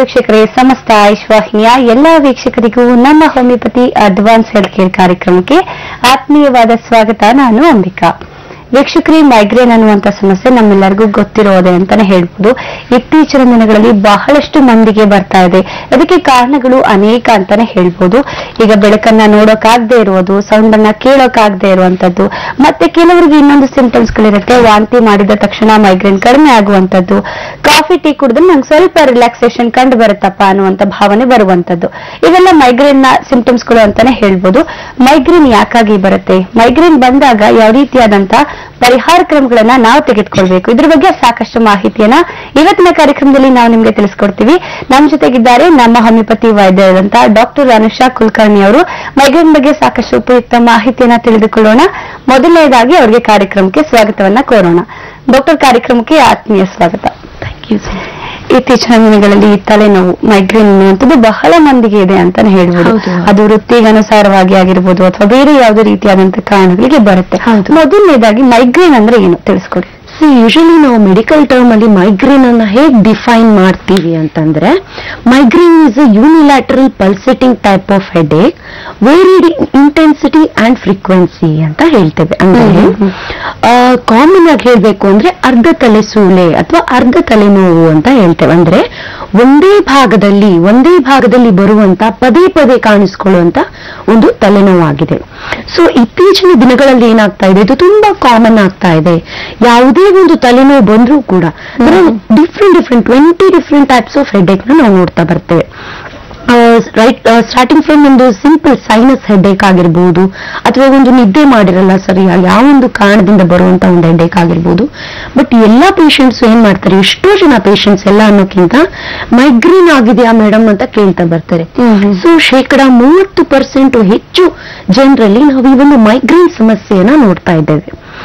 ವೀಕ್ಷಕರೇ ಸಮಸ್ತ ಐಶ್ವಾಹಿನಿಯ ಎಲ್ಲಾ ವೀಕ್ಷಕರಿಗೂ ನಮ್ಮ ಹೋಮಿಯೋಪತಿ ಅಡ್ವಾನ್ಸ್ ಹೆಲ್ತ್ ಕೇರ್ ಕಾರ್ಯಕ್ರಮಕ್ಕೆ ಆತ್ಮೀಯವಾದ ಸ್ವಾಗತ ನಾನು ಅಂಬಿಕಾ ವೀಕ್ಷಕರಿ ಮೈಗ್ರೇನ್ ಅನ್ನುವಂತ ಸಮಸ್ಯೆ ನಮ್ಮೆಲ್ಲರಿಗೂ ಗೊತ್ತಿರೋದೆ ಅಂತಾನೆ ಹೇಳ್ಬೋದು ಇತ್ತೀಚಿನ ದಿನಗಳಲ್ಲಿ ಬಹಳಷ್ಟು ಮಂದಿಗೆ ಬರ್ತಾ ಇದೆ ಅದಕ್ಕೆ ಕಾರಣಗಳು ಅನೇಕ ಅಂತಾನೆ ಹೇಳ್ಬೋದು ಈಗ ಬೆಳಕನ್ನ ನೋಡೋಕಾಗದೆ ಇರುವುದು ಸೌಂಡ್ ಅನ್ನ ಕೇಳೋಕಾಗದೆ ಇರುವಂತದ್ದು ಮತ್ತೆ ಕೆಲವರಿಗೆ ಇನ್ನೊಂದು ಸಿಂಟಮ್ಸ್ ಗಳಿರುತ್ತೆ ವಾಂತಿ ಮಾಡಿದ ತಕ್ಷಣ ಮೈಗ್ರೇನ್ ಕಡಿಮೆ ಆಗುವಂತದ್ದು ಕಾಫಿ ಟೀ ಕುಡಿದ್ರೆ ನಂಗೆ ಸ್ವಲ್ಪ ರಿಲ್ಯಾಕ್ಸೇಷನ್ ಕಂಡು ಬರುತ್ತಪ್ಪ ಅನ್ನುವಂತ ಭಾವನೆ ಬರುವಂತದ್ದು ಇವೆಲ್ಲ ಮೈಗ್ರೇನ್ ನ ಸಿಂಟಮ್ಸ್ ಗಳು ಅಂತಾನೆ ಹೇಳ್ಬೋದು ಮೈಗ್ರೇನ್ ಯಾಕಾಗಿ ಬರುತ್ತೆ ಮೈಗ್ರೇನ್ ಬಂದಾಗ ಯಾವ ರೀತಿಯಾದಂತ ಪರಿಹಾರ ಕ್ರಮಗಳನ್ನ ನಾವು ತೆಗೆದುಕೊಳ್ಬೇಕು ಇದ್ರ ಬಗ್ಗೆ ಸಾಕಷ್ಟು ಮಾಹಿತಿಯನ್ನ ಇವತ್ತಿನ ಕಾರ್ಯಕ್ರಮದಲ್ಲಿ ನಾವು ನಿಮ್ಗೆ ತಿಳಿಸ್ಕೊಡ್ತೀವಿ ನಮ್ಮ ಜೊತೆಗಿದ್ದಾರೆ ನಮ್ಮ ಹೋಮಿಯೋಪತಿ ವೈದ್ಯರಾದಂತ ಡಾಕ್ಟರ್ ಅನುಷಾ ಕುಲಕರ್ಣಿ ಅವರು ಮೈಗ್ರೇನ್ ಬಗ್ಗೆ ಸಾಕಷ್ಟು ಉಪಯುಕ್ತ ಮಾಹಿತಿಯನ್ನ ತಿಳಿದುಕೊಳ್ಳೋಣ ಮೊದಲನೇದಾಗಿ ಅವರಿಗೆ ಕಾರ್ಯಕ್ರಮಕ್ಕೆ ಸ್ವಾಗತವನ್ನ ಕೋರೋಣ ಡಾಕ್ಟರ್ ಕಾರ್ಯಕ್ರಮಕ್ಕೆ ಆತ್ಮೀಯ ಸ್ವಾಗತ ಥ್ಯಾಂಕ್ ಯು ಇತ್ತೀಚಿನ ದಿನಗಳಲ್ಲಿ ಈ ತಲೆನೋವು ಮೈಗ್ರೇನ್ ಅನ್ನುವಂಥದ್ದು ಬಹಳ ಮಂದಿಗೆ ಇದೆ ಅಂತಾನೆ ಹೇಳ್ಬೋದು ಹೌದು. ಅದು ವೃತ್ತಿಗೆ ಅನುಸಾರವಾಗಿ ಆಗಿರ್ಬೋದು ಅಥವಾ ಬೇರೆ ಯಾವುದೇ ರೀತಿಯಾದಂತಹ ಕಾರಣಗಳಿಗೆ ಬರುತ್ತೆ ಹೌದು. ಮೊದಲನೇದಾಗಿ ಮೈಗ್ರೇನ್ ಅಂದ್ರೆ ಏನು ತಿಳಿಸ್ಕೊಡಿ ಸಿ ಯೂಶಲಿ ನಾವು ಮೆಡಿಕಲ್ ಟರ್ಮ್ ಅಲ್ಲಿ ಮೈಗ್ರೇನ್ ಅನ್ನ ಹೇಗೆ ಡಿಫೈನ್ ಮಾಡ್ತೀವಿ ಅಂತಂದ್ರೆ migraine is a unilateral pulsating type of headache varied intensity and frequency ಅಂತ ಹೇಳ್ತೇವೆ ಅಂದ್ರೆ ಹ್ಮ್, ಹ್ಮ್, ಕಾಮನ್ ಆಗಿ ಹೇಳ್ಬೇಕು ಅಂದ್ರೆ ಅರ್ಧ ತಲೆ ಸೂಲೆ ಅಥವಾ ಅರ್ಧ ತಲೆನೋವು ಅಂತ ಹೇಳ್ತೇವೆ ಅಂದ್ರೆ ಒಂದೇ ಭಾಗದಲ್ಲಿ ಒಂದೇ ಭಾಗದಲ್ಲಿ ಬರುವಂತ ಪದೇ ಪದೇ ಕಾಣಿಸ್ಕೊಳ್ಳುವಂತ ಒಂದು ತಲೆನೋವಾಗಿದೆ ಸೊ ಇತ್ತೀಚಿನ ದಿನಗಳಲ್ಲಿ ಏನಾಗ್ತಾ ಇದೆ ಇದು ತುಂಬಾ ಕಾಮನ್ ಆಗ್ತಾ ಇದೆ ಯಾವುದೇ ಒಂದು ತಲೆನೋವು ಬಂದ್ರೂ ಕೂಡ different different twenty different types of headache ನ ನಾವು ನೋಡ್ತಾ ಬರ್ತೇವೆ ರೈಟ್ ಸ್ಟಾರ್ಟಿಂಗ್ ಫ್ರಮ್ ಒಂದು ಸಿಂಪಲ್ ಸೈನಸ್ ಹೆಡ್ಏಕ್ ಆಗಿರ್ಬೋದು ಅಥವಾ ಒಂದು ನಿದ್ದೆ ಮಾಡಿರಲ್ಲ ಸರಿಯಾಗಿ ಯಾವ ಒಂದು ಕಾರಣದಿಂದ ಬರುವಂತ ಒಂದು ಹೆಡ್ಏಕ್ ಆಗಿರ್ಬೋದು ಬಟ್ ಎಲ್ಲಾ ಪೇಷಂಟ್ಸ್ ಏನ್ ಮಾಡ್ತಾರೆ ಎಷ್ಟೋ ಜನ ಪೇಷಂಟ್ಸ್ ಎಲ್ಲ ಅನ್ನೋಕ್ಕಿಂತ ಮೈಗ್ರೇನ್ ಆಗಿದೆಯಾ ಮೇಡಮ್ ಅಂತ ಕೇಳ್ತಾ ಬರ್ತಾರೆ ಸೊ ಶೇಕಡ ಮೂವತ್ತು ಪರ್ಸೆಂಟ್ ಹೆಚ್ಚು ಜನರಲ್ಲಿ ನಾವು ಈ ಒಂದು ಮೈಗ್ರೇನ್ ಸಮಸ್ಯೆಯನ್ನ ನೋಡ್ತಾ ಇದ್ದೇವೆ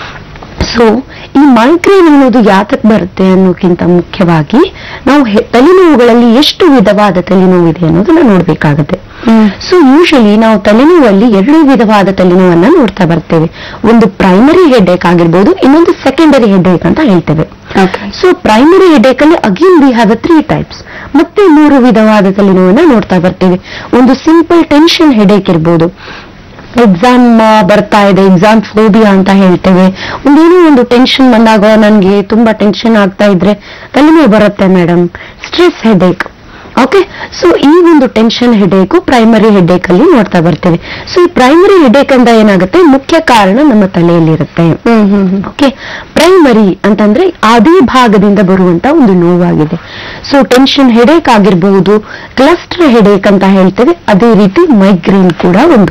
ಸೊ ಈ ಮೈಗ್ರೇನ್ ಅನ್ನೋದು ಯಾತಕ್ ಬರುತ್ತೆ ಅನ್ನೋಕ್ಕಿಂತ ಮುಖ್ಯವಾಗಿ ನಾವು ಹೆ- ತಲೆನೋವುಗಳಲ್ಲಿ ಎಷ್ಟು ವಿಧವಾದ ತಲೆನೋವಿದೆ ಅನ್ನೋದನ್ನ ನೋಡ್ಬೇಕಾಗತ್ತೆ ಸೊ ಯೂಶಲಿ ನಾವು ತಲೆನೋವಲ್ಲಿ ಎರಡು ವಿಧವಾದ ತಲೆನೋವನ್ನ ನೋಡ್ತಾ ಬರ್ತೇವೆ ಒಂದು ಪ್ರೈಮರಿ ಹೆಡ್ಏಕ್ ಆಗಿರ್ಬೋದು ಇನ್ನೊಂದು ಸೆಕೆಂಡರಿ ಹೆಡ್ಏಕ್ ಅಂತ ಹೇಳ್ತೇವೆ ಸೊ ಪ್ರೈಮರಿ ಹೆಡ್ಏಕ್ ಅಲ್ಲಿ again we have three types ಮತ್ತೆ ಮೂರು ವಿಧವಾದ ತಲೆನೋವನ್ನ ನೋಡ್ತಾ ಬರ್ತೇವೆ ಒಂದು ಸಿಂಪಲ್ ಟೆನ್ಷನ್ ಹೆಡ್ಏಕ್ ಇರ್ಬೋದು ಎಕ್ಸಾಮ್ ಬರ್ತಾ ಇದೆ ಎಕ್ಸಾಮ್ ಫೋಬಿಯಾ ಅಂತ ಹೇಳ್ತೇವೆ ಒಂದೇನೋ ಒಂದು ಟೆನ್ಷನ್ ಬಂದಾಗ ನನಗೆ ತುಂಬಾ ಟೆನ್ಷನ್ ಆಗ್ತಾ ಇದ್ರೆ ತಲೆನೋವು ಬರುತ್ತೆ madam stress headache okay so ಈ ಒಂದು ಟೆನ್ಷನ್ ಹೆಡೇಕು ಪ್ರೈಮರಿ ಹೆಡೇಕ್ ಅಲ್ಲಿ ನೋಡ್ತಾ ಬರ್ತೇವೆ ಸೊ ಈ ಪ್ರೈಮರಿ ಹೆಡೇಕ್ ಅಂತ ಏನಾಗುತ್ತೆ ಮುಖ್ಯ ಕಾರಣ ನಮ್ಮ ತಲೆಯಲ್ಲಿರುತ್ತೆ ಓಕೆ ಪ್ರೈಮರಿ ಅಂತಂದ್ರೆ ಅದೇ ಭಾಗದಿಂದ ಬರುವಂತ ಒಂದು ನೋವಾಗಿದೆ ಸೊ ಟೆನ್ಷನ್ ಹೆಡೇಕ್ ಆಗಿರಬಹುದು ಕ್ಲಸ್ಟರ್ ಹೆಡೇಕ್ ಅಂತ ಹೇಳ್ತೇವೆ ಅದೇ ರೀತಿ ಮೈಗ್ರೇನ್ ಕೂಡ ಒಂದು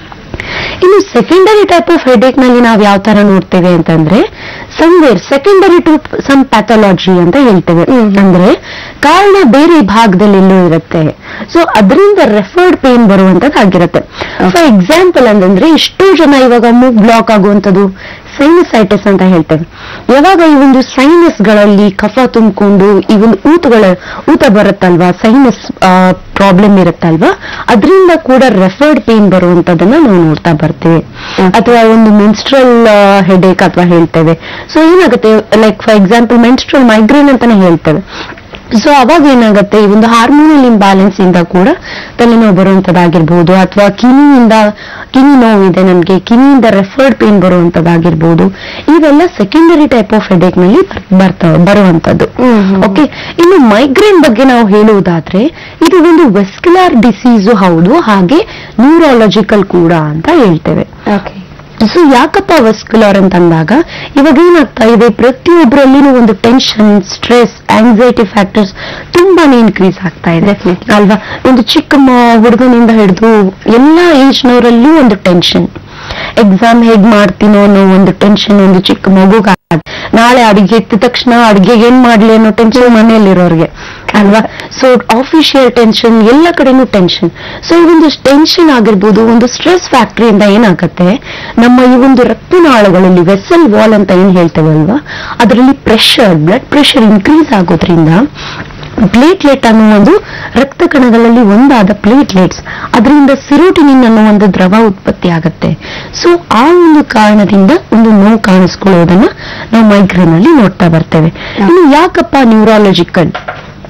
ಇನ್ನು ಸೆಕೆಂಡರಿ ಟೈಪ್ ಆಫ್ ಹೆಡೇಕ್ ನಲ್ಲಿ ನಾವು ಯಾವ ತರ ನೋಡ್ತೇವೆ ಅಂತಂದ್ರೆ somewhere secondary to some pathology ಅಂತ ಹೇಳ್ತೇವೆ ಅಂದ್ರೆ ಕಾರಣ ಬೇರೆ ಭಾಗದಲ್ಲಿ ಎಲ್ಲೋ ಇರುತ್ತೆ ಸೊ ಅದರಿಂದ ರೆಫರ್ಡ್ ಪೇನ್ ಬರುವಂತದ್ದಾಗಿರುತ್ತೆ ಫಾರ್ ಎಕ್ಸಾಂಪಲ್ ಅಂತಂದ್ರೆ ಎಷ್ಟೋ ಜನ ಇವಾಗ ಮೂಗ್ ಬ್ಲಾಕ್ ಆಗುವಂಥದ್ದು ಸೈನಸೈಟಿಸ್ ಅಂತ ಹೇಳ್ತೇವೆ ಯಾವಾಗ ಈ ಒಂದು ಸೈನಸ್ ಗಳಲ್ಲಿ ಕಫ ತುಂಬಿಕೊಂಡು ಈ ಒಂದು ಊತಗಳ ಊತ ಬರುತ್ತಲ್ವಾ ಸೈನಸ್ ಪ್ರಾಬ್ಲಮ್ ಇರುತ್ತಲ್ವಾ ಅದರಿಂದ ಕೂಡ ರೆಫರ್ಡ್ ಪೇನ್ ಬರುವಂತದನ್ನ ನಾವು ನೋಡ್ತಾ ಬರ್ತೇವೆ ಅಥವಾ ಒಂದು ಮೆನ್ಸ್ಟ್ರಲ್ ಹೆಡೇಕ್ ಅಥವಾ ಹೇಳ್ತೇವೆ ಸೊ ಏನಾಗುತ್ತೆ like for example menstrual migraine ಅಂತಾನೆ ಹೇಳ್ತೇವೆ ಸೊ ಅವಾಗ ಏನಾಗುತ್ತೆ ಈ ಒಂದು ಹಾರ್ಮೋನಲ್ ಇಂಬ್ಯಾಲೆನ್ಸ್ ಇಂದ ಕೂಡ ತಲೆನೋವು ಬರುವಂತದ್ದಾಗಿರ್ಬೋದು ಅಥವಾ ಕಿನಿಯಿಂದ ಕಿನಿ ನೋವಿದೆ ನಮಗೆ ಕಿನಿಯಿಂದ ರೆಫರ್ಡ್ ಪೇನ್ ಬರುವಂತದ್ದಾಗಿರ್ಬೋದು ಇವೆಲ್ಲ ಸೆಕೆಂಡರಿ ಟೈಪ್ ಆಫ್ ಹೆಡೇಕ್ ನಲ್ಲಿ ಬರ್ತವೆ ಬರುವಂತದ್ದು ಓಕೆ ಇನ್ನು ಮೈಗ್ರೇನ್ ಬಗ್ಗೆ ನಾವು ಹೇಳುವುದಾದ್ರೆ ಇದು ಒಂದು ವೆಸ್ಕ್ಯುಲರ್ ಡಿಸೀಸು ಹೌದು ಹಾಗೆ ನ್ಯೂರಾಲಜಿಕಲ್ ಕೂಡ ಅಂತ ಹೇಳ್ತೇವೆ ಓಕೆ ಸೊ ಯಾಕಪ್ಪ ವಸ್ಕ್ಯುಲರ್ ಅಂತ ಅಂದಾಗ ಇವಾಗ ಏನಾಗ್ತಾ ಇದೆ ಪ್ರತಿಯೊಬ್ಬರಲ್ಲಿನೂ ಒಂದು ಟೆನ್ಷನ್ ಸ್ಟ್ರೆಸ್ ಆಂಗ್ಸೈಟಿ ಫ್ಯಾಕ್ಟರ್ಸ್ ತುಂಬಾನೇ ಇನ್ಕ್ರೀಸ್ ಆಗ್ತಾ ಇದೆ ಅಲ್ವಾ ಒಂದು ಚಿಕ್ಕ ಮ- ಹುಡುಗನಿಂದ ಹಿಡಿದು ಎಲ್ಲಾ ಏಜ್ನವರಲ್ಲೂ ಒಂದು ಟೆನ್ಷನ್ ಎಕ್ಸಾಮ್ ಹೇಗ್ ಮಾಡ್ತೀನೋ ಅನ್ನೋ ಒಂದು ಟೆನ್ಷನ್ ಒಂದು ಚಿಕ್ಕ ಮಗುಗ ನಾಳೆ ಅಡಿಗೆ ಎದ್ದ ತಕ್ಷಣ ಅಡಿಗೆಗೆ ಏನ್ ಮಾಡ್ಲಿ ಅನ್ನೋ ಟೆನ್ಷನ್ ಮನೆಯಲ್ಲಿರೋರ್ಗೆ ಅಲ್ವಾ ಸೊ ಆಫಿಷಿಯಲ್ ಟೆನ್ಷನ್ ಎಲ್ಲ ಕಡೆನೂ ಟೆನ್ಷನ್ ಸೊ ಈ ಒಂದು ಟೆನ್ಷನ್ ಆಗಿರ್ಬೋದು ಒಂದು ಸ್ಟ್ರೆಸ್ ಫ್ಯಾಕ್ಟರಿಯಿಂದ ಏನಾಗುತ್ತೆ ನಮ್ಮ ಈ ಒಂದು ರಕ್ತನಾಳಗಳಲ್ಲಿ ವೆಸಲ್ ವಾಲ್ ಅಂತ ಏನ್ ಹೇಳ್ತೇವೆ ಅಲ್ವಾ ಅದರಲ್ಲಿ ಪ್ರೆಷರ್ ಬ್ಲಡ್ ಪ್ರೆಷರ್ ಇನ್ಕ್ರೀಸ್ ಆಗೋದ್ರಿಂದ ಪ್ಲೇಟ್ಲೆಟ್ ಅನ್ನೋ ಒಂದು ರಕ್ತ ಕಣಗಳಲ್ಲಿ ಒಂದಾದ ಪ್ಲೇಟ್ಲೆಟ್ಸ್ ಅದರಿಂದ ಸಿರೋಟಿನಿನ್ ಅನ್ನೋ ಒಂದು ದ್ರವ ಉತ್ಪತ್ತಿ ಆಗುತ್ತೆ ಸೊ ಆ ಒಂದು ಕಾರಣದಿಂದ ಒಂದು ನೋವು ಕಾಣಿಸ್ಕೊಳ್ಳೋದನ್ನ ನಾವು ಮೈಗ್ರೇನ್ ಅಲ್ಲಿ ನೋಡ್ತಾ ಬರ್ತೇವೆ ಇನ್ನು ಯಾಕಪ್ಪ ನ್ಯೂರಾಲಜಿಕಲ್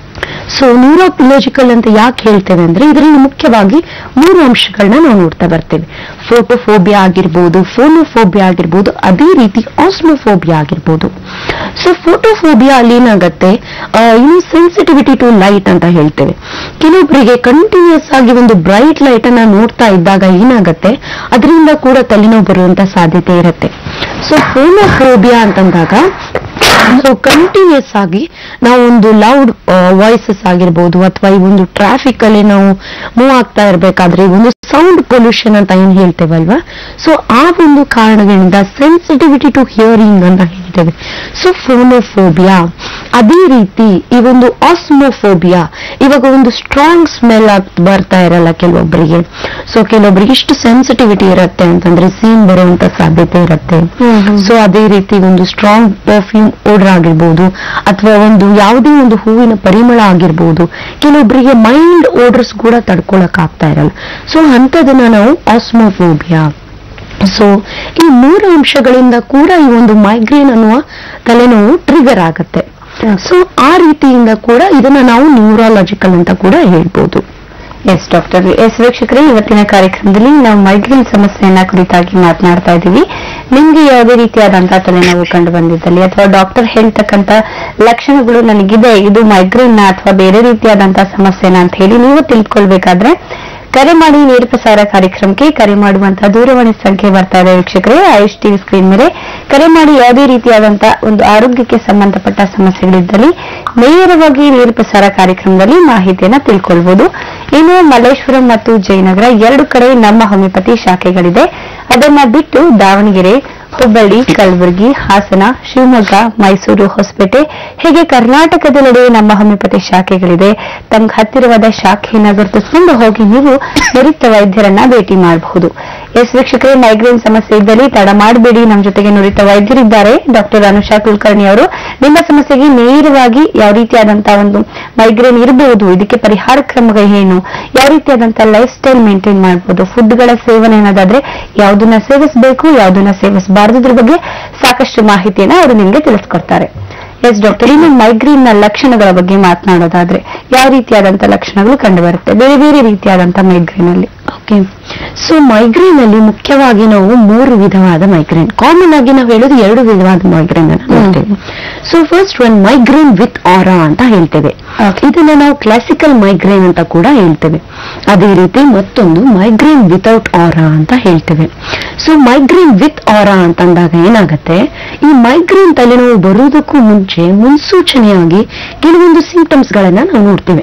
ಸೊ ನ್ಯೂರೋಲಾಜಿಕಲ್ ಅಂತ ಯಾಕೆ ಹೇಳ್ತೇವೆ ಅಂದ್ರೆ ಇದರಲ್ಲಿ ಮುಖ್ಯವಾಗಿ ಮೂರು ಅಂಶಗಳನ್ನ ನಾವು ನೋಡ್ತಾ ಬರ್ತೇವೆ ಫೋಟೋಫೋಬಿಯಾ ಆಗಿರ್ಬೋದು ಫೋನೋಫೋಬಿಯಾ ಆಗಿರ್ಬೋದು ಅದೇ ರೀತಿ ಆಸ್ಮೋಫೋಬಿಯಾ ಆಗಿರ್ಬೋದು ಸೊ ಫೋಟೋಫೋಬಿಯಾ ಅಲ್ಲಿ ಏನಾಗತ್ತೆ ಆ, ಇನ್ನು ಸೆನ್ಸಿಟಿವಿಟಿ ಟು ಲೈಟ್ ಅಂತ ಹೇಳ್ತೇವೆ ಕೆಲವೊಬ್ಬರಿಗೆ ಕಂಟಿನ್ಯೂಸ್ ಆಗಿ ಒಂದು ಬ್ರೈಟ್ ಲೈಟ್ ಅನ್ನ ನೋಡ್ತಾ ಇದ್ದಾಗ ಏನಾಗತ್ತೆ ಅದರಿಂದ ಕೂಡ ತಲೆನೋವು ಬರುವಂತ ಸಾಧ್ಯತೆ ಇರುತ್ತೆ ಸೊ ಫೋನೋಫೋಬಿಯಾ ಅಂತಂದಾಗ ಸೊ ಕಂಟಿನ್ಯೂಸ್ ಆಗಿ ನಾವು ಒಂದು ಲೌಡ್ ವಾಯ್ಸಸ್ ಆಗಿರ್ಬೋದು ಅಥವಾ ಈ ಒಂದು ಟ್ರಾಫಿಕ್ ಅಲ್ಲಿ ನಾವು ಮೂವ್ ಆಗ್ತಾ ಇರ್ಬೇಕಾದ್ರೆ ಈ ಒಂದು ಸೌಂಡ್ ಪೊಲ್ಯೂಷನ್ ಅಂತ ಏನ್ ಹೇಳ್ತೇವಲ್ವಾ ಸೊ ಆ ಒಂದು ಕಾರಣಗಳಿಂದ ಸೆನ್ಸಿಟಿವಿಟಿ ಟು ಹಿಯರಿಂಗ್ ಅಂತ ಹೇಳ್ತೇವೆ ಸೊ ಫೋನೋಫೋಬಿಯಾ ಅದೇ ರೀತಿ ಈ ಒಂದು ಆಸ್ಮೋಫೋಬಿಯಾ ಇವಾಗ ಒಂದು ಸ್ಟ್ರಾಂಗ್ ಸ್ಮೆಲ್ ಬರ್ತಾ ಇರಲ್ಲ ಕೆಲವೊಬ್ಬರಿಗೆ ಸೊ ಕೆಲವೊಬ್ಬರಿಗೆ ಇಷ್ಟು ಸೆನ್ಸಿಟಿವಿಟಿ ಇರುತ್ತೆ ಅಂತಂದ್ರೆ ಸೀನ್ ಬರುವಂತ ಸಾಧ್ಯತೆ ಇರುತ್ತೆ ಸೊ ಅದೇ ರೀತಿ ಒಂದು ಸ್ಟ್ರಾಂಗ್ ಪರ್ಫ್ಯೂಮ್ ಓಡರ್ ಆಗಿರ್ಬೋದು ಅಥವಾ ಒಂದು ಯಾವುದೇ ಒಂದು ಹೂವಿನ ಪರಿಮಳ ಆಗಿರ್ಬೋದು ಕೆಲವೊಬ್ಬರಿಗೆ ಮೈಲ್ಡ್ ಓಡರ್ಸ್ ಕೂಡ ತಡ್ಕೊಳಕ್ ಆಗ್ತಾ ಇರಲ್ಲ ಸೊ ಅಂಥದನ್ನ ನಾವು ಆಸ್ಮೋಫೋಬಿಯಾ ಸೊ ಈ ಮೂರು ಅಂಶಗಳಿಂದ ಕೂಡ ಈ ಒಂದು ಮೈಗ್ರೇನ್ ಅನ್ನುವ ತಲೆನೋವು ಟ್ರಿಗರ್ ಆಗತ್ತೆ ಸೊ ಆ ರೀತಿಯಿಂದ ಕೂಡ ಇದನ್ನ ನಾವು ನ್ಯೂರಾಲಜಿಕಲ್ ಅಂತ ಕೂಡ ಹೇಳ್ಬೋದು ಎಸ್ ಡಾಕ್ಟರ್ ಎಸ್ ವೀಕ್ಷಕರೇ ಇವತ್ತಿನ ಕಾರ್ಯಕ್ರಮದಲ್ಲಿ ನಾವು ಮೈಗ್ರೇನ್ ಸಮಸ್ಯೆಯನ್ನ ಕುರಿತಾಗಿ ಮಾತನಾಡ್ತಾ ಇದ್ದೀವಿ ನಿಮ್ಗೆ ಯಾವುದೇ ರೀತಿಯಾದಂತಹ ತಲೆನೋವು ಕಂಡು ಬಂದಿದ್ದಲ್ಲಿ ಅಥವಾ ಡಾಕ್ಟರ್ ಹೇಳ್ತಕ್ಕಂತ ಲಕ್ಷಣಗಳು ನನಗಿದೆ ಇದು ಮೈಗ್ರೇನ್ ಅಥವಾ ಬೇರೆ ರೀತಿಯಾದಂತಹ ಸಮಸ್ಯೆನ ಅಂತ ಹೇಳಿ ನೀವು ತಿಳ್ಕೊಳ್ಬೇಕಾದ್ರೆ ಕರೆ ಮಾಡಿ ನೇರ ಪ್ರಸಾರ ಕಾರ್ಯಕ್ರಮಕ್ಕೆ ಕರೆ ಮಾಡುವಂತಹ ದೂರವಾಣಿ ಸಂಖ್ಯೆ ಬರ್ತಾ ಇದೆ ವೀಕ್ಷಕರೇ ಆಯುಷ್ ಟಿವಿ ಸ್ಕ್ರೀನ್ ಮೇಲೆ ಕರೆ ಮಾಡಿ ಯಾವುದೇ ರೀತಿಯಾದಂತಹ ಒಂದು ಆರೋಗ್ಯಕ್ಕೆ ಸಂಬಂಧಪಟ್ಟ ಸಮಸ್ಯೆಗಳಿದ್ದಲ್ಲಿ ನೇರವಾಗಿ ನೇರ ಪ್ರಸಾರ ಕಾರ್ಯಕ್ರಮದಲ್ಲಿ ಮಾಹಿತಿಯನ್ನ ತಿಳ್ಕೊಳ್ಬಹುದು ಇನ್ನು ಮಲ್ಲೇಶ್ವರಂ ಮತ್ತು ಜಯನಗರ ಎರಡು ಕಡೆ ನಮ್ಮ ಹೋಮಿಯೋಪತಿ ಶಾಖೆಗಳಿದೆ ಅದನ್ನ ಬಿಟ್ಟು ದಾವಣಗೆರೆ ಹುಬ್ಬಳ್ಳಿ ಕಲಬುರಗಿ ಹಾಸನ ಶಿವಮೊಗ್ಗ ಮೈಸೂರು ಹೊಸಪೇಟೆ ಹೀಗೆ ಕರ್ನಾಟಕದೆಲ್ಲೆಡೆ ನಮ್ಮ ಹೋಮಿಯೋಪತಿ ಶಾಖೆಗಳಿದೆ ತಮ್ಗೆ ಹತ್ತಿರವಾದ ಶಾಖೆಯನ್ನ ಗುರುತಿಸಿಕೊಂಡು ಹೋಗಿ ನೀವು ನುರಿತ ವೈದ್ಯರನ್ನ ಭೇಟಿ ಮಾಡಬಹುದು ಎಸ್ ವೀಕ್ಷಕರೇ ಮೈಗ್ರೇನ್ ಸಮಸ್ಯೆ ಇದ್ದಲ್ಲಿ ತಡ ಮಾಡಬೇಡಿ ನಮ್ಮ ಜೊತೆಗೆ ನುರಿತ ವೈದ್ಯರಿದ್ದಾರೆ ಡಾಕ್ಟರ್ ಅನುಷಾ ಕುಲಕರ್ಣಿ ಅವರು ನಿಮ್ಮ ಸಮಸ್ಯೆಗೆ ನೇರವಾಗಿ ಯಾವ ರೀತಿಯಾದಂತಹ ಒಂದು ಮೈಗ್ರೇನ್ ಇರಬಹುದು ಇದಕ್ಕೆ ಪರಿಹಾರ ಕ್ರಮಗಳು ಏನು ಯಾವ ರೀತಿಯಾದಂತಹ ಲೈಫ್ ಸ್ಟೈಲ್ ಮೇಂಟೈನ್ ಮಾಡಬಹುದು ಫುಡ್ಗಳ ಸೇವನೆ ಅನ್ನೋದಾದ್ರೆ ಯಾವ್ದನ್ನ ಸೇವಿಸಬೇಕು ಯಾವ್ದನ್ನ ಸೇವಿಸಬಾರದು ಇದ್ರ ಬಗ್ಗೆ ಸಾಕಷ್ಟು ಮಾಹಿತಿಯನ್ನ ಅವರು ನಿಮ್ಗೆ ತಿಳಿಸ್ಕೊಡ್ತಾರೆ ಎಸ್ ಡಾಕ್ಟರ್ ಇನ್ನು ಮೈಗ್ರೇನ್ ನ ಲಕ್ಷಣಗಳ ಬಗ್ಗೆ ಮಾತನಾಡೋದಾದ್ರೆ ಯಾವ ರೀತಿಯಾದಂತಹ ಲಕ್ಷಣಗಳು ಕಂಡು ಬರುತ್ತೆ ಬೇರೆ ಬೇರೆ ರೀತಿಯಾದಂತಹ ಮೈಗ್ರೇನ್ ಅಲ್ಲಿ ಓಕೆ ಸೊ ಮೈಗ್ರೇನ್ ಅಲ್ಲಿ ಮುಖ್ಯವಾಗಿ ನಾವು ಮೂರು ವಿಧವಾದ ಮೈಗ್ರೇನ್ ಕಾಮನ್ ಆಗಿ ನಾವು ಹೇಳೋದು ಎರಡು ವಿಧವಾದ ಮೈಗ್ರೇನ್ ಅನ್ನು ನೋಡ್ತೇವೆ so first one migraine with aura ಅಂತ ಹೇಳ್ತೇವೆ Okay. ಇದನ್ನ ನಾವು ಕ್ಲಾಸಿಕಲ್ ಮೈಗ್ರೇನ್ ಅಂತ ಕೂಡ ಹೇಳ್ತೇವೆ ಅದೇ ರೀತಿ ಮತ್ತೊಂದು ಮೈಗ್ರೇನ್ ವಿತೌಟ್ ಆರಾ ಅಂತ ಹೇಳ್ತೇವೆ ಸೊ ಮೈಗ್ರೇನ್ ವಿತ್ ಆರಾ ಅಂತಂದಾಗ ಏನಾಗತ್ತೆ ಈ ಮೈಗ್ರೇನ್ ತಲೆನೋವು ಬರುವುದಕ್ಕೂ ಮುಂಚೆ ಮುನ್ಸೂಚನೆಯಾಗಿ ಕೆಲವೊಂದು ಸಿಂಪ್ಟಮ್ಸ್ ಗಳನ್ನ ನಾವು ನೋಡ್ತೇವೆ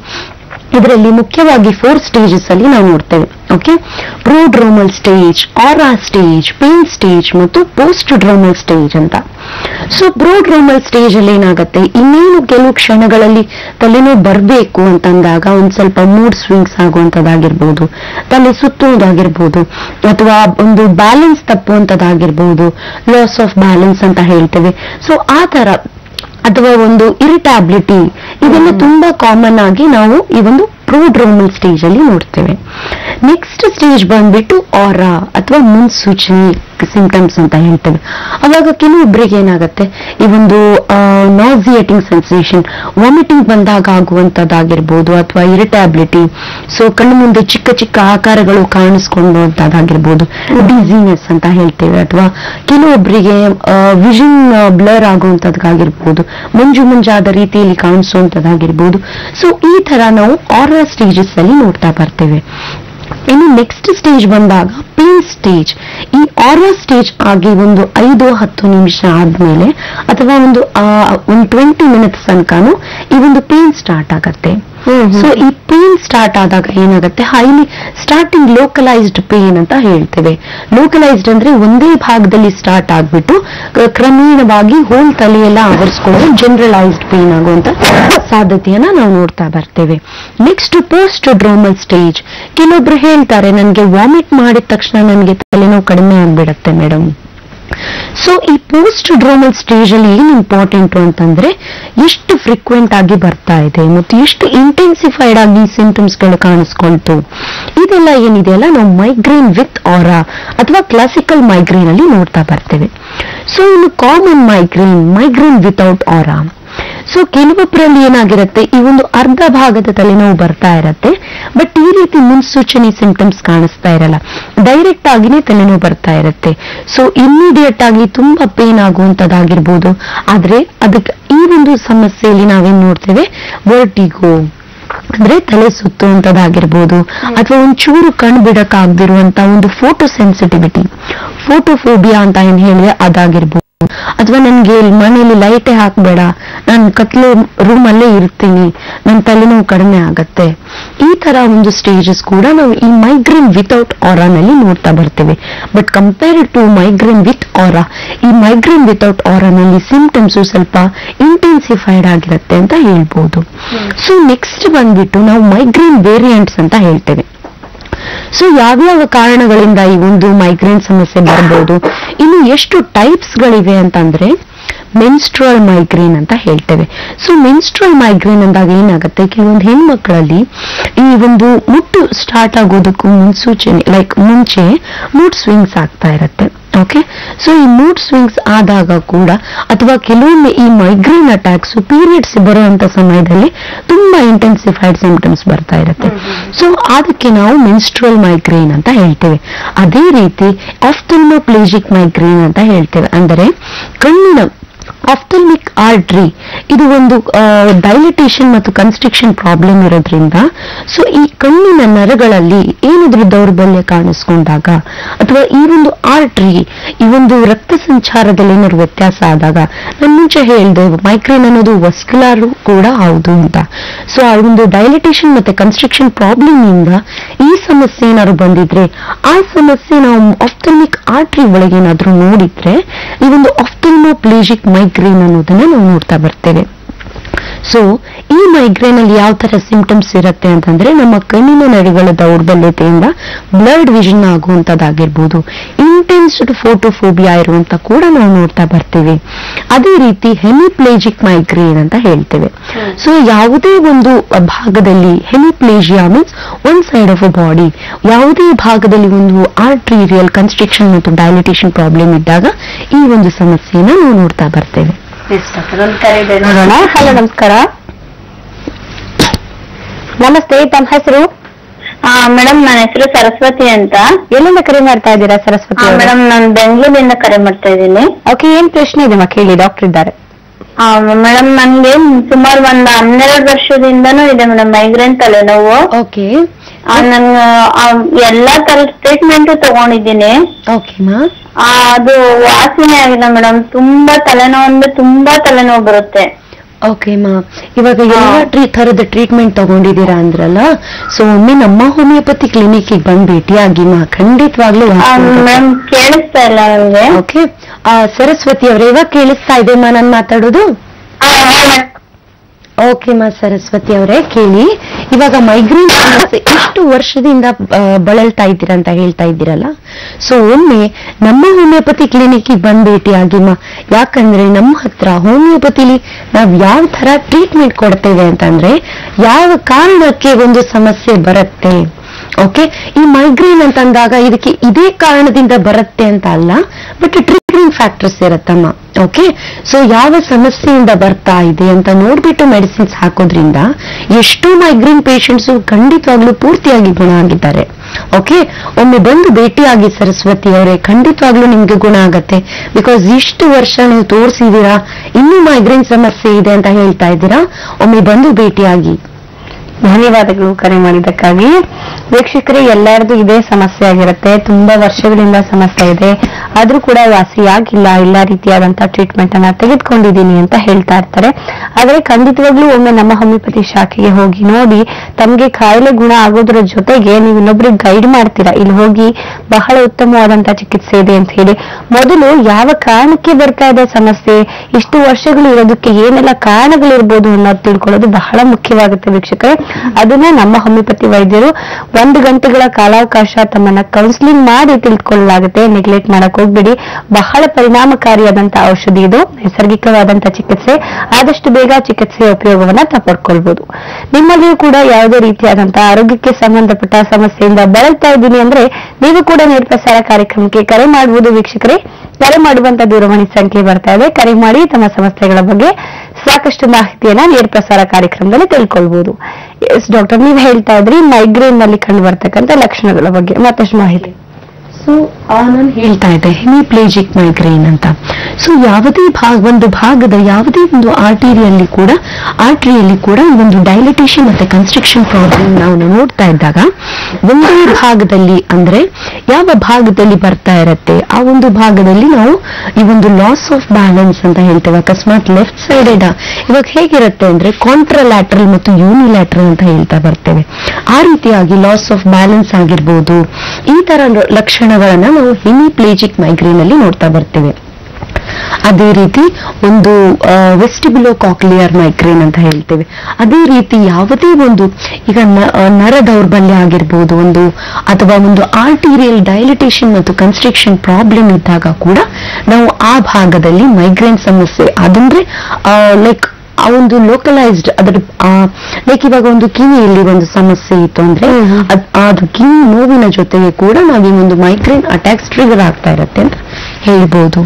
ಇದರಲ್ಲಿ ಮುಖ್ಯವಾಗಿ ಫೋರ್ ಸ್ಟೇಜಸ್ ಅಲ್ಲಿ ನಾವು ನೋಡ್ತೇವೆ okay prodromal stage aura stage pain stage ಮತ್ತು ಪೋಸ್ಟ್ ಡ್ರೋಮಲ್ ಸ್ಟೇಜ್ ಅಂತ ಸೊ ಪ್ರೋಡ್ರೋಮಲ್ ಸ್ಟೇಜ್ ಅಲ್ಲಿ ಏನಾಗುತ್ತೆ ಇನ್ನೇನು ಕೆಲವು ಕ್ಷಣಗಳಲ್ಲಿ ತಲೆನೋವು ಬರಬೇಕು ಅಂತಂದಾಗ ಒಂದ್ ಸ್ವಲ್ಪ ಮೂಡ್ ಸ್ವಿಂಗ್ಸ್ ಆಗುವಂತದ್ದಾಗಿರ್ಬೋದು ತಲೆ ಸುತ್ತುವುದಾಗಿರ್ಬೋದು ಅಥವಾ ಒಂದು ಬ್ಯಾಲೆನ್ಸ್ ತಪ್ಪುವಂತದ್ದಾಗಿರ್ಬೋದು ಲಾಸ್ ಆಫ್ ಬ್ಯಾಲೆನ್ಸ್ ಅಂತ ಹೇಳ್ತೇವೆ ಸೊ ಆ ತರ ಅಥವಾ ಒಂದು ಇರಿಟಾಬಿಲಿಟಿ ಇದೆಲ್ಲ ತುಂಬಾ ಕಾಮನ್ ಆಗಿ ನಾವು ಈ ಒಂದು ಪ್ರೋಡ್ರೋಮಲ್ ಸ್ಟೇಜ್ ಅಲ್ಲಿ ನೋಡ್ತೇವೆ ನೆಕ್ಸ್ಟ್ ಸ್ಟೇಜ್ ಬಂದ್ಬಿಟ್ಟು ಆರಾ ಅಥವಾ ಮುನ್ಸೂಚನೆ ಸಿಂಪ್ಟಮ್ಸ್ ಅಂತ ಹೇಳ್ತೇವೆ ಅವಾಗ ಕೆಲವೊಬ್ಬರಿಗೆ ಏನಾಗುತ್ತೆ ಈ ಒಂದು ನಾಸಿಯೇಟಿಂಗ್ ಸೆನ್ಸೇಷನ್ ವಾಮಿಟಿಂಗ್ ಬಂದಾಗ ಆಗುವಂತದ್ದಾಗಿರ್ಬೋದು ಅಥವಾ ಇರಿಟಾಬಿಲಿಟಿ ಸೊ ಕಣ್ಣು ಮುಂದೆ ಚಿಕ್ಕ ಚಿಕ್ಕ ಆಕಾರಗಳು ಕಾಣಿಸ್ಕೊಳ್ಳುವಂತದ್ದಾಗಿರ್ಬೋದು ಡಿಸಿನೆಸ್ ಅಂತ ಹೇಳ್ತೇವೆ ಅಥವಾ ಕೆಲವೊಬ್ಬರಿಗೆ ವಿಷನ್ ಬ್ಲರ್ ಆಗುವಂತದ್ದಾಗಿರ್ಬೋದು ಮಂಜು ಮಂಜಾದ ರೀತಿಯಲ್ಲಿ ಕಾಣಿಸುವಂತದ್ದಾಗಿರ್ಬೋದು ಸೊ ಈ ತರ ನಾವು ಆರಾ ಸ್ಟೇಜಸ್ ಅಲ್ಲಿ ನೋಡ್ತಾ ಬರ್ತೇವೆ ಇನ್ನು ನೆಕ್ಸ್ಟ್ ಸ್ಟೇಜ್ ಬಂದಾಗ ಪೇನ್ ಸ್ಟೇಜ್ ಈ ಆರಾ ಸ್ಟೇಜ್ ಆಗಿ ಒಂದು ಐದು ಹತ್ತು ನಿಮಿಷ ಆದ್ಮೇಲೆ ಅಥವಾ ಒಂದು ಆ, ಒಂದು ಟ್ವೆಂಟಿ ಮಿನಿಟ್ಸ್ ತನಕನೂ ಈ ಒಂದು ಪೇನ್ ಸ್ಟಾರ್ಟ್ ಆಗತ್ತೆ ಸೊ ಈ ಪೇನ್ ಸ್ಟಾರ್ಟ್ ಆದಾಗ ಏನಾಗುತ್ತೆ ಹೈಲಿ ಸ್ಟಾರ್ಟಿಂಗ್ ಲೋಕಲೈಸ್ಡ್ ಪೇನ್ ಅಂತ ಹೇಳ್ತೇವೆ ಲೋಕಲೈಸ್ಡ್ ಅಂದ್ರೆ ಒಂದೇ ಭಾಗದಲ್ಲಿ ಸ್ಟಾರ್ಟ್ ಆಗ್ಬಿಟ್ಟು ಕ- ಕ್ರಮೇಣವಾಗಿ ಹೋಲ್ ತಲೆಯೆಲ್ಲ ಆವರಿಸ್ಕೊಳ್ಳೋದು ಜನರಲೈಸ್ಡ್ ಪೇನ್ ಆಗುವಂತ ಸಾಧ್ಯತೆಯನ್ನ ನಾವು ನೋಡ್ತಾ ಬರ್ತೇವೆ ನೆಕ್ಸ್ಟ್ ಪೋಸ್ಟ್ ಡ್ರೋಮಲ್ ಸ್ಟೇಜ್ ಕೆಲವೊಬ್ರು ಹೇಳ್ತಾರೆ ನನಗೆ ವಾಮಿಟ್ ಮಾಡಿದ ತಕ್ಷಣ ನನಗೆ ತಲೆನೋವು ಕಡಿಮೆ ಆಗ್ಬಿಡತ್ತೆ ಮೇಡಮ್ ಸೊ ಈ ಪೋಸ್ಟ್ ಡ್ರೋಮಲ್ ಸ್ಟೇಜ್ ಅಲ್ಲಿ ಏನ್ ಇಂಪಾರ್ಟೆಂಟ್ ಅಂತಂದ್ರೆ ಎಷ್ಟು ಫ್ರೀಕ್ವೆಂಟ್ ಆಗಿ ಬರ್ತಾ ಇದೆ ಮತ್ತು ಎಷ್ಟು ಇಂಟೆನ್ಸಿಫೈಡ್ ಆಗಿ ಸಿಂಟಮ್ಸ್ ಗಳು ಕಾಣಿಸ್ಕೊಳ್ತು ಇದೆಲ್ಲ ಏನಿದೆಯಲ್ಲ ನಾವು ಮೈಗ್ರೇನ್ ವಿತ್ ಆರಾ ಅಥವಾ ಕ್ಲಾಸಿಕಲ್ ಮೈಗ್ರೇನ್ ಅಲ್ಲಿ ನೋಡ್ತಾ ಬರ್ತೇವೆ ಸೊ ಇನ್ನು common migraine migraine without aura so ಕೆಲವೊಬ್ಬರಲ್ಲಿ ಏನಾಗಿರುತ್ತೆ ಈ ಒಂದು ಅರ್ಧ ಭಾಗದ ತಲೆನೋವು ಬರ್ತಾ ಇರತ್ತೆ ಬಟ್ ಈ ರೀತಿ ಮುನ್ಸೂಚನೆ ಸಿಂಪ್ಟಮ್ಸ್ ಕಾಣಿಸ್ತಾ ಇರಲ್ಲ ಡೈರೆಕ್ಟ್ ಆಗಿನೇ ತಲೆನೋವು ಬರ್ತಾ ಇರುತ್ತೆ ಸೊ ಇಮಿಡಿಯೇಟ್ ಆಗಿ ತುಂಬಾ ಪೇನ್ ಆಗುವಂತದ್ದಾಗಿರ್ಬೋದು ಆದ್ರೆ ಅದಕ್ಕೆ ಈ ಒಂದು ಸಮಸ್ಯೆಯಲ್ಲಿ ನಾವೇನ್ ನೋಡ್ತೇವೆ ವರ್ಟಿಗೋ ಅಂದ್ರೆ ತಲೆ ಸುತ್ತುವಂತದ್ದಾಗಿರ್ಬೋದು ಅಥವಾ ಒಂಚೂರು ಕಣ್ ಬಿಡಕ್ಕಾಗ್ದಿರುವಂತ ಒಂದು ಫೋಟೋ ಸೆನ್ಸಿಟಿವಿಟಿ ಫೋಟೋಫೋಬಿಯಾ ಅಂತ ಏನ್ ಹೇಳಿದ್ರೆ ಅದಾಗಿರ್ಬೋದು ಅಥವಾ ನನ್ಗೆ ಮನೇಲಿ ಲೈಟೇ ಹಾಕ್ಬೇಡ ನಾನು ಕತ್ಲೆ ರೂಮ್ ಅಲ್ಲೇ ಇರ್ತೀನಿ ನನ್ನ ತಲೆನೋವು ಕಡಿಮೆ ಆಗತ್ತೆ ಈ ತರ ಒಂದು ಸ್ಟೇಜಸ್ ಕೂಡ ನಾವು ಈ ಮೈಗ್ರೇನ್ ವಿತೌಟ್ ಆರಾನಲ್ಲಿ ನೋಡ್ತಾ ಬರ್ತೇವೆ but compare to migraine with aura ಈ ಮೈಗ್ರೇನ್ ವಿತೌಟ್ ಆರಾನಲ್ಲಿ ಸಿಂಪ್ಟಮ್ಸ್ ಸ್ವಲ್ಪ ಇಂಟೆನ್ಸಿಫೈಡ್ ಆಗಿರುತ್ತೆ ಅಂತ ಹೇಳ್ಬೋದು ಸೊ ನೆಕ್ಸ್ಟ್ ಬಂದ್ಬಿಟ್ಟು ನಾವು ಮೈಗ್ರೇನ್ ವೇರಿಯಂಟ್ಸ್ ಅಂತ ಹೇಳ್ತೇವೆ ಸೊ ಯಾವ್ಯಾವ ಕಾರಣಗಳಿಂದ ಈ ಒಂದು ಮೈಗ್ರೇನ್ ಸಮಸ್ಯೆ ಬರ್ಬೋದು ಇನ್ನು ಎಷ್ಟು ಟೈಪ್ಸ್ ಗಳಿವೆ ಅಂತಂದ್ರೆ ಮೆನ್ಸ್ಟ್ರಲ್ ಮೈಗ್ರೇನ್ ಅಂತ ಹೇಳ್ತೇವೆ ಸೊ ಮೆನ್ಸ್ಟ್ರಲ್ ಮೈಗ್ರೇನ್ ಅಂದಾಗ ಏನಾಗುತ್ತೆ ಕೆಲವೊಂದು ಹೆಣ್ಮಕ್ಳಲ್ಲಿ ಈ ಒಂದು ಮುಟ್ಟು ಸ್ಟಾರ್ಟ್ ಆಗೋದಕ್ಕೂ ಮುನ್ಸೂಚನೆ ಲೈಕ್ ಮುಂಚೆ ಮೂಡ್ ಸ್ವಿಂಗ್ಸ್ ಆಗ್ತಾ ಇರತ್ತೆ ಓಕೆ ಸೊ ಈ ಮೂಡ್ ಸ್ವಿಂಗ್ಸ್ ಆದಾಗ ಕೂಡ ಅಥವಾ ಕೆಲವೊಮ್ಮೆ ಈ ಮೈಗ್ರೇನ್ ಅಟ್ಯಾಕ್ಸ್ ಪೀರಿಯಡ್ಸ್ ಬರುವಂತ ಸಮಯದಲ್ಲಿ ತುಂಬಾ ಇಂಟೆನ್ಸಿಫೈಡ್ ಸಿಂಪ್ಟಮ್ಸ್ ಬರ್ತಾ ಇರುತ್ತೆ ಸೊ ಅದಕ್ಕೆ ನಾವು ಮೆನ್ಸ್ಟ್ರಲ್ ಮೈಗ್ರೇನ್ ಅಂತ ಹೇಳ್ತೇವೆ ಅದೇ ರೀತಿ ಆಫ್ಥಲ್ಮೋಪ್ಲೇಜಿಕ್ ಮೈಗ್ರೇನ್ ಅಂತ ಹೇಳ್ತೇವೆ ಅಂದರೆ ಕಣ್ಣಿನ ಆಫ್ಥಲ್ಮಿಕ್ ಆರ್ಟ್ರಿ ಇದು ಒಂದು ಡೈಲಿಟೇಷನ್ ಮತ್ತು ಕನ್ಸ್ಟ್ರಿಕ್ಷನ್ ಪ್ರಾಬ್ಲಮ್ ಇರೋದ್ರಿಂದ ಸೊ ಈ ಕಣ್ಣಿನ ನರಗಳಲ್ಲಿ ಏನಾದ್ರೂ ದೌರ್ಬಲ್ಯ ಕಾಣಿಸ್ಕೊಂಡಾಗ ಅಥವಾ ಈ ಒಂದು ಆರ್ಟ್ರಿ ಈ ಒಂದು ರಕ್ತ ಸಂಚಾರದಲ್ಲಿ ಏನಾದ್ರು ವ್ಯತ್ಯಾಸ ಆದಾಗ ನಾನು ಮುಂಚೆ ಹೇಳಿದೆ ಮೈಗ್ರೇನ್ ಅನ್ನೋದು ವಸ್ಕ್ಯುಲಾರ್ ಕೂಡ ಹೌದು ಅಂತ ಸೊ ಆ ಒಂದು ಡೈಲಿಟೇಷನ್ ಮತ್ತೆ ಕನ್ಸ್ಟ್ರಿಕ್ಷನ್ ಪ್ರಾಬ್ಲಮ್ ಇಂದ ಈ ಸಮಸ್ಯೆ ಏನಾದ್ರು ಬಂದಿದ್ರೆ ಆ ಸಮಸ್ಯೆ ನಾವು ಆಫ್ಥಲ್ಮಿಕ್ ಆರ್ಟ್ರಿ ಒಳಗೆ ಏನಾದ್ರೂ ನೋಡಿದ್ರೆ ಈ ಒಂದು ಆಫ್ಥಲ್ಮೋಪ್ಲೇಜಿಕ್ ಮೈಗ್ರೇನ್ ಅನ್ನೋದನ್ನ ನಾವು ನೋಡ್ತಾ ಬರ್ತೇವೆ ಸೊ ಈ ಮೈಗ್ರೇನ್ ಅಲ್ಲಿ ಯಾವ ತರ ಸಿಂಪ್ಟಮ್ಸ್ ಇರುತ್ತೆ ಅಂತಂದ್ರೆ ನಮ್ಮ ಕಣ್ಣಿನ ನರಿಗಳ ದೌರ್ಬಲ್ಯತೆಯಿಂದ ಬ್ಲಡ್ ವಿಷನ್ ಆಗುವಂತದ್ದಾಗಿರ್ಬೋದು ಇಂಟೆನ್ಸ್ ಫೋಟೋಫೋಬಿಯಾ ಇರುವಂತ ಕೂಡ ನಾವು ನೋಡ್ತಾ ಬರ್ತೀವಿ ಅದೇ ರೀತಿ ಹೆಮಿಪ್ಲೇಜಿಕ್ ಮೈಗ್ರೇನ್ ಅಂತ ಹೇಳ್ತೇವೆ ಸೊ ಯಾವುದೇ ಒಂದು ಭಾಗದಲ್ಲಿ hemiplegia means one side of a body ಯಾವುದೇ ಭಾಗದಲ್ಲಿ ಒಂದು ಆರ್ಟ್ರೀರಿಯಲ್ ಕನ್ಸ್ಟ್ರಿಕ್ಷನ್ ಮತ್ತು ಡೈಲಿಟೇಷನ್ ಪ್ರಾಬ್ಲಮ್ ಇದ್ದಾಗ ಈ ಒಂದು ಸಮಸ್ಯೆನ ನಾವು ನೋಡ್ತಾ ಬರ್ತೇವೆ ಒಂದು ಕರೆ ಇದೆ ನೋಡೋಣ ಹಲೋ ನಮಸ್ಕಾರ ನಮಸ್ತೆ ತಮ್ಮ ಹೆಸರು ಮೇಡಮ್ ನನ್ನ ಹೆಸರು ಸರಸ್ವತಿ ಅಂತ ಎಲ್ಲಿಂದ ಕರೆ ಮಾಡ್ತಾ ಇದ್ದೀರಾ ಸರಸ್ವತಿ ಮೇಡಮ್ ನಾನು ಬೆಂಗಳೂರಿಂದ ಕರೆ ಮಾಡ್ತಾ ಇದ್ದೀನಿ ಓಕೆ ಏನ್ ಪ್ರಶ್ನೆ ಇದೆ ಮಾ ಕೇಳಿ ಡಾಕ್ಟರ್ ಇದ್ದಾರೆ ಮೇಡಮ್ ನನ್ಗೆ ಸುಮಾರು ಒಂದ್ ಹನ್ನೆರಡು ವರ್ಷದಿಂದನೂ ಇದೆ ಮೇಡಮ್ ಮೈಗ್ರೇನ್ ತಲೆನೋವು ಓಕೆ ಆ, ನನ್ ಆ, ಎಲ್ಲಾ ತರ ಟ್ರೀಟ್ಮೆಂಟ್ ತಗೊಂಡಿದ್ದೀನಿ ಓಕೆ ಮಾ ಆ, ಅದು ವಾಸಿನೇ ಆಗಿಲ್ಲ ಮೇಡಮ್ ತುಂಬಾ ತಲೆನೋವು ಅಂದ್ರೆ ತುಂಬಾ ತಲೆನೋವು ಬರುತ್ತೆ ಓಕೆ ಮಾ ಇವಾಗ ಎಲ್ಲ ಟ್ರೀ ತರದ ಟ್ರೀಟ್ಮೆಂಟ್ ತಗೊಂಡಿದ್ದೀರಾ ಅಂದ್ರಲ್ಲ ಸೊ ಒಮ್ಮೆ ನಮ್ಮ ಹೋಮಿಯೋಪತಿ ಕ್ಲಿನಿಕ್ ಬಂದ್ ಭೇಟಿಯಾಗಿ ಮಾ ಖಂಡಿತವಾಗ್ಲೂ ಮೇಡಮ್ ಕೇಳಿಸ್ತಾ ಇಲ್ಲ ನನ್ಗೆ ಓಕೆ ಸರಸ್ವತಿ ಅವ್ರೆ ಇವಾಗ ಕೇಳಿಸ್ತಾ ಇದೆ ಮಾ ನಾನು ಮಾತಾಡೋದು ಆ, ಹಾ, madam. ಓಕೆ ಮಾ ಸರಸ್ವತಿ ಅವರೇ ಕೇಳಿ ಇವಾಗ ಮೈಗ್ರೇನ್ ಸಮಸ್ಯೆ ಎಷ್ಟು ವರ್ಷದಿಂದ ಆ, ಬಳಲ್ತಾ ಇದ್ದೀರಾ ಅಂತ ಹೇಳ್ತಾ ಇದ್ದೀರಲ್ಲ ಸೊ ಒಮ್ಮೆ ನಮ್ಮ ಹೋಮಿಯೋಪತಿ ಕ್ಲಿನಿಕ್ ಬಂದ್ ಭೇಟಿಯಾಗಿ ಮಾ ಯಾಕಂದ್ರೆ ನಮ್ಮ ಹತ್ರ ಹೋಮಿಯೋಪತಿಲಿ ನಾವ್ ಯಾವ ತರ ಟ್ರೀಟ್ಮೆಂಟ್ ಕೊಡ್ತೇವೆ ಅಂತಂದ್ರೆ ಯಾವ ಕಾರಣಕ್ಕೆ ಒಂದು ಸಮಸ್ಯೆ ಬರುತ್ತೆ ಓಕೆ ಈ ಮೈಗ್ರೇನ್ ಅಂತಂದಾಗ ಇದಕ್ಕೆ ಇದೇ ಕಾರಣದಿಂದ ಬರುತ್ತೆ ಅಂತ ಅಲ್ಲ ಬಟ್ ಟ್ರಿಗರಿಂಗ್ ಫ್ಯಾಕ್ಟರ್ಸ್ ಇರುತ್ತಮ್ಮ ಓಕೆ ಸೊ ಯಾವ ಸಮಸ್ಯೆಯಿಂದ ಬರ್ತಾ ಇದೆ ಅಂತ ನೋಡ್ಬಿಟ್ಟು ಮೆಡಿಸಿನ್ಸ್ ಹಾಕೋದ್ರಿಂದ ಎಷ್ಟೋ ಮೈಗ್ರೇನ್ ಪೇಷಂಟ್ಸ್ ಖಂಡಿತವಾಗ್ಲೂ ಪೂರ್ತಿಯಾಗಿ ಗುಣ ಆಗಿದ್ದಾರೆ ಓಕೆ ಒಮ್ಮೆ ಬಂದು ಭೇಟಿಯಾಗಿ ಸರಸ್ವತಿ ಅವರೇ ಖಂಡಿತವಾಗ್ಲೂ ನಿಮ್ಗೆ ಗುಣ ಆಗತ್ತೆ ಬಿಕಾಸ್ ಇಷ್ಟು ವರ್ಷ ನೀವು ತೋರಿಸಿದೀರಾ ಇನ್ನೂ ಮೈಗ್ರೇನ್ ಸಮಸ್ಯೆ ಇದೆ ಅಂತ ಹೇಳ್ತಾ ಇದ್ದೀರಾ ಒಮ್ಮೆ ಬಂದು ಭೇಟಿಯಾಗಿ ಧನ್ಯವಾದಗಳು ಕರೆ ಮಾಡಿದ್ದಕ್ಕಾಗಿ ವೀಕ್ಷಕರೇ ಎಲ್ಲರದು ಇದೇ ಸಮಸ್ಯೆ ಆಗಿರುತ್ತೆ ತುಂಬಾ ವರ್ಷಗಳಿಂದ ಸಮಸ್ಯೆ ಇದೆ ಆದ್ರೂ ಕೂಡ ವಾಸಿಯಾಗಿಲ್ಲ ಎಲ್ಲಾ ರೀತಿಯಾದಂತಹ ಟ್ರೀಟ್ಮೆಂಟ್ ಅನ್ನ ತೆಗೆದುಕೊಂಡಿದ್ದೀನಿ ಅಂತ ಹೇಳ್ತಾ ಇರ್ತಾರೆ ಆದ್ರೆ ಖಂಡಿತವಾಗ್ಲೂ ಒಮ್ಮೆ ನಮ್ಮ ಹೋಮಿಯೋಪತಿ ಶಾಖೆಗೆ ಹೋಗಿ ನೋಡಿ ತಮ್ಗೆ ಕಾಯಿಲೆ ಗುಣ ಆಗೋದ್ರ ಜೊತೆಗೆ ನೀವು ಇನ್ನೊಬ್ರಿಗೆ ಗೈಡ್ ಮಾಡ್ತೀರಾ ಇಲ್ಲಿ ಹೋಗಿ ಬಹಳ ಉತ್ತಮವಾದಂತಹ ಚಿಕಿತ್ಸೆ ಇದೆ ಅಂತ ಹೇಳಿ ಮೊದಲು ಯಾವ ಕಾರಣಕ್ಕೆ ಬರ್ತಾ ಇದೆ ಸಮಸ್ಯೆ ಇಷ್ಟು ವರ್ಷಗಳು ಇರೋದಕ್ಕೆ ಏನೆಲ್ಲ ಕಾರಣಗಳಿರ್ಬೋದು ಅನ್ನೋದು ತಿಳ್ಕೊಳ್ಳೋದು ಬಹಳ ಮುಖ್ಯವಾಗುತ್ತೆ ವೀಕ್ಷಕರೇ ಅದನ್ನ ನಮ್ಮ ಹೋಮಿಯೋಪತಿ ವೈದ್ಯರು ಒಂದು ಗಂಟೆಗಳ ಕಾಲಾವಕಾಶ ತಮ್ಮನ್ನ ಕೌನ್ಸಿಲಿಂಗ್ ಮಾಡಿ ತಿಳ್ಕೊಳ್ಳಲಾಗುತ್ತೆ ನೆಗ್ಲೆಕ್ಟ್ ಮಾಡಕ್ ಹೋಗ್ಬಿಡಿ ಬಹಳ ಪರಿಣಾಮಕಾರಿಯಾದಂತಹ ಔಷಧಿ ಇದು ನೈಸರ್ಗಿಕವಾದಂತಹ ಚಿಕಿತ್ಸೆ ಆದಷ್ಟು ಬೇಗ ಚಿಕಿತ್ಸೆಯ ಉಪಯೋಗವನ್ನ ತಾವು ಪಡ್ಕೊಳ್ಬಹುದು ನಿಮ್ಮಲ್ಲಿಯೂ ಕೂಡ ಯಾವುದೇ ರೀತಿಯಾದಂತಹ ಆರೋಗ್ಯಕ್ಕೆ ಸಂಬಂಧಪಟ್ಟ ಸಮಸ್ಯೆಯಿಂದ ಬಳಲ್ತಾ ಇದ್ದೀನಿ ಅಂದ್ರೆ ನೀವು ಕೂಡ ನೇರ ಪ್ರಸಾರ ಕಾರ್ಯಕ್ರಮಕ್ಕೆ ಕರೆ ಮಾಡಬಹುದು ವೀಕ್ಷಕರೇ ಕರೆ ಮಾಡುವಂತ ದೂರವಾಣಿ ಸಂಖ್ಯೆ ಬರ್ತಾ ಇದೆ ಕರೆ ಮಾಡಿ ತಮ್ಮ ಸಮಸ್ಯೆಗಳ ಬಗ್ಗೆ ಸಾಕಷ್ಟು ಮಾಹಿತಿಯನ್ನ ನೇರ ಪ್ರಸಾರ ಕಾರ್ಯಕ್ರಮದಲ್ಲಿ ತಿಳ್ಕೊಳ್ಬಹುದು ಎಸ್ ಡಾಕ್ಟರ್ ನೀವು ಹೇಳ್ತಾ ಇದ್ರಿ ಮೈಗ್ರೇನ್ ನಲ್ಲಿ ಕಂಡು ಬರ್ತಕ್ಕಂಥ ಲಕ್ಷಣಗಳ ಬಗ್ಗೆ ಮತ್ತಷ್ಟು ಮಾಹಿತಿ ಸೊ ನಾನು ಹೇಳ್ತಾ ಇದ್ದೆ ಹೆಮಿಪ್ಲೇಜಿಕ್ ಮೈಗ್ರೇನ್ ಅಂತ ಸೊ ಯಾವುದೇ ಭಾಗ ಒಂದು ಭಾಗದ ಯಾವುದೇ ಒಂದು ಆರ್ಟರಿಯಲ್ಲಿ ಕೂಡ ಆರ್ಟರಿಯಲ್ಲಿ ಕೂಡ ಈ ಒಂದು ಡೈಲಿಟೇಷನ್ ಮತ್ತೆ ಕನ್ಸ್ಟ್ರಕ್ಷನ್ ಪ್ರಾಬ್ಲಮ್ ನಾವು ನೋಡ್ತಾ ಇದ್ದಾಗ ಒಂದೇ ಭಾಗದಲ್ಲಿ ಅಂದ್ರೆ ಯಾವ ಭಾಗದಲ್ಲಿ ಬರ್ತಾ ಇರತ್ತೆ ಆ ಒಂದು ಭಾಗದಲ್ಲಿ ನಾವು ಈ ಒಂದು ಲಾಸ್ ಆಫ್ ಬ್ಯಾಲೆನ್ಸ್ ಅಂತ ಹೇಳ್ತೇವೆ ಅಕಸ್ಮಾತ್ ಲೆಫ್ಟ್ ಸೈಡೆಡ್ ಇವಾಗ ಹೇಗಿರುತ್ತೆ ಅಂದ್ರೆ ಕಾಂಟ್ರಲ್ಯಾಟ್ರಲ್ ಮತ್ತು ಯೂನಿಲ್ಯಾಟ್ರಲ್ ಅಂತ ಹೇಳ್ತಾ ಬರ್ತೇವೆ ಆ ರೀತಿಯಾಗಿ ಲಾಸ್ ಆಫ್ ಬ್ಯಾಲೆನ್ಸ್ ಆಗಿರ್ಬೋದು ಈ ತರ ಲ- ಲಕ್ಷಣಗಳನ್ನ ನಾವು ಹೆಮಿಪ್ಲೇಜಿಕ್ ಮೈಗ್ರೇನ್ ಅಲ್ಲಿ ನೋಡ್ತಾ ಬರ್ತೇವೆ ಅದೇ ರೀತಿ ಒಂದು ವೆಸ್ಟಿಬ್ಯುಲೋ ಕಾಕ್ಲಿಯರ್ ಮೈಗ್ರೇನ್ ಅಂತ ಹೇಳ್ತೇವೆ ಅದೇ ರೀತಿ ಯಾವುದೇ ಒಂದು ಈಗ ನ- ಆ, ನರ ದೌರ್ಬಲ್ಯ ಆಗಿರ್ಬೋದು ಒಂದು ಅಥವಾ ಒಂದು ಆರ್ಟೀರಿಯಲ್ ಡೈಲಿಟೇಷನ್ ಮತ್ತು ಕನ್ಸ್ಟ್ರಕ್ಷನ್ ಪ್ರಾಬ್ಲಮ್ ಇದ್ದಾಗ ಕೂಡ ನಾವು ಆ ಭಾಗದಲ್ಲಿ ಮೈಗ್ರೇನ್ ಸಮಸ್ಯೆ ಅದಂದ್ರೆ ಲೈಕ್ ಆ ಒಂದು ಲೋಕಲೈಸ್ಡ್ ಅದರ ಲೈಕ್ ಇವಾಗ ಒಂದು ಕಿವಿಯಲ್ಲಿ ಒಂದು ಸಮಸ್ಯೆ ಇತ್ತು ಅಂದ್ರೆ ಅದ್- ಅದು ಕಿವಿ ನೋವಿನ ಜೊತೆಗೆ ಕೂಡ ನಾವು ಈ ಒಂದು ಮೈಗ್ರೇನ್ ಅಟ್ಯಾಕ್ಸ್ ಟ್ರಿಗರ್ ಆಗ್ತಾ ಇರತ್ತೆ ಅಂತ ಹೇಳ್ಬೋದು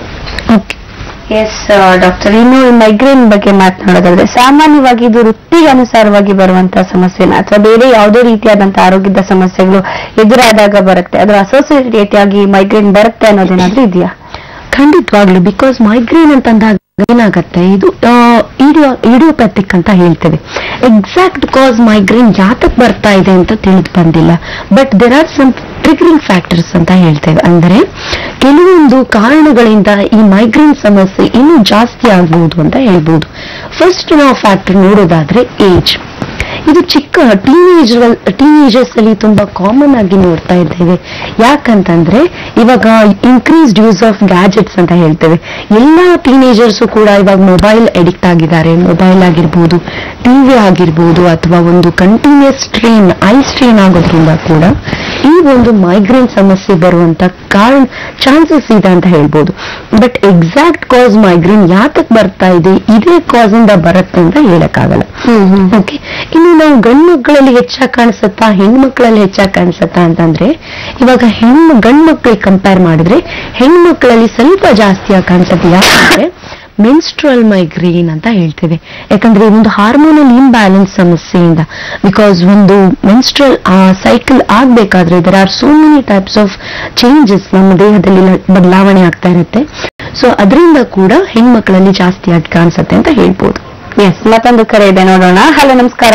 ಓಕೆ ಎಸ್ ಡಾಕ್ಟರ್ ಇನ್ನು ಈ ಮೈಗ್ರೇನ್ ಬಗ್ಗೆ ಮಾತನಾಡೋದಾದ್ರೆ ಸಾಮಾನ್ಯವಾಗಿ ಇದು ವೃತ್ತಿಗೆ ಅನುಸಾರವಾಗಿ ಬರುವಂತಹ ಸಮಸ್ಯೆನ ಅಥವಾ ಬೇರೆ ಯಾವುದೇ ರೀತಿಯಾದಂತಹ ಆರೋಗ್ಯದ ಸಮಸ್ಯೆಗಳು ಎದುರಾದಾಗ ಬರುತ್ತೆ ಅದರ ಅಸೋಸಿಯೇಟ್ ಆಗಿ ಮೈಗ್ರೇನ್ ಬರುತ್ತೆ ಅನ್ನೋದೇನಾದ್ರೂ ಇದೆಯಾ ಖಂಡಿತವಾಗ್ಲು ಬಿಕಾಸ್ ಮೈಗ್ರೇನ್ ಅಂತಂದಾಗ ಏನಾಗತ್ತೆ ಇದು ಇಡಿಯೋ ಇಡಿಯೋಪ್ಯಾಥಿಕ್ ಅಂತ ಹೇಳ್ತೇವೆ ಎಕ್ಸಾಕ್ಟ್ ಕಾಸ್ ಮೈಗ್ರೇನ್ ಯಾತಕ್ ಬರ್ತಾ ಇದೆ ಅಂತ ತಿಳಿದು ಬಂದಿಲ್ಲ but there are some triggering factors ಅಂತ ಹೇಳ್ತೇವೆ ಅಂದರೆ ಕೆಲವೊಂದು ಕಾರಣಗಳಿಂದ ಈ ಮೈಗ್ರೇನ್ ಸಮಸ್ಯೆ ಇನ್ನೂ ಜಾಸ್ತಿ ಆಗ್ಬಹುದು ಅಂತ ಹೇಳ್ಬೋದು ಫಸ್ಟ್ ನಾವು ಫ್ಯಾಕ್ಟರ್ ನೋಡೋದಾದ್ರೆ ಏಜ್ ಇದು ಚಿಕ್ಕ ಟೀನೇಜ್ ಟೀನೇಜರ್ಸ್ ಅಲ್ಲಿ ತುಂಬಾ ಕಾಮನ್ ಆಗಿ ನೋಡ್ತಾ ಇದ್ದೇವೆ ಯಾಕಂತಂದ್ರೆ ಇವಾಗ ಇನ್ಕ್ರೀಸ್ಡ್ ಯೂಸ್ ಆಫ್ ಗ್ಯಾಜೆಟ್ಸ್ ಅಂತ ಹೇಳ್ತೇವೆ ಎಲ್ಲ ಟೀನೇಜರ್ಸ್ ಕೂಡ ಇವಾಗ ಮೊಬೈಲ್ ಅಡಿಕ್ಟ್ ಆಗಿದ್ದಾರೆ ಮೊಬೈಲ್ ಆಗಿರ್ಬೋದು ಟಿವಿ ಆಗಿರ್ಬೋದು ಅಥವಾ ಒಂದು ಕಂಟಿನ್ಯೂಸ್ ಸ್ಟ್ರೇನ್ ಐ ಸ್ಟ್ರೇನ್ ಆಗೋದ್ರಿಂದ ಕೂಡ ಈ ಒಂದು ಮೈಗ್ರೇನ್ ಸಮಸ್ಯೆ ಬರುವಂತ ಕಾರಣ ಚಾನ್ಸಸ್ ಇದೆ ಅಂತ ಹೇಳ್ಬೋದು ಬಟ್ ಎಕ್ಸಾಕ್ಟ್ ಕಾಸ್ ಮೈಗ್ರೇನ್ ಯಾತಕ್ ಬರ್ತಾ ಇದೆ ಇದೇ ಕಾಸ್ ಇಂದ ಬರುತ್ತೆ ಅಂತ ಹೇಳಕ್ಕಾಗಲ್ಲ ಓಕೆ ಇನ್ನು ನಾವು ಗಂಡು ಮಕ್ಕಳಲ್ಲಿ ಹೆಚ್ಚಾಗಿ ಕಾಣಿಸುತ್ತಾ ಹೆಣ್ಮಕ್ಳಲ್ಲಿ ಹೆಚ್ಚಾಗಿ ಕಾಣಿಸುತ್ತಾ ಅಂತಂದ್ರೆ ಇವಾಗ ಹೆಣ್ಣು ಗಂಡು ಮಕ್ಕಳಿಗೆ ಕಂಪೇರ್ ಮಾಡಿದ್ರೆ ಹೆಣ್ಮಕ್ಳಲ್ಲಿ ಸ್ವಲ್ಪ ಜಾಸ್ತಿಯಾಗಿ ಕಾಣಿಸುತ್ತೆ ಯಾಕಂದ್ರೆ ಮೆನ್ಸ್ಟ್ರಲ್ ಮೈಗ್ರೇನ್ ಅಂತ ಹೇಳ್ತೇವೆ ಯಾಕಂದ್ರೆ ಒಂದು ಹಾರ್ಮೋನಲ್ ಇಂಬ್ಯಾಲೆನ್ಸ್ ಸಮಸ್ಯೆಯಿಂದ ಬಿಕಾಸ್ ಒಂದು ಮೆನ್ಸ್ಟ್ರಲ್ ಸೈಕಲ್ ಆಗ್ಬೇಕಾದ್ರೆ there are so many types of changes ನಮ್ಮ ದೇಹದಲ್ಲಿ ಲ- ಬದಲಾವಣೆ ಆಗ್ತಾ ಇರುತ್ತೆ ಸೊ ಅದರಿಂದ ಕೂಡ ಹೆಣ್ಮಕ್ಳಲ್ಲಿ ಜಾಸ್ತಿಯಾಗಿ ಕಾಣಿಸುತ್ತೆ ಅಂತ ಹೇಳ್ಬೋದು ಎಸ್ ಮತ್ತೊಂದು ಕರೆ ಇದೆ ನೋಡೋಣ ಹಲೋ ನಮಸ್ಕಾರ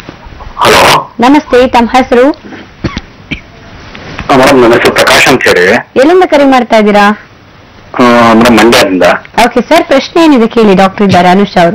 ಹಲೋ ನಮಸ್ತೆ ತಮ್ಮ ಹೆಸರು ಮೇಡಮ್ ನನ್ನ ಹೆಸರು ಪ್ರಕಾಶ್ ಅಂತ ಹೇಳಿ ಎಲ್ಲಿಂದ ಕರೆ ಮಾಡ್ತಾ ಇದ್ದೀರಾ ಮೇಡಮ್ ಮಂಡ್ಯದಿಂದ ಓಕೆ ಸರ್ ಪ್ರಶ್ನೆ ಏನಿದೆ ಕೇಳಿ ಡಾಕ್ಟರ್ ಇದ್ದಾರೆ ಅನುಷ್ ಅವರು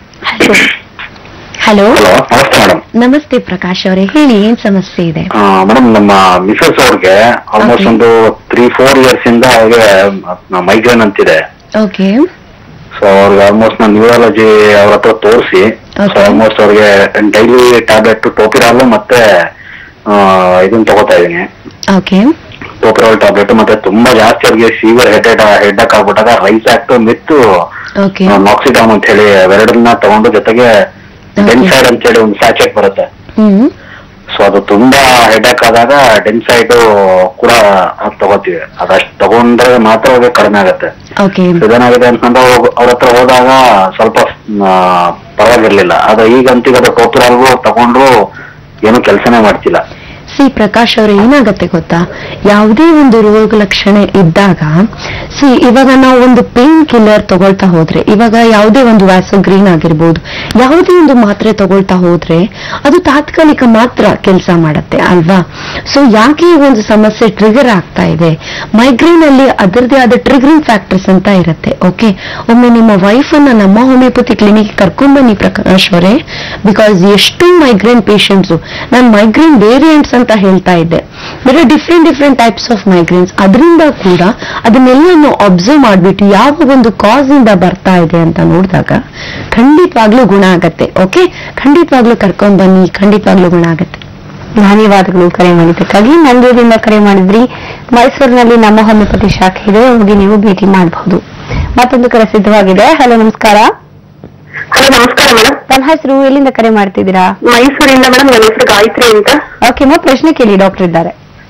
ಹಲೋ ಹಲೋ ನಮಸ್ತೆ ಮೇಡಮ್ ನಮಸ್ತೆ ಪ್ರಕಾಶ್ ಅವರೇ ಹೇಳಿ ಏನ್ ಸಮಸ್ಯೆ ಇದೆ ಮೇಡಮ್ ನಮ್ಮ ಮಿಸಸ್ ಅವ್ರಿಗೆ ಆಲ್ಮೋಸ್ಟ್ Okay. ಒಂದು ತ್ರೀ ಫೋರ್ ಇಯರ್ಸ್ ಇಂದ ಅವ್ರಿಗೆ ಮೈಗ್ರೇನ್ ಅಂತಿದೆ ಓಕೆ ಸೊ ಅವ್ರಿಗೆ ಆಲ್ಮೋಸ್ಟ್ ನಾನು ನ್ಯೂರಾಲಜಿ ಅವ್ರ ಹತ್ರ ತೋರಿಸಿ ಸೊ Okay. ಆಲ್ಮೋಸ್ಟ್ ಅವ್ರಿಗೆ ಡೈಲಿ ಟ್ಯಾಬ್ಲೆಟ್ ಟೋಪಿರಾಲ್ ಮತ್ತೆ ಆ, ಇದನ್ನ ತಗೋತಾ ಇದೀನಿ ಓಕೆ ಟೋಪಿರಾಲ್ ಟ್ಯಾಬ್ಲೆಟ್ ಮತ್ತೆ ತುಂಬಾ ಜಾಸ್ತಿ ಅವ್ರಿಗೆ ಫೀವರ್ ಹೆಡ್ ಹೆಡ್ ಆಗ್ಬಿಟ್ಟಾಗ ರೈಸ್ ಆಕ್ಟ್ ಮಿತ್ತು ಓಕೆ ನಾಕ್ಸಿಡಾಮ್ ಅಂತ ಹೇಳಿ ಅವೆರಡನ್ನ ತಗೊಂಡು ಜೊತೆಗೆ Okay. ಡೆನ್ಸೈಡ್ ಅಂತ ಹೇಳಿ ಒಂದು ಸ್ಯಾಚೆಟ್ ಬರುತ್ತೆ ಹ್ಮ್ ಸೊ ಅದು ತುಂಬಾ ಹೆಡ್ಯಾಕ್ ಆದಾಗ ಡೆನ್ಸೈಡ್ ಕೂಡ ಅದ್ ತಗೋತೀವಿ ಅದಷ್ಟು ತಗೊಂಡ್ರೆ ಮಾತ್ರ ಅವ್ರಿಗೆ ಕಡಿಮೆ ಆಗುತ್ತೆ ಓಕೆ So ಇದೇನಾಗಿದೆ ಅಂತಂದ್ರೆ ಹೋಗ್- ಅವ್ರ ಹತ್ರ ಹೋದಾಗ ಸ್ವಲ್ಪ ಆ, ಪರವಾಗಿರ್ಲಿಲ್ಲ ಅದು ಈಗಂತೀಗ ಅದು ಟೋಪಿರಾಲ್ಗೂ ತಗೊಂಡ್ರು ಏನು ಕೆಲಸನೇ ಮಾಡ್ತಿಲ್ಲ ಸಿ ಪ್ರಕಾಶ್ ಅವ್ರೆ ಏನಾಗತ್ತೆ ಗೊತ್ತಾ ಯಾವುದೇ ಒಂದು ರೋಗ ಲಕ್ಷಣ ಇದ್ದಾಗ ಸಿ ಇವಾಗ ನಾವು ಒಂದು ಪೇನ್ ಕಿಲ್ಲರ್ ತಗೊಳ್ತಾ ಹೋದ್ರೆ ಇವಾಗ ಯಾವುದೇ ಒಂದು ವ್ಯಾಸೋಗ್ರೀನ್ ಆಗಿರ್ಬೋದು ಯಾವುದೇ ಒಂದು ಮಾತ್ರೆ ತಗೊಳ್ತಾ ಹೋದ್ರೆ ಅದು ತಾತ್ಕಾಲಿಕ ಮಾತ್ರ ಕೆಲಸ ಮಾಡತ್ತೆ ಅಲ್ವಾ ಸೊ ಯಾಕೆ ಈ ಒಂದು ಸಮಸ್ಯೆ ಟ್ರಿಗರ್ ಆಗ್ತಾ ಇದೆ ಮೈಗ್ರೇನ್ ಅಲ್ಲಿ ಅದರದೇ ಆದ ಟ್ರಿಗರಿಂಗ್ ಫ್ಯಾಕ್ಟರ್ಸ್ ಅಂತ ಇರುತ್ತೆ ಓಕೆ ಒಮ್ಮೆ ನಿಮ್ಮ ವೈಫ್ ಅನ್ನ ನಮ್ಮ ಹೋಮಿಯೋಪತಿ ಕ್ಲಿನಿಕ್ ಕರ್ಕೊಂಡ್ ಬನ್ನಿ ಪ್ರಕಾಶ್ ಅವರೇ ಬಿಕಾಸ್ ಎಷ್ಟು ಮೈಗ್ರೇನ್ ಪೇಷಂಟ್ಸ್ ನಾನು ಮೈಗ್ರೇನ್ ವೇರಿಯಂಟ್ಸ್ ಅಂತ ಹೇಳ್ತಾ ಇದ್ದೆ ಬೇರೆ different different types of migraines ಅದರಿಂದ ಕೂಡ ಅದನ್ನೆಲ್ಲ ಅಬ್ಸರ್ವ್ ಮಾಡ್ಬಿಟ್ಟು ಯಾವ ಒಂದು ಕಾಸ್ ಇಂದ ಬರ್ತಾ ಇದೆ ಅಂತ ನೋಡಿದಾಗ ಖಂಡಿತವಾಗ್ಲೂ ಗುಣ ಆಗತ್ತೆ ಓಕೆ ಖಂಡಿತವಾಗ್ಲೂ ಕರ್ಕೊಂಡ್ ಬನ್ನಿ ಖಂಡಿತವಾಗ್ಲೂ ಗುಣ ಆಗತ್ತೆ ಧನ್ಯವಾದಗಳು ಕರೆ ಮಾಡಿದ್ದಕ್ಕಾಗಿ ಮಂಡ್ಯದಿಂದ ಕರೆ ಮಾಡಿದ್ರಿ ಮೈಸೂರಿನಲ್ಲಿ ನಮ್ಮ ಹೋಮಿಯೋಪತಿ ಶಾಖೆ ಇದೆ ಹೋಗಿ ನೀವು ಭೇಟಿ ಮಾಡಬಹುದು ಮತ್ತೊಂದು ಕರೆ ಸಿದ್ಧವಾಗಿದೆ ಹಲೋ ನಮಸ್ಕಾರ ಹಲೋ ನಮಸ್ಕಾರ ಮೇಡಮ್ ತಮ್ಮ ಹೆಸರು ಎಲ್ಲಿಂದ ಕರೆ ಮಾಡ್ತಿದ್ದೀರಾ ಮೈಸೂರಿಂದ ಮೇಡಮ್ ನನ್ನ ಹೆಸರು ಗಾಯತ್ರಿ ಅಂತ ಓಕೆ ಮಾ ಪ್ರಶ್ನೆ ಕೇಳಿ ಡಾಕ್ಟರ್ ಇದ್ದಾರೆ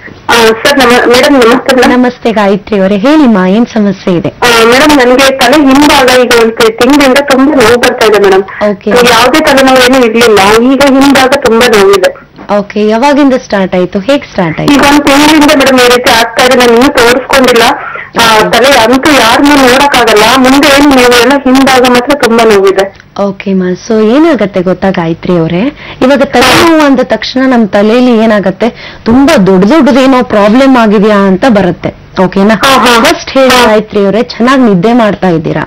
ಸರ್ ಮೇಡಮ್ ನಮಸ್ತೆ ಮೇಡಮ್ ನಮಸ್ತೆ ಗಾಯತ್ರಿ ಅವರೇ ಹೇಳಿಮ್ಮ ಏನ್ ಸಮಸ್ಯೆ ಇದೆ ಮೇಡಮ್ ನನಗೆ ತಲೆ ಹಿಂಭಾಗ ಈಗ ಒಂದು ತಿಂಗಳಿಂದ ತುಂಬಾ ನೋವು ಬರ್ತಾ ಇದೆ ಮೇಡಮ್ Okay. ಯಾವುದೇ ತಲೆನೋವು ಏನು ಇರ್ಲಿಲ್ಲ ಈಗ ಹಿಂಭಾಗ ತುಂಬಾ ನೋವಿದೆ ಓಕೆ ಯಾವಾಗಿಂದ ಸ್ಟಾರ್ಟ್ ಆಯ್ತು ಹೇಗ್ ಸ್ಟಾರ್ಟ್ ಆಯ್ತು ಈಗ ಒಂದು ತಿಂಗಳಿಂದ ಮೇಡಮ್ ಈ ರೀತಿ ಆಗ್ತಾ ಇದೆ ನಾನು ಇನ್ನೂ ತೋರಿಸ್ಕೊಂಡಿಲ್ಲ ಆ, ತಲೆ ಅಂತೂ ಯಾರನ್ನೂ ನೋಡಕ್ ಆಗಲ್ಲ ಮುಂದೆ ಏನು ನೋವು ಎಲ್ಲ ಹಿಂಭಾಗ ಮಾತ್ರ ತುಂಬಾ ನೋವಿದೆ ಓಕೆ ಮಾ ಸೊ ಏನಾಗತ್ತೆ ಗೊತ್ತಾ ಗಾಯತ್ರಿ ಅವರೇ ಇವಾಗ ತಲೆನೋವು ಅಂದ ತಕ್ಷಣ ನಮ್ ತಲೆಯಲ್ಲಿ ಏನಾಗತ್ತೆ ತುಂಬಾ ದೊಡ್ಡ ದೊಡ್ಡದೇನೋ ಪ್ರಾಬ್ಲಮ್ ಆಗಿದ್ಯಾ ಅಂತ ಬರುತ್ತೆ ಓಕೆನಾ ಹಾ, ಹಾ. ಫಸ್ಟ್ ಹೇಳಿ ಗಾಯತ್ರಿ ಅವರೇ ಚೆನ್ನಾಗಿ ನಿದ್ದೆ ಮಾಡ್ತಾ ಇದ್ದೀರಾ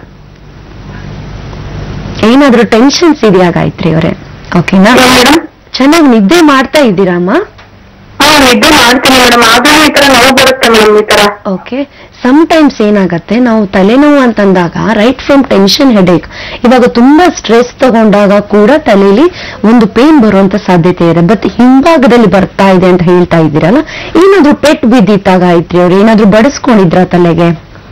ಏನಾದ್ರೂ ಟೆನ್ಷನ್ಸ್ ಇದೆಯಾ ಗಾಯತ್ರಿ ಅವರೇ ಓಕೆನಾ ಮೇಡಮ್ ಚೆನ್ನಾಗಿ ನಿದ್ದೆ ಮಾಡ್ತಾ ಇದ್ದೀರಾ ಅಮ್ಮ ಹಾ ನಿದ್ದೆ ಮಾಡ್ತೀನಿ ಮೇಡಮ್ ಆದ್ರೂ ಈ ತರ ನೋವು ಬರುತ್ತೆ ಮೇಡಮ್ ಈ ತರ ಓಕೆ ಟೈಮ್ಸ್ ಏನಾಗತ್ತೆ ನಾವು ತಲೆನೋವು ಅಂತಂದಾಗ ರೈಟ್ ಫ್ರಮ್ ಟೆನ್ಷನ್ ಹೆಡೇಕ್ ಇವಾಗ ತುಂಬಾ ಸ್ಟ್ರೆಸ್ ತಗೊಂಡಾಗ ಕೂಡ ತಲೆಯಲ್ಲಿ ಒಂದು ಪೇನ್ ಬರುವಂತ ಸಾಧ್ಯತೆ ಇದೆ ಬಟ್ ಹಿಂಭಾಗದಲ್ಲಿ ಬರ್ತಾ ಇದೆ ಅಂತ ಹೇಳ್ತಾ ಇದ್ದೀರಲ್ಲ ಏನಾದ್ರೂ ಪೆಟ್ ಬಿದ್ದಿತ್ತಾಗ ಆಯ್ತ್ರಿ ಅವ್ರು ಏನಾದ್ರೂ ಬಡಿಸ್ಕೊಂಡಿದ್ರ ತಲೆಗೆ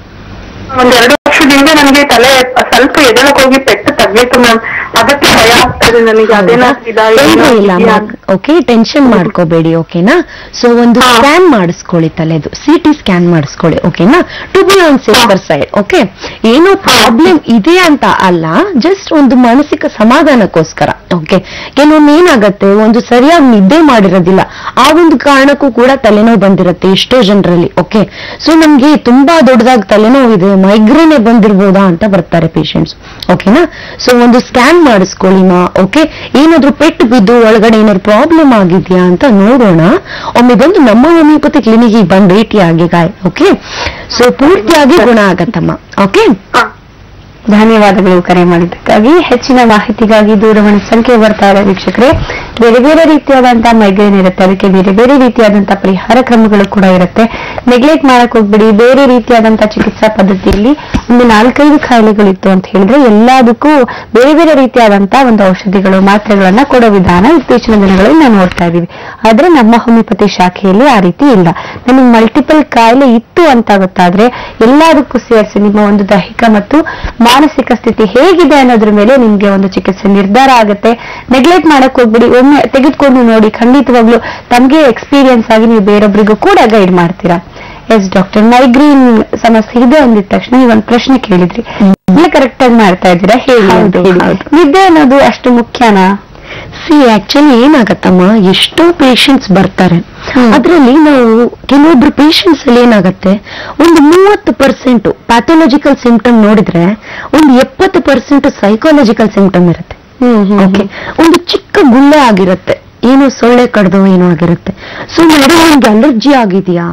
ಒಂದ್ ಎರಡು ವರ್ಷದಿಂದ ನನಗೆ ತಲೆ ಸ್ವಲ್ಪ ಎದಳಕ್ ಹೋಗಿ ಪೆಟ್ಟು ತಗ್ಲಿತ್ತು ಮ್ಯಾಮ್ ಅದಕ್ಕೆ ಭಯ ಆಗ್ತಾ ಇದೆ ನನಗೆ ಅದೇನಾದ್ರು ಇದಾ ತೊಂದ್ರೆ ಇಲ್ಲ ಇದೆಯಾ? ಓಕೆ ಟೆನ್ಷನ್ ಮಾಡ್ಕೋಬೇಡಿ ಓಕೆನಾ ಸೊ ಒಂದು ಹಾ. ಸ್ಕ್ಯಾನ್ ಮಾಡಿಸ್ಕೊಳ್ಳಿ ತಲೆದು ಸಿ ಟಿ ಸ್ಕ್ಯಾನ್ ಮಾಡಿಸ್ಕೊಳ್ಳಿ ಓಕೆನಾ to be on safer side okay ಏನೋ ಪ್ರಾಬ್ಲಮ್ ಇದೆ ಅಂತ ಅಲ್ಲ ಜಸ್ಟ್ ಒಂದು ಮಾನಸಿಕ ಸಮಾಧಾನಕ್ಕೋಸ್ಕರ ಓಕೆ ಕೆಲವೊಮ್ಮೆ ಏನಾಗತ್ತೆ ಒಂದು ಸರಿಯಾಗಿ ನಿದ್ದೆ ಮಾಡಿರೋದಿಲ್ಲ ಆ ಒಂದು ಕಾರಣಕ್ಕೂ ಕೂಡ ತಲೆನೋವು ಬಂದಿರುತ್ತೆ ಎಷ್ಟೋ ಜನರಲ್ಲಿ ಓಕೆ ಸೊ ನಮ್ಗೆ ತುಂಬಾ ದೊಡ್ಡದಾಗಿ ತಲೆನೋವು ಇದೆ ಮೈಗ್ರೇನೆ ಬಂದಿರ್ಬೋದಾ ಅಂತ ಬರ್ತಾರೆ ಪೇಷಂಟ್ಸ್ ಓಕೆನಾ ಸೊ ಒಂದು ಸ್ಕ್ಯಾನ್ ಮಾಡಿಸ್ಕೊಳ್ಳಿ ಮಾ ಓಕೆ ಏನಾದ್ರೂ ಪೆಟ್ಟು ಬಿದ್ದು ಒಳಗಡೆ ಏನಾದ್ರು ಪ್ರಾಬ್ಲಮ್ ಆಗಿದ್ಯಾ ಅಂತ ನೋಡೋಣ ಒಮ್ಮೆ ಬಂದು ನಮ್ಮ ಹೋಮಿಯೋಪತಿ ಕ್ಲಿನಿಕ್ ಬಂದು ಭೇಟಿಯಾಗಿ ಗಾಯ ಓಕೆ ಸೊ ಪೂರ್ತಿಯಾಗಿ ಗುಣ ಆಗತ್ತಮ್ಮ ಓಕೆ ಹಾ. ಧನ್ಯವಾದಗಳು ಕರೆ ಮಾಡಿದ್ದಕ್ಕಾಗಿ ಹೆಚ್ಚಿನ ಮಾಹಿತಿಗಾಗಿ ದೂರವಾಣಿ ಸಂಖ್ಯೆ ಬರ್ತಾ ಇದೆ ವೀಕ್ಷಕರೇ ಬೇರೆ ಬೇರೆ ರೀತಿಯಾದಂತಹ ಮೈಗ್ರೇನ್ ಇರುತ್ತೆ ಅದಕ್ಕೆ ಬೇರೆ ಬೇರೆ ರೀತಿಯಾದಂತಹ ಪರಿಹಾರ ಕ್ರಮಗಳು ಕೂಡ ಇರುತ್ತೆ ನೆಗ್ಲೆಕ್ಟ್ ಮಾಡಕ್ ಹೋಗ್ಬಿಡಿ ಬೇರೆ ರೀತಿಯಾದಂತಹ ಚಿಕಿತ್ಸಾ ಪದ್ಧತಿಯಲ್ಲಿ ಒಂದು ನಾಲ್ಕೈದು ಕಾಯಿಲೆಗಳಿತ್ತು ಅಂತ ಹೇಳಿದ್ರೆ ಎಲ್ಲದಕ್ಕೂ ಬೇರೆ ಬೇರೆ ರೀತಿಯಾದಂತಹ ಒಂದು ಔಷಧಿಗಳು ಮಾತ್ರೆಗಳನ್ನ ಕೊಡೋ ವಿಧಾನ ಇತ್ತೀಚಿನ ದಿನಗಳಲ್ಲಿ ನಾವು ನೋಡ್ತಾ ಇದೀವಿ ಆದ್ರೆ ನಮ್ಮ ಹೋಮಿಯೋಪತಿ ಶಾಖೆಯಲ್ಲಿ ಆ ರೀತಿ ಇಲ್ಲ ನಮಗೆ ಮಲ್ಟಿಪಲ್ ಕಾಯಿಲೆ ಇತ್ತು ಅಂತ ಗೊತ್ತಾದ್ರೆ ಎಲ್ಲದಕ್ಕೂ ಸೇರಿಸಿ ನಿಮ್ಮ ಒಂದು ದೈಹಿಕ ಮತ್ತು ಮಾನಸಿಕ ಸ್ಥಿತಿ ಹೇಗಿದೆ ಅನ್ನೋದ್ರ ಮೇಲೆ ನಿಮ್ಗೆ ಒಂದು ಚಿಕಿತ್ಸೆ ನಿರ್ಧಾರ ಆಗುತ್ತೆ ನೆಗ್ಲೆಕ್ಟ್ ಮಾಡಕ್ ಹೋಗ್ಬಿಡಿ ಒಮ್ಮೆ ತೆಗೆದುಕೊಂಡು ನೋಡಿ ಖಂಡಿತವಾಗ್ಲು ತಮ್ಗೆ ಎಕ್ಸ್ಪೀರಿಯನ್ಸ್ ಆಗಿ ನೀವು ಬೇರೊಬ್ಬರಿಗೂ ಕೂಡ ಗೈಡ್ ಮಾಡ್ತೀರಾ ಎಸ್ ಡಾಕ್ಟರ್ ಮೈಗ್ರೀನ್ ಸಮಸ್ಯೆ ಇದೆ ಅಂದಿದ ತಕ್ಷಣ ನೀವು ಒಂದು ಪ್ರಶ್ನೆ ಕೇಳಿದ್ರಿ ಇಲ್ಲ ಕರೆಕ್ಟ್ ಆಗಿ ಮಾಡ್ತಾ ಇದ್ದೀರಾ ಹೇಳಿ ಅಂತ ಹೌದು, ಹೇಳಿ. ಹೌದು. ನಿದ್ದೆ ಅನ್ನೋದು ಅಷ್ಟು ಮುಖ್ಯನಾ ಸಿ ಆಕ್ಚುಲಿ ಏನಾಗತ್ತಮ್ಮ ಎಷ್ಟೋ ಪೇಷಂಟ್ಸ್ ಬರ್ತಾರೆ ಅದರಲ್ಲಿ ನಾವು ಕೆಲವೊಬ್ರು ಪೇಷಂಟ್ಸ್ ಅಲ್ಲಿ ಏನಾಗತ್ತೆ ಒಂದು ಮೂವತ್ತು ಪರ್ಸೆಂಟ್ ಪ್ಯಾಥೋಲಜಿಕಲ್ ಸಿಂಪ್ಟಮ್ ನೋಡಿದ್ರೆ ಒಂದು ಎಪ್ಪತ್ತು ಪರ್ಸೆಂಟ್ ಸೈಕಾಲಜಿಕಲ್ ಸಿಂಪ್ಟಮ್ ಇರುತ್ತೆ ಓಕೆ ಒಂದು ಚಿಕ್ಕ ಗುಳ್ಳೆ ಆಗಿರುತ್ತೆ ಏನೋ ಸೊಳ್ಳೆ ಕಡ್ದು ಏನೋ ಆಗಿರುತ್ತೆ ಸೊ ಮೇಡಮ್ ನಿಮ್ಗೆ ಅಲರ್ಜಿ ಆಗಿದೆಯಾ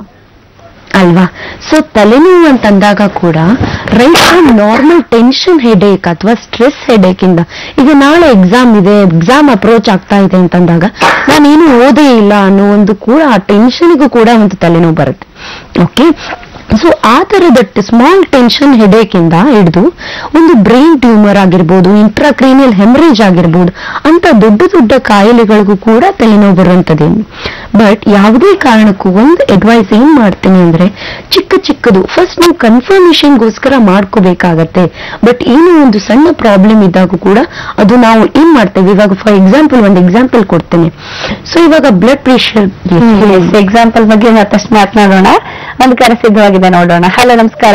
ಅಲ್ವಾ ಸೊ ತಲೆನೋವು ಅಂತಂದಾಗ ಕೂಡ ರೈಟ್ ನಾರ್ಮಲ್ ಟೆನ್ಷನ್ ಹೆಡೇಕ್ ಅಥವಾ ಸ್ಟ್ರೆಸ್ ಹೆಡೇಕ್ ಇಂದ ಈಗ ನಾಳೆ ಎಕ್ಸಾಮ್ ಇದೆ ಎಕ್ಸಾಮ್ ಅಪ್ರೋಚ್ ಆಗ್ತಾ ಇದೆ ಅಂತಂದಾಗ ನಾನೇನು ಓದೇ ಇಲ್ಲ ಅನ್ನೋ ಒಂದು ಕೂಡ ಆ ಟೆನ್ಷನ್ಗೂ ಕೂಡ ಒಂದು ತಲೆನೋವು ಬರುತ್ತೆ ಓಕೆ ಸೊ ಆ ತರದ ಸ್ಮಾಲ್ ಟೆನ್ಷನ್ ಹೆಡೇಕ್ ಇಂದ ಹಿಡಿದು ಒಂದು ಬ್ರೈನ್ ಟ್ಯೂಮರ್ ಆಗಿರ್ಬೋದು ಇಂಟ್ರಾಕ್ರೇನಿಯಲ್ ಹೆಮರೇಜ್ ಆಗಿರ್ಬೋದು ಅಂತ ದೊಡ್ಡ ದೊಡ್ಡ ಕಾಯಿಲೆಗಳಿಗೂ ಕೂಡ ತಲೆನೋವು ಬರುವಂತದ್ದೇನು ಬಟ್ ಯಾವುದೇ ಕಾರಣಕ್ಕೂ ಒಂದು ಅಡ್ವೈಸ್ ಏನ್ ಮಾಡ್ತೀನಿ ಅಂದ್ರೆ ಚಿಕ್ಕ ಚಿಕ್ಕದು ಫಸ್ಟ್ ನೀವು ಕನ್ಫರ್ಮೇಶನ್ಗೋಸ್ಕರ ಮಾಡ್ಕೋಬೇಕಾಗತ್ತೆ ಬಟ್ ಏನೋ ಒಂದು ಸಣ್ಣ ಪ್ರಾಬ್ಲಮ್ ಇದ್ದಾಗ ಕೂಡ ಅದು ನಾವು ಏನ್ ಮಾಡ್ತೇವೆ ಇವಾಗ ಫಾರ್ ಎಕ್ಸಾಂಪಲ್ ಒಂದು ಎಕ್ಸಾಂಪಲ್ ಕೊಡ್ತೇನೆ ಸೊ ಇವಾಗ ಬ್ಲಡ್ ಪ್ರೆಷರ್ ಎಕ್ಸಾಂಪಲ್ ಬಗ್ಗೆ ಮತ್ತಷ್ಟು ಮಾತನಾಡೋಣ ಒಂದು ಕರೆ ಸಿದ್ಧವಾಗಿದೆ ನೋಡೋಣ ಹಲೋ ನಮಸ್ಕಾರ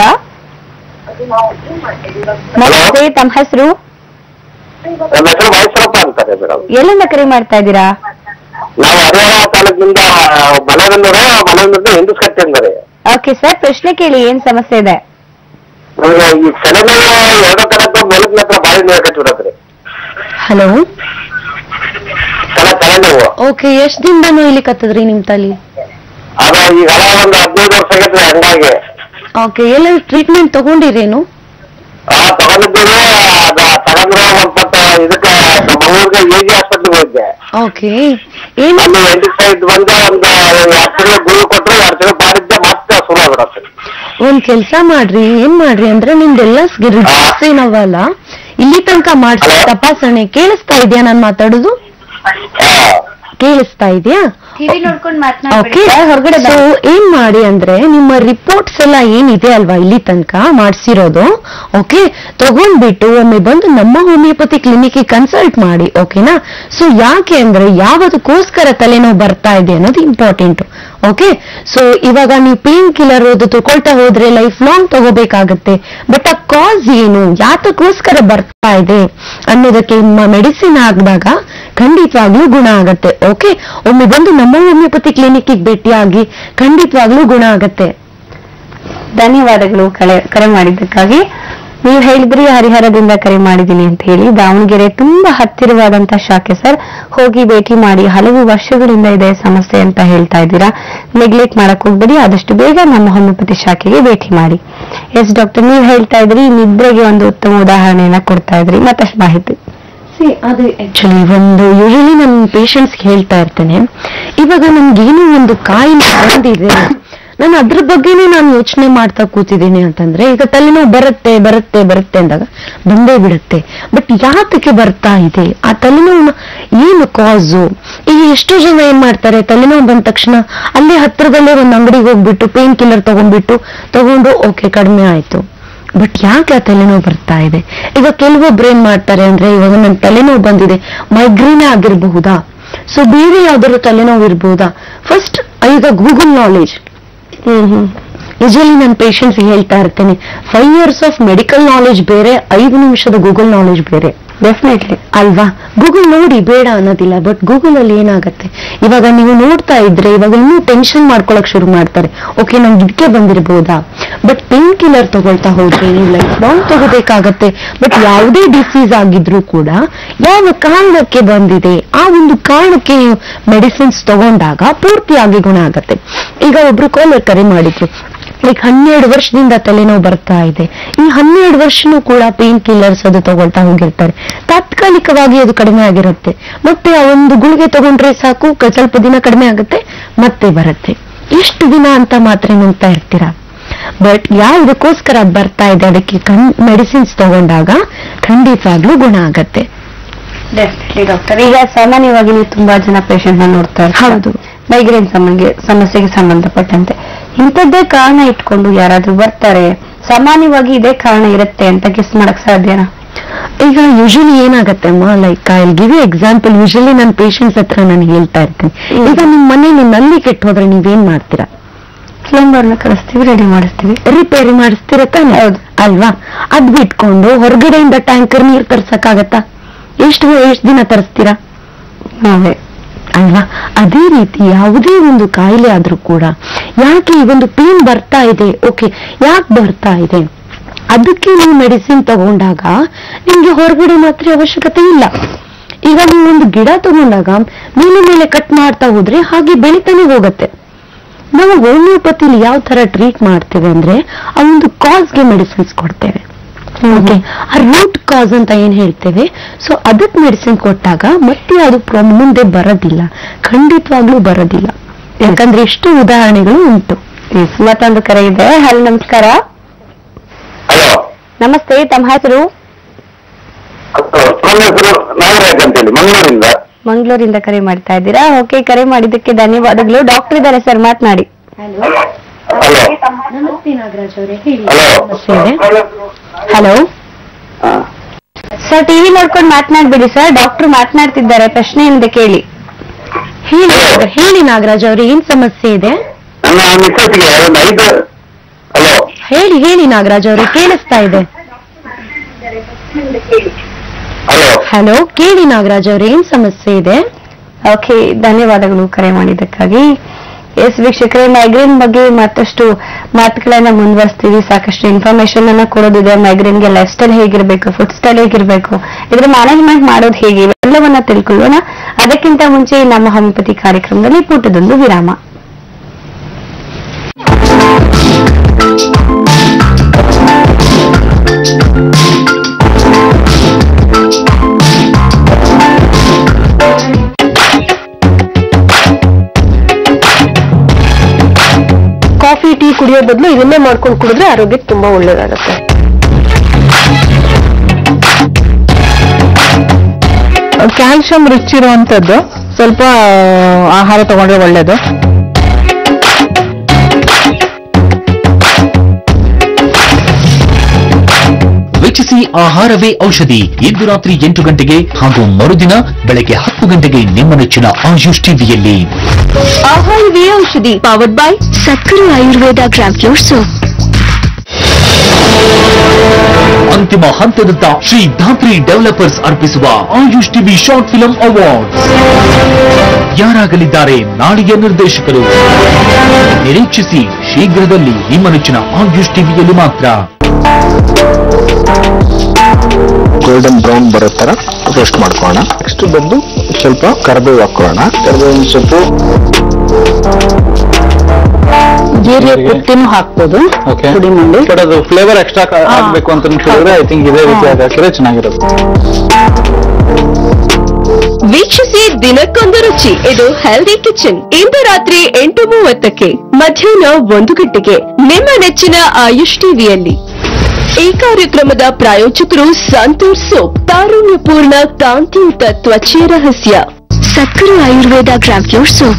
ನಮಸ್ತೆ ತಮ್ಮ ಹೆಸರು ನಮ್ಮ ಹೆಸರು ಮಹೇಶ್ವರಪ್ಪ ಅಂತಾರೆ ಮೇಡಮ್ ಎಲ್ಲಿಂದ ಕರೆ ಮಾಡ್ತಾ ಇದ್ದೀರಾ ನಾವು ಹರಿಯಾಣ ತಾಲೂಕಿನಿಂದ ಮಲೆಬೆನ್ನೂರು ಮಲೆಬೆನ್ನೂರು ಹಿಂದೂಸ್ಕಟ್ಟೆ ಅಂದರೆ ಓಕೆ ಸರ್ ಪ್ರಶ್ನೆ ಕೇಳಿ ಏನ್ ಸಮಸ್ಯೆ ಇದೆ ನಮಗೆ ಈ ತಲೆನೋವು ಎರಡೋ ತನಕ ಮೂಲದ ಹತ್ರ ಬಾಯಿ ನೋವು ಕಟ್ಟಿಬಿಡತ್ರಿ ಹಲೋ ತಲೆ ತಲೆನೋವು ಓಕೆ ಎಷ್ಟ್ ದಿನದನೂ ಇಲ್ಲಿ ಕತ್ತದ್ರಿ ನಿಮ್ ತಲೆ ಅದು ಈಗಲ ಒಂದು ಹದಿನೈದು ವರ್ಷ ಆಗೈತ್ರಿ ಹಂಗಾಗಿ ಓಕೆ ಎಲ್ಲ ಟ್ರೀಟ್ಮೆಂಟ್ ತಗೊಂಡಿರೇನು ಆ ತಗೊಂಡಿದ್ದೀವಿ ಅದ ತಗೊಂಡ್ರೆ ಒಂದ್ ಪಟ್ಟ ಇದಕ್ಕೆ ಮಂಗಳೂರಿಗೆ ಎ ಜಿ ಹಾಸ್ಪಿಟ್ಲ್ಗೆ ಹೋಗಿದ್ದೆ ಓಕೆ ಏನು ಅಲ್ಲಿ ಎಂಟಿಸೈಡ್ ಬಂದು ಒಂದು ಎರಡು ತಿಂಗಳು ಗುಳಿ ಕೊಟ್ಟರು ಎರಡು ತಿಂಗಳು ಮಾಡಿದ್ದೆ ಮತ್ತೆ ಶುರು ಆಗ್ಬಿಡತ್ತೆ ಒಂದ್ ಕೆಲ್ಸ ಮಾಡ್ರಿ ಏನ್ ಮಾಡ್ರಿ ಅಂದ್ರೆ ನಿಮ್ದೆಲ್ಲ ರಿಪೋರ್ಟ್ಸ್ ಏನವಲ್ಲ ಇಲ್ಲಿ ತನಕ ಮಾಡ್ಸಿ ತಪಾಸಣೆ ಕೇಳಿಸ್ತಾ ಇದೆಯಾ ನಾನ್ ಮಾತಾಡೋದು ಕೇಳಿಸ್ತಾ ಇದೆಯಾ ಟಿವಿ ನೋಡ್ಕೊಂಡು ಓಕೆ ಮಾತನಾಡ್ಬೇಡಿ ಹೊರಗಡೆ ಸೊ ಏನ್ ಮಾಡಿ ಅಂದ್ರೆ ನಿಮ್ಮ ರಿಪೋರ್ಟ್ಸ್ ಎಲ್ಲ ಏನಿದೆ ಅಲ್ವಾ ಇಲ್ಲಿ ತನಕ ಮಾಡಿಸಿರೋದು ಓಕೆ ತಗೊಂಡ್ಬಿಟ್ಟು ಒಮ್ಮೆ ಬಂದು ನಮ್ಮ ಹೋಮಿಯೋಪತಿ ಕ್ಲಿನಿಕ್ ಕನ್ಸಲ್ಟ್ ಮಾಡಿ ಓಕೆನಾ ಸೊ ಯಾಕೆ ಅಂದ್ರೆ ಯಾವದಕ್ಕೋಸ್ಕರ ತಲೆನೋವು ಬರ್ತಾ ಇದೆ ಅನ್ನೋದು ಇಂಪಾರ್ಟೆಂಟ್ ಓಕೆ ಸೊ ಇವಾಗ ನೀವು ಪೇನ್ ಕಿಲ್ಲರ್ ಅದು ತಗೊಳ್ತಾ ಹೋದ್ರೆ ಲೈಫ್ ಲಾಂಗ್ ತಗೋಬೇಕಾಗತ್ತೆ ಬಟ್ ಆ ಕಾಸ್ ಏನು ಯಾತಕ್ಕೋಸ್ಕರ ಬರ್ತಾ ಇದೆ ಅನ್ನೋದಕ್ಕೆ ಮೆಡಿಸಿನ್ ಹಾಕಿದಾಗ ಖಂಡಿತವಾಗ್ಲೂ ಗುಣ ಆಗತ್ತೆ ಓಕೆ ಒಮ್ಮೆ ಬಂದು ನಮ್ಮ ಹೋಮಿಯೋಪತಿ ಕ್ಲಿನಿಕ್ ಭೇಟಿಯಾಗಿ ಖಂಡಿತವಾಗ್ಲೂ ಗುಣ ಆಗತ್ತೆ ಧನ್ಯವಾದಗಳು ಕಳೆ ಕರೆ ಮಾಡಿದ್ದಕ್ಕಾಗಿ ನೀವು ಹೇಳಿದ್ರಿ ಹರಿಹರದಿಂದ ಕರೆ ಮಾಡಿದ್ದೀನಿ ಅಂತ ಹೇಳಿ ದಾವಣಗೆರೆ ತುಂಬಾ ಹತ್ತಿರವಾದಂತ ಶಾಖೆ ಸರ್ ಹೋಗಿ ಭೇಟಿ ಮಾಡಿ ಹಲವು ವರ್ಷಗಳಿಂದ ಇದೆ ಸಮಸ್ಯೆ ಅಂತ ಹೇಳ್ತಾ ಇದ್ದೀರಾ ನೆಗ್ಲೆಕ್ಟ್ ಮಾಡಕ್ ಹೋಗ್ಬೇಡಿ ಆದಷ್ಟು ಬೇಗ ನಮ್ಮ ಹೋಮಿಯೋಪತಿ ಶಾಖೆಗೆ ಭೇಟಿ ಮಾಡಿ ಎಸ್ ಡಾಕ್ಟರ್ ನೀವು ಹೇಳ್ತಾ ಇದ್ರಿ ನಿದ್ರೆಗೆ ಒಂದು ಉತ್ತಮ ಉದಾಹರಣೆಯನ್ನ ಕೊಡ್ತಾ ಇದ್ರಿ ಮತ್ತಷ್ಟು ಮಾಹಿತಿ ಸಿ ಅದು ಆಕ್ಚುಲಿ ಒಂದು ಯೂಶಲಿ ನನ್ನ ಪೇಷಂಟ್ಸ್ ಹೇಳ್ತಾ ಇರ್ತೇನೆ ಇವಾಗ ನನ್ಗೇನೋ ಒಂದು ಕಾಯಿಲೆ ಬಂದಿದೆ ನಾನು ಅದ್ರ ಬಗ್ಗೆನೇ ನಾನು ಯೋಚನೆ ಮಾಡ್ತಾ ಕೂತಿದ್ದೀನಿ ಅಂತಂದ್ರೆ ಈಗ ತಲೆನೋವು ಬರುತ್ತೆ ಬರುತ್ತೆ ಬರುತ್ತೆ ಅಂದಾಗ ಬಂದೇ ಬಿಡುತ್ತೆ ಬಟ್ ಯಾತಕ್ಕೆ ಬರ್ತಾ ಇದೆ ಆ ತಲೆನೋವು ಏನು ಕಾಸು ಈಗ ಎಷ್ಟೋ ಜನ ಏನ್ ಮಾಡ್ತಾರೆ ತಲೆನೋವು ಬಂದ ತಕ್ಷಣ ಅಲ್ಲೇ ಹತ್ರದಲ್ಲೇ ಒಂದು ಅಂಗಡಿಗೆ ಹೋಗ್ಬಿಟ್ಟು ಪೇನ್ ಕಿಲ್ಲರ್ ತಗೊಂಡ್ಬಿಟ್ಟು ತಗೊಂಡು ಓಕೆ ಕಡಿಮೆ ಆಯ್ತು ಬಟ್ ಯಾಕೆ ಆ ತಲೆನೋವು ಬರ್ತಾ ಇದೆ ಈಗ ಕೆಲವೊಬ್ರು ಏನ್ ಮಾಡ್ತಾರೆ ಅಂದ್ರೆ ಇವಾಗ ನನ್ನ ತಲೆನೋವು ಬಂದಿದೆ ಮೈಗ್ರೇನೇ ಆಗಿರಬಹುದಾ ಸೊ ಬೇರೆ ಯಾವ್ದಾದ್ರು ತಲೆನೋವು ಇರಬಹುದಾ ಫಸ್ಟ್ ಈಗ Google knowledge hmm hmm usually ನನ್ನ ಪೇಷಂಟ್ಸ್ ಹೇಳ್ತಾ ಇರ್ತೇನೆ five years of medical knowledge ಬೇರೆ ಐದು ನಿಮಿಷದ ಗೂಗಲ್ ನಾಲೆಜ್ ಬೇರೆ ಡೆಫಿನೆಟ್ಲಿ ಅಲ್ವಾ ಗೂಗಲ್ ನೋಡಿ ಬೇಡ ಅನ್ನೋದಿಲ್ಲ ಬಟ್ ಗೂಗಲ್ ಅಲ್ಲಿ ಏನಾಗತ್ತೆ ಇವಾಗ ನೀವು ನೋಡ್ತಾ ಇದ್ರೆ ಇವಾಗ ಇನ್ನೂ ಟೆನ್ಷನ್ ಮಾಡ್ಕೊಳಕ್ ಶುರು ಮಾಡ್ತಾರೆ ಓಕೆ ನಂಗೆ ಇದಕ್ಕೆ ಬಂದಿರಬಹುದಾ ಬಟ್ ಪೇನ್ ಕಿಲ್ಲರ್ ತಗೊಳ್ತಾ ಹೋದ್ರೆ ನೀವು ಲೈಫ್ ಲಾಂಗ್ ತಗೋಬೇಕಾಗತ್ತೆ ಬಟ್ ಯಾವುದೇ ಡಿಸೀಸ್ ಆಗಿದ್ರೂ ಕೂಡ ಯಾವ ಕಾರಣಕ್ಕೆ ಬಂದಿದೆ ಆ ಒಂದು ಕಾರಣಕ್ಕೆ ಮೆಡಿಸಿನ್ಸ್ ತಗೊಂಡಾಗ ಪೂರ್ತಿಯಾಗಿ ಗುಣ ಆಗತ್ತೆ ಈಗ ಒಬ್ರು ಕಾಲರ್ ಕರೆ ಮಾಡಿದ್ರು ಲೈಕ್ ಹನ್ನೆರಡು ವರ್ಷದಿಂದ ತಲೆನೋವು ಬರ್ತಾ ಇದೆ ಈ ಹನ್ನೆರಡು ವರ್ಷನೂ ಕೂಡ ಪೇನ್ ಕಿಲ್ಲರ್ಸ್ ಅದು ತಗೊಳ್ತಾ ಹೋಗಿರ್ತಾರೆ ತಾತ್ಕಾಲಿಕವಾಗಿ ಅದು ಕಡಿಮೆ ಆಗಿರುತ್ತೆ ಮತ್ತೆ ಆ ಒಂದು ಗುಳಿಗೆ ತಗೊಂಡ್ರೆ ಸಾಕು ಕ- ಸ್ವಲ್ಪ ದಿನ ಕಡಿಮೆ ಆಗುತ್ತೆ ಮತ್ತೆ ಬರುತ್ತೆ ಎಷ್ಟು ದಿನ ಅಂತ ಮಾತ್ರ ನುಂಗ್ತಾ ಇರ್ತೀರಾ ಬಟ್ ಯಾವುದಕ್ಕೋಸ್ಕರ ಅದ್ ಬರ್ತಾ ಇದೆ ಅದಕ್ಕೆ ಕಣ್ ಮೆಡಿಸಿನ್ಸ್ ತಗೊಂಡಾಗ ಖಂಡಿತವಾಗ್ಲೂ ಗುಣ ಆಗತ್ತೆ ಡೆಫಿನೆಟ್ಲಿ ಡಾಕ್ಟರ್ ಈಗ ಸಾಮಾನ್ಯವಾಗಿ ನೀವು ತುಂಬಾ ಜನ ಪೇಷಂಟ್ ನ ನೋಡ್ತಾ ಇರ್ತೀರ ಹೌದು. ಮೈಗ್ರೇನ್ ಸಮಸ್ಯೆ ಸಮಸ್ಯೆಗೆ ಸಂಬಂಧಪಟ್ಟಂತೆ ಇಂಥದ್ದೇ ಕಾರಣ ಇಟ್ಕೊಂಡು ಯಾರಾದ್ರೂ ಬರ್ತಾರೆ ಸಾಮಾನ್ಯವಾಗಿ ಇದೇ ಕಾರಣ ಇರುತ್ತೆ ಅಂತ ಗೆಸ್ ಮಾಡಕ್ ಸಾಧ್ಯನಾ ಈಗ ಯೂಶಲಿ ಏನಾಗತ್ತೆ ಅಮ್ಮ like I give you example usually ನನ್ನ ಪೇಷಂಟ್ಸ್ ಹತ್ರ ನಾನು ಹೇಳ್ತಾ ಇರ್ತೀನಿ ಈಗ ನಿಮ್ ಮನೇಲಿ ನಲ್ಲಿ ಕೆಟ್ಟು ಹೋದ್ರೆ ನೀವೇನ್ ಮಾಡ್ತೀರಾ ಪ್ಲಂಬರ್ನ ಕಳಿಸ್ತೀವಿ ರೆಡಿ ಮಾಡಿಸ್ತೀವಿ ರಿಪೇರಿ ಮಾಡಿಸ್ತೀರ ತಾನೆ ಹೌದು. ಅಲ್ವಾ ಅದ್ ಬಿಟ್ಕೊಂಡು ಹೊರಗಡೆಯಿಂದ ಟ್ಯಾಂಕರ್ ನೀರ್ ತರ್ಸಕ್ಕಾಗತ್ತಾ ಎಷ್ಟು ಎಷ್ಟು ದಿನ ತರಿಸ್ತೀರಾ ನಾವೇ ಅಲ್ವಾ ಅದೇ ರೀತಿ ಯಾವುದೇ ಒಂದು ಕಾಯಿಲೆ ಆದ್ರೂ ಕೂಡ ಯಾಕೆ ಈ ಒಂದು ಪೇನ್ ಬರ್ತಾ ಇದೆ ಓಕೆ ಯಾಕೆ ಬರ್ತಾ ಇದೆ ಅದಕ್ಕೆ ನೀವು ಮೆಡಿಸಿನ್ ತಗೊಂಡಾಗ ನಿಮ್ಗೆ ಹೊರಗಡೆ ಮಾತ್ರ ಅವಶ್ಯಕತೆ ಇಲ್ಲ ಈಗ ನೀವು ಒಂದು ಗಿಡ ತಗೊಂಡಾಗ ಮೇಲೆ ಮೇಲೆ ಕಟ್ ಮಾಡ್ತಾ ಹೋದ್ರೆ ಹಾಗೆ ಬೆಳಿತಾನೆ ಹೋಗತ್ತೆ ನಾವು ಹೋಮಿಯೋಪತಿಲಿ ಯಾವ ತರ ಟ್ರೀಟ್ ಮಾಡ್ತೇವೆ ಅಂದ್ರೆ ಆ ಒಂದು ಕಾಸ್ಗೆ ಮೆಡಿಸಿನ್ಸ್ ಕೊಡ್ತೇವೆ ಓಕೆ ಆ ರೂಟ್ ಕಾಸ್ ಅಂತ ಏನ್ ಹೇಳ್ತೇವೆ ಸೊ ಅದಕ್ಕೆ ಮೆಡಿಸಿನ್ ಕೊಟ್ಟಾಗ ಮತ್ತೆ ಅದು ಪ್ರ- ಮುಂದೆ ಬರೋದಿಲ್ಲ ಖಂಡಿತವಾಗ್ಲೂ ಬರೋದಿಲ್ಲ ಯಾಕಂದ್ರೆ ಎಷ್ಟು ಉದಾಹರಣೆಗಳು ಉಂಟು Yes, ಮತ್ತೊಂದು ಕರೆ ಇದೆ ಹಲೋ ನಮಸ್ಕಾರ ಹಲೋ ನಮಸ್ತೆ ತಮ್ಮ ಹೆಸರು ನನ್ನ ಹೆಸರು ನಾಗರಾಜ್ ಅಂತೇಳಿ ಮಂಗಳೂರಿಂದ ಮಂಗಳೂರಿಂದ ಕರೆ ಮಾಡ್ತಾ ಇದ್ದೀರಾ ಓಕೆ ಕರೆ ಮಾಡಿದ್ದಕ್ಕೆ ಧನ್ಯವಾದಗಳು ಡಾಕ್ಟರ್ ಇದ್ದಾರೆ ಸರ್ ಮಾತನಾಡಿ ಹಲೋ ಸರಿ. ಹಲೋ ಸರ್ ಟಿವಿ ನೋಡ್ಕೊಂಡು ಮಾತನಾಡ್ಬೇಡಿ ಸರ್ ಡಾಕ್ಟರ್ ಮಾತನಾಡ್ತಿದ್ದಾರೆ ಪ್ರಶ್ನೆ ಏನಿದೆ ಕೇಳಿ ಹೇಳಿ ಹೇಳಿ ನಾಗರಾಜ್ ಅವ್ರೆ ಏನ್ ಸಮಸ್ಯೆ ಇದೆ ನನ್ನ ಮಿಸ್ಸಸ್ಗೆ ಒಂದು ಐದು ಹಲೋ ಹೇಳಿ ಹೇಳಿ ನಾಗರಾಜ್ ಅವ್ರೆ ಕೇಳಿಸ್ತಾ ಇದೆ ಹಲೋ ಹಲೋ ಕೇಳಿ ನಾಗರಾಜ್ ಅವ್ರೆ ಏನ್ ಸಮಸ್ಯೆ ಇದೆ ಓಕೆ ಧನ್ಯವಾದಗಳು ಕರೆ ಮಾಡಿದ್ದಕ್ಕಾಗಿ ಎಸ್ ವೀಕ್ಷಕರೇ ಮೈಗ್ರೇನ್ ಬಗ್ಗೆ ಮತ್ತಷ್ಟು ಮಾತುಗಳನ್ನ ಮುಂದುವರಿಸ್ತೀವಿ ಸಾಕಷ್ಟು ಇನ್ಫಾರ್ಮೇಶನ್ ಅನ್ನ ಕೊಡೋದಿದೆ ಮೈಗ್ರೇನ್ಗೆ ಲೈಫ್ ಸ್ಟೈಲ್ ಹೇಗಿರ್ಬೇಕು ಫುಡ್ ಸ್ಟೈಲ್ ಹೇಗಿರ್ಬೇಕು ಇದ್ರ ಮ್ಯಾನೇಜ್ಮೆಂಟ್ ಮಾಡೋದು ಹೇಗೆ ಇವೆಲ್ಲವನ್ನ ತಿಳ್ಕೊಳ್ಳೋಣ ಅದಕ್ಕಿಂತ ಮುಂಚೆ ನಮ್ಮ ಹೋಮಿಯೋಪತಿ ಕಾರ್ಯಕ್ರಮದಲ್ಲಿ ಪುಟ್ಟದೊಂದು ವಿರಾಮ ಕಾಫಿ ಟೀ ಕುಡಿಯೋ ಬದಲು ಇದನ್ನೇ ಮಾಡ್ಕೊಂಡು ಕುಡಿದ್ರೆ ಆರೋಗ್ಯಕ್ಕೆ ತುಂಬಾ ಒಳ್ಳೇದಾಗತ್ತೆ ಕ್ಯಾಲ್ಸಿಯಂ ರಿಚ್ ಇರುವಂತದ್ದು ಸ್ವಲ್ಪ ಆಹಾರ ತಗೊಂಡ್ರೆ ಒಳ್ಳೇದು ವೀಕ್ಷಿಸಿ ಆಹಾರವೇ ಔಷಧಿ ಇಂದು ರಾತ್ರಿ ಎಂಟು ಗಂಟೆಗೆ ಹಾಗೂ ಮರುದಿನ ಬೆಳಗ್ಗೆ ಹತ್ತು ಗಂಟೆಗೆ ನಿಮ್ಮ ನೆಚ್ಚಿನ ಆಯುಷ್ ಟಿವಿಯಲ್ಲಿ ಆಹಾರವೇ ಔಷಧಿ ಪವರ್ಡ್ ಬೈ ಸಕ್ಕರೆ ಆಯುರ್ವೇದ ಗ್ರಾಫ್ಯೂರ್ ಸೋಪ್ ಅಂತಿಮ ಹಂತದತ್ತ ಶ್ರೀ ಧಾತ್ರಿ ಡೆವಲಪರ್ಸ್ ಅರ್ಪಿಸುವ Ayush TV short film awards ಯಾರಾಗಲಿದ್ದಾರೆ ನಾಳೆಯ ನಿರ್ದೇಶಕರು ನಿರೀಕ್ಷಿಸಿ ಶೀಘ್ರದಲ್ಲಿ ನಿಮ್ಮ ನೆಚ್ಚಿನ ಆಯುಷ್ ಟಿವಿಯಲ್ಲಿ ಮಾತ್ರ ಗೋಲ್ಡನ್ ಬ್ರೌನ್ ಬರೋ ತರ ರೋಸ್ಟ್ ಮಾಡ್ಕೊಳ್ಳೋಣ ನೆಕ್ಸ್ಟ್ ಬಂದು ಸ್ವಲ್ಪ ಕರಿಬೇವು ಹಾಕೊಳ್ಳೋಣ ಕರಿಬೇವಿನ ಸೊಪ್ಪು ಜೀರಿಗೆ ಪುಟ್ಟಿನೂ ಹಾಕ್ಬೋದು ಪುಡಿ ಮಾಡಿ ಬಟ್ ಅದು ಫ್ಲೇವರ್ ಎಕ್ಸ್ಟ್ರಾ ಆಗ್ಬೇಕು ಅಂತ ಹೇಳಿದ್ರೆ ಐ ಥಿಂಕ್ ಇದೇ ರೀತಿ ಹಾಕಿದ್ರೆ ಚೆನ್ನಾಗಿರುತ್ತೆ ವೀಕ್ಷಿಸಿ ದಿನಕ್ಕೊಂದು ರುಚಿ ಇದು ಹೆಲ್ದಿ ಕಿಚನ್ ಇಂದು ರಾತ್ರಿ ಎಂಟು ಮೂವತ್ತಕ್ಕೆ ಮಧ್ಯಾಹ್ನ ಒಂದು ಗಂಟೆಗೆ ನಿಮ್ಮ ನೆಚ್ಚಿನ ಆಯುಷ್ ಟಿವಿಯಲ್ಲಿ ಈ ಕಾರ್ಯಕ್ರಮದ ಪ್ರಾಯೋಜಕರು ಸಂತೂರ್ ಸೋಪ್ ತಾರುಣ್ಯಪೂರ್ಣ ಕಾಂತಿಯುತ ತ್ವಚೆ ರಹಸ್ಯ ಸಕ್ಕರೆ ಆಯುರ್ವೇದ ಗ್ರಾಫ್ಯೂರ್ ಸೋಪ್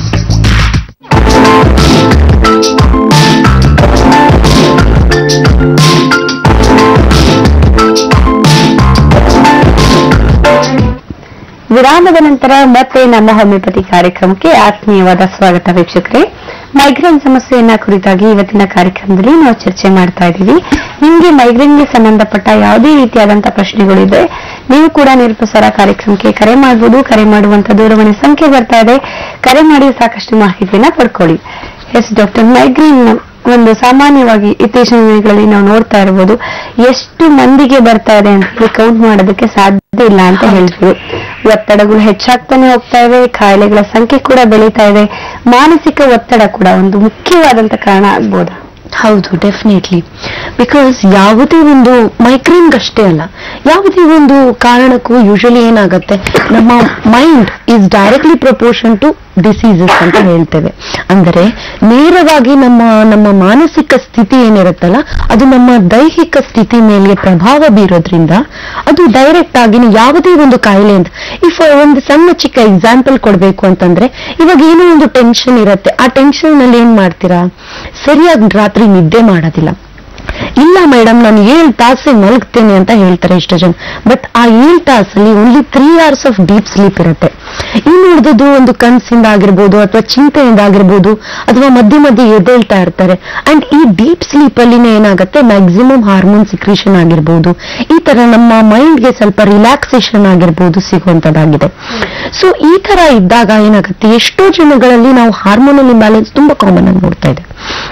ವಿರಾಮದ ನಂತರ ಮತ್ತೆ ನಮ್ಮ ಹೋಮಿಯೋಪತಿ ಕಾರ್ಯಕ್ರಮಕ್ಕೆ ಆತ್ಮೀಯವಾದ ಸ್ವಾಗತ ವೀಕ್ಷಕರೇ ಮೈಗ್ರೇನ್ ಸಮಸ್ಯೆಯನ್ನ ಕುರಿತಾಗಿ ಇವತ್ತಿನ ಕಾರ್ಯಕ್ರಮದಲ್ಲಿ ನಾವು ಚರ್ಚೆ ಮಾಡ್ತಾ ಇದ್ದೀವಿ ನಿಮ್ಗೆ ಮೈಗ್ರೇನ್ಗೆ ಸಂಬಂಧಪಟ್ಟ ಯಾವುದೇ ರೀತಿಯಾದಂತಹ ಪ್ರಶ್ನೆಗಳಿದೆ ನೀವು ಕೂಡ ನಿರುಪಸಾರ ಕಾರ್ಯಕ್ರಮಕ್ಕೆ ಕರೆ ಮಾಡಬಹುದು ಕರೆ ಮಾಡುವಂತ ದೂರವಾಣಿ ಸಂಖ್ಯೆ ಬರ್ತಾ ಇದೆ ಕರೆ ಮಾಡಿ ಸಾಕಷ್ಟು ಮಾಹಿತಿಯನ್ನ ಪಡ್ಕೊಳ್ಳಿ ಎಸ್ ಡಾಕ್ಟರ್ ಮೈಗ್ರೇನ್ ಒಂದು ಸಾಮಾನ್ಯವಾಗಿ ಇತ್ತೀಚಿನ ದಿನಗಳಲ್ಲಿ ನಾವು ನೋಡ್ತಾ ಇರಬಹುದು ಎಷ್ಟು ಮಂದಿಗೆ ಬರ್ತಾ ಇದೆ ಅಂತ ಹೇಳಿ ಕೌಂಟ್ ಮಾಡೋದಕ್ಕೆ ಸಾಧ್ಯ ಇಲ್ಲ ಅಂತ ಹೇಳ್ತೀವಿ ಒತ್ತಡಗಳು ಹೆಚ್ಚಾಗ್ತಾನೆ ಹೋಗ್ತಾ ಇವೆ ಕಾಯಿಲೆಗಳ ಸಂಖ್ಯೆ ಕೂಡ ಬೆಳೀತಾ ಇದೆ ಮಾನಸಿಕ ಒತ್ತಡ ಕೂಡ ಒಂದು ಮುಖ್ಯವಾದಂತ ಕಾರಣ ಆಗ್ಬೋದಾ ಹೌದು ಡೆಫಿನೆಟ್ಲಿ ಬಿಕಾಸ್ ಯಾವುದೇ ಒಂದು ಮೈಗ್ರೇನ್ಗಷ್ಟೇ ಅಲ್ಲ ಯಾವುದೇ ಒಂದು ಕಾರಣಕ್ಕೂ ಯೂಶಲಿ ಏನಾಗುತ್ತೆ ನಮ್ಮ mind is directly proportion to diseases ಅಂತ ಹೇಳ್ತೇವೆ ಅಂದರೆ ನೇರವಾಗಿ ನಮ್ಮ ನಮ್ಮ ಮಾನಸಿಕ ಸ್ಥಿತಿ ಏನಿರುತ್ತಲ್ಲ ಅದು ನಮ್ಮ ದೈಹಿಕ ಸ್ಥಿತಿ ಮೇಲೆ ಪ್ರಭಾವ ಬೀರೋದ್ರಿಂದ ಅದು ಡೈರೆಕ್ಟ್ ಆಗಿ ಯಾವುದೇ ಒಂದು ಕಾಯಿಲೆ ಅಂತ ಇಫ್ ಒಂದು ಸಣ್ಣ ಚಿಕ್ಕ ಎಕ್ಸಾಂಪಲ್ ಕೊಡ್ಬೇಕು ಅಂತಂದ್ರೆ ಇವಾಗ ಏನೋ ಒಂದು ಟೆನ್ಷನ್ ಇರುತ್ತೆ ಆ ಟೆನ್ಷನ್ ನಲ್ಲಿ ಏನ್ ಮಾಡ್ತೀರಾ ಸರಿಯಾಗಿ ರಾತ್ರಿ ನಿದ್ದೆ ಮಾಡೋದಿಲ್ಲ ಇಲ್ಲ ಮೇಡಮ್ ನಾನು ಏಳು ತಾಸೆ ಮಲಗ್ತೇನೆ ಅಂತ ಹೇಳ್ತಾರೆ ಇಷ್ಟು ಜನ ಬಟ್ ಆ ಏಳು ತಾಸಲ್ಲಿ only three hours of deep sleep ಇರುತ್ತೆ ಇನ್ನು ಉಳಿದದ್ದು ಒಂದು ಕನಸಿಂದ ಆಗಿರ್ಬೋದು ಅಥವಾ ಚಿಂತೆಯಿಂದ ಆಗಿರ್ಬೋದು ಅಥವಾ ಮಧ್ಯೆ ಮಧ್ಯೆ ಎದ್ದೇಳ್ತಾ ಇರ್ತಾರೆ ಅಂಡ್ ಈ ಡೀಪ್ ಸ್ಲೀಪ್ ಅಲ್ಲಿನೇ ಏನಾಗುತ್ತೆ ಮ್ಯಾಕ್ಸಿಮಮ್ ಹಾರ್ಮೋನ್ ಸಿಕ್ರೇಷನ್ ಆಗಿರ್ಬೋದು ಈ ತರ ನಮ್ಮ ಮೈಂಡ್ಗೆ ಸ್ವಲ್ಪ ರಿಲ್ಯಾಕ್ಸೇಷನ್ ಆಗಿರ್ಬೋದು ಸಿಗುವಂತದ್ದಾಗಿದೆ ಸೊ ಈ ತರ ಇದ್ದಾಗ ಏನಾಗುತ್ತೆ ಎಷ್ಟೋ ಜನಗಳಲ್ಲಿ ನಾವು ಹಾರ್ಮೋನಲ್ ಇಂಬ್ಯಾಲೆನ್ಸ್ ತುಂಬಾ ಕಾಮನ್ ಆಗಿ ನೋಡ್ತಾ ಇದೆ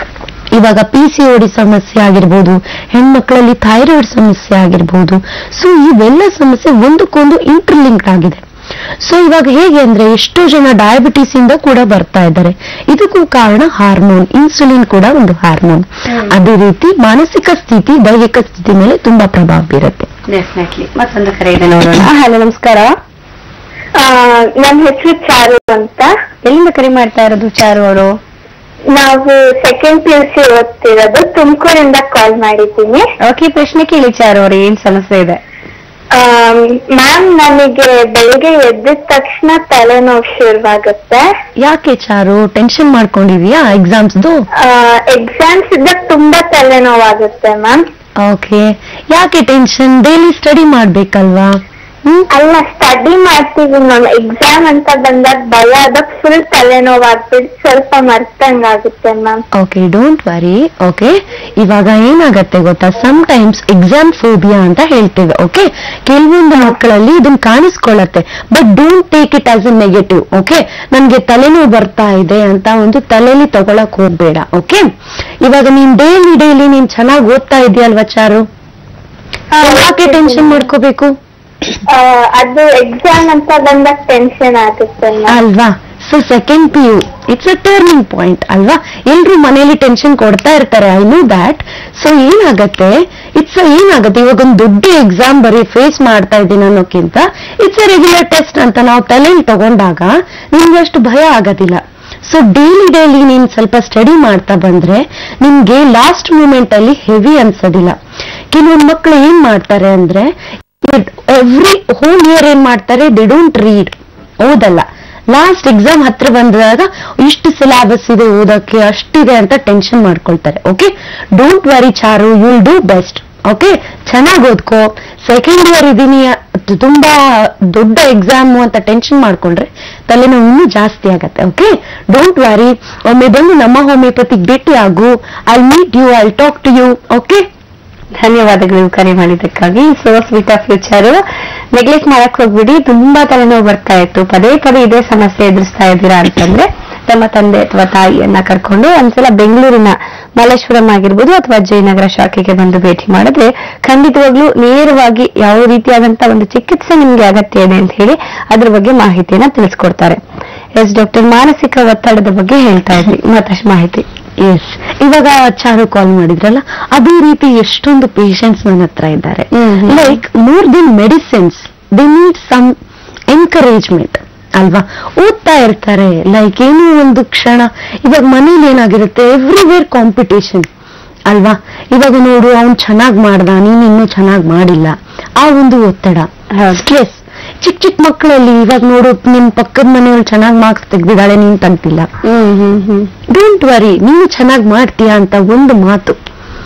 ಇವಾಗ ಪಿ ಸಿ ಓಡಿ ಸಮಸ್ಯೆ ಆಗಿರ್ಬೋದು ಹೆಣ್ಮಕ್ಳಲ್ಲಿ ಥೈರಾಯ್ಡ್ ಸಮಸ್ಯೆ ಆಗಿರ್ಬೋದು ಸೊ ಇವೆಲ್ಲ ಸಮಸ್ಯೆ ಒಂದಕ್ಕೊಂದು ಇಂಟರ್ಲಿಂಕ್ಡ್ ಆಗಿದೆ ಸೊ ಇವಾಗ ಹೇಗೆ ಅಂದ್ರೆ ಎಷ್ಟೋ ಜನ ಡಯಾಬಿಟಿಸ್ ಇಂದ ಕೂಡ ಬರ್ತಾ ಇದ್ದಾರೆ ಇದಕ್ಕೂ ಕಾರಣ ಹಾರ್ಮೋನ್ ಇನ್ಸುಲಿನ್ ಕೂಡ ಒಂದು ಹಾರ್ಮೋನ್ ಅದೇ ರೀತಿ ಮಾನಸಿಕ ಸ್ಥಿತಿ ದೈಹಿಕ ಸ್ಥಿತಿ ಮೇಲೆ ತುಂಬಾ ಪ್ರಭಾವ ಬೀರುತ್ತೆ ಡೆಫಿನೆಟ್ಲಿ ಮತ್ತೊಂದು ಕರೆ ಇದೆ ನೋಡೋಣ ಹಲೋ ನಮಸ್ಕಾರ ನನ್ನ ಹೆಸರು ಚಾರು ಅಂತ ಎಲ್ಲಿಂದ ಕರೆ ಮಾಡ್ತಾ ಇರೋದು ಚಾರು ಅವರು ನಾವು ಸೆಕೆಂಡ್ ಪಿ ಯು ಸಿ ಓದ್ತಿರೋದು ತುಮಕೂರಿಂದ ಕಾಲ್ ಮಾಡಿದ್ದೀನಿ ಓಕೆ ಪ್ರಶ್ನೆ ಕೇಳಿ ಚಾರು ಅವ್ರು ಏನ್ ಸಮಸ್ಯೆ ಇದೆ ಮ್ಯಾಮ್ ನನಗೆ ಬೆಳಿಗ್ಗೆ ಎದ್ದ ತಕ್ಷಣ ತಲೆನೋವು ಶುರುವಾಗುತ್ತೆ ಯಾಕೆ ಚಾರು ಟೆನ್ಷನ್ ಮಾಡ್ಕೊಂಡಿದ್ಯಾ ಎಕ್ಸಾಮ್ಸ್ದು ಎಕ್ಸಾಮ್ಸ್ ಇದ್ದಾಗ ತುಂಬಾ ತಲೆನೋವಾಗುತ್ತೆ ಮ್ಯಾಮ್ ಓಕೆ ಯಾಕೆ ಟೆನ್ಷನ್ ಡೈಲಿ ಸ್ಟಡಿ ಮಾಡ್ಬೇಕಲ್ವಾ ಹ್ಮ್ ಅಲ್ಲ ಸ್ಟಡಿ ಮಾಡ್ತೀವಿ ಮ್ಯಾಮ್ ಎಕ್ಸಾಮ್ ಅಂತ ಬಂದಾಗ ಭಯ ಆದಾಗ ಫುಲ್ ತಲೆನೋವಾಗ್ಬಿಟ್ಟು ಸ್ವಲ್ಪ ಮರ್ತಂಗಾಗುತ್ತೆ ma'am okay don't worry okay ಇವಾಗ ಏನಾಗತ್ತೆ ಗೊತ್ತಾ ಸಮ್ ಟೈಮ್ಸ್ ಎಕ್ಸಾಮ್ ಫೋಬಿಯಾ ಅಂತ ಹೇಳ್ತೇವೆ ಓಕೆ ಕೆಲವೊಂದು ಮಕ್ಕಳಲ್ಲಿ ಇದನ್ನ ಕಾಣಿಸ್ಕೊಳ್ಳತ್ತೆ but don't take it as a negative okay ನನ್ಗೆ ತಲೆನೋವು ಬರ್ತಾ ಇದೆ ಅಂತ ಒಂದು ತಲೆಯಲ್ಲಿ ತಗೊಳಕ್ ಹೋಗ್ಬೇಡ ಓಕೆ ಇವಾಗ ನೀನ್ ಡೈಲಿ ಡೈಲಿ ನೀನ್ ಚೆನ್ನಾಗಿ ಓದ್ತಾ ಇದೆಯಲ್ವಾ ಚಾರು ಯಾಕೆ ಟೆನ್ಷನ್ ಮಾಡ್ಕೋಬೇಕು ಆ, ಅದು ಎಕ್ಸಾಮ್ ಅಂತ ಬಂದಾಗ ಟೆನ್ಷನ್ ಆಗುತ್ತೆ ಮ್ಯಾಮ್ ಅಲ್ವಾ so second P U it's a turning point ಅಲ್ವಾ ಎಲ್ರು ಮನೇಲಿ ಟೆನ್ಷನ್ ಕೊಡ್ತಾ ಇರ್ತಾರೆ ಐ ನೋ ದ್ಯಾಟ್ ಸೊ ಏನಾಗತ್ತೆ ಇಟ್ಸ್ ಏನಾಗತ್ತೆ ಇವಾಗ ಒಂದು ದೊಡ್ಡ ಎಕ್ಸಾಮ್ ಬರೀ ಫೇಸ್ ಮಾಡ್ತಾ ಇದ್ದೀನಿ ಅನ್ನೋಕ್ಕಿಂತ ಇಟ್ಸ್ ಅ ರೆಗ್ಯುಲರ್ ಟೆಸ್ಟ್ ಅಂತ ನಾವು ತಲೆಯಲ್ಲಿ ತಗೊಂಡಾಗ ನಿಮ್ಗೆ ಅಷ್ಟು ಭಯ ಆಗೋದಿಲ್ಲ ಸೊ ಡೈಲಿ ಡೈಲಿ ನೀನ್ ಸ್ವಲ್ಪ ಸ್ಟಡಿ ಮಾಡ್ತಾ ಬಂದ್ರೆ ನಿಮ್ಗೆ ಲಾಸ್ಟ್ ಮೂಮೆಂಟ್ ಅಲ್ಲಿ ಹೆವಿ ಅನ್ಸೋದಿಲ್ಲ ಕೆಲವೊಂದು ಮಕ್ಕಳು ಏನ್ ಮಾಡ್ತಾರೆ ಅಂದ್ರೆ ಎವ್ರಿ ಹೋಲ್ ಇಯರ್ ಏನ್ ಮಾಡ್ತಾರೆ ದೇ ಡೋಂಟ್ ರೀಡ್ ಓದಲ್ಲ ಲಾಸ್ಟ್ ಎಕ್ಸಾಮ್ ಹತ್ರ ಬಂದಾಗ ಇಷ್ಟು ಸಿಲೆಬಸ್ ಇದೆ ಓದಕ್ಕೆ ಅಷ್ಟಿದೆ ಅಂತ ಟೆನ್ಷನ್ ಮಾಡ್ಕೊಳ್ತಾರೆ okay don't worry Charu you'll do best okay ಚೆನ್ನಾಗಿ ಓದ್ಕೋ ಸೆಕೆಂಡ್ ಇಯರ್ ಇದೀನಿ ಅದು ತುಂಬಾ ದೊಡ್ಡ ಎಕ್ಸಾಮ್ ಅಂತ ಟೆನ್ಷನ್ ಮಾಡ್ಕೊಂಡ್ರೆ ತಲೆನೋವು ಇನ್ನೂ ಜಾಸ್ತಿ ಆಗತ್ತೆ ಓಕೆ ಡೋಂಟ್ ವರಿ ಒಮ್ಮೆ ಬಂದು ನಮ್ಮ ಹೋಮಿಯೋಪತಿಗೆ ಭೇಟಿ ಆಗು I meet you I talk to you okay ಧನ್ಯವಾದಗಳು ಕರೆ ಮಾಡಿದ್ದಕ್ಕಾಗಿ so sweet of future neglect ಮಾಡಕ್ ಹೋಗ್ಬಿಡಿ ತುಂಬಾ ತಲೆನೋವು ಬರ್ತಾ ಇತ್ತು ಪದೇ ಪದೇ ಇದೇ ಸಮಸ್ಯೆ ಎದುರಿಸ್ತಾ ಇದ್ದೀರಾ ಅಂತಂದ್ರೆ ತಮ್ಮ ತಂದೆ ಅಥವಾ ತಾಯಿಯನ್ನ ಕರ್ಕೊಂಡು ಒಂದ್ಸಲ ಬೆಂಗಳೂರಿನ ಮಲ್ಲೇಶ್ವರಂ ಆಗಿರ್ಬೋದು ಅಥವಾ ಜಯನಗರ ಶಾಖೆಗೆ ಬಂದು ಭೇಟಿ ಮಾಡಿದ್ರೆ ಖಂಡಿತವಾಗ್ಲೂ ನೇರವಾಗಿ ಯಾವ ರೀತಿಯಾದಂತ ಒಂದು ಚಿಕಿತ್ಸೆ ನಿಮ್ಗೆ ಅಗತ್ಯ ಇದೆ ಅಂತ ಹೇಳಿ ಅದ್ರ ಬಗ್ಗೆ ಮಾಹಿತಿಯನ್ನ ತಿಳಿಸ್ಕೊಡ್ತಾರೆ ಎಸ್ ಡಾಕ್ಟರ್ ಮಾನಸಿಕ ಒತ್ತಡದ ಬಗ್ಗೆ ಹೇಳ್ತಾ ಇದ್ವಿ ಮತ್ತಷ್ಟು ಮಾಹಿತಿ ಎಸ್ ಇವಾಗ ಚಾರು ಕಾಲ್ ಮಾಡಿದ್ರಲ್ಲ ಅದೇ ರೀತಿ ಎಷ್ಟೊಂದು ಪೇಷಂಟ್ಸ್ ನನ್ನ ಹತ್ರ ಇದ್ದಾರೆ hmm, hmm. Like more then medicines they need some encouragement ಅಲ್ವಾ ಓದ್ತಾ ಇರ್ತಾರೆ ಲೈಕ್ ಏನೋ ಒಂದು ಕ್ಷಣ ಇವಾಗ ಮನೇಲಿ ಏನಾಗಿರುತ್ತೆ ಎವ್ರಿವೇರ್ ಕಾಂಪಿಟೇಷನ್ ಅಲ್ವಾ ಇವಾಗ ನೋಡು ಅವ್ನು ಚೆನ್ನಾಗ್ ಮಾಡ್ದ ನೀನ್ ಇನ್ನೂ ಚೆನ್ನಾಗ್ ಮಾಡಿಲ್ಲ ಆ ಒಂದು ಒತ್ತಡ ಹೌದು. ಸ್ಟ್ರೆಸ್ ಚಿಕ್ಕ ಚಿಕ್ಕ ಮಕ್ಕಳಲ್ಲಿ ಇವಾಗ ನೋಡು ನಿಮ್ ಪಕ್ಕದ ಮನೆಯವ್ಳು ಚೆನ್ನಾಗ್ ಮಾರ್ಕ್ಸ್ ತೆಗ್ದಿದ್ದಾಳೆ ನೀನ್ ತೆಗ್ದಿಲ್ಲ ಹ್ಮ್ ಹ್ಮ್ ಹ್ಮ್ ಡೋಂಟ್ ವರಿ ನೀನು ಚೆನ್ನಾಗಿ ಮಾಡ್ತೀಯಾ ಅಂತ ಒಂದು ಮಾತು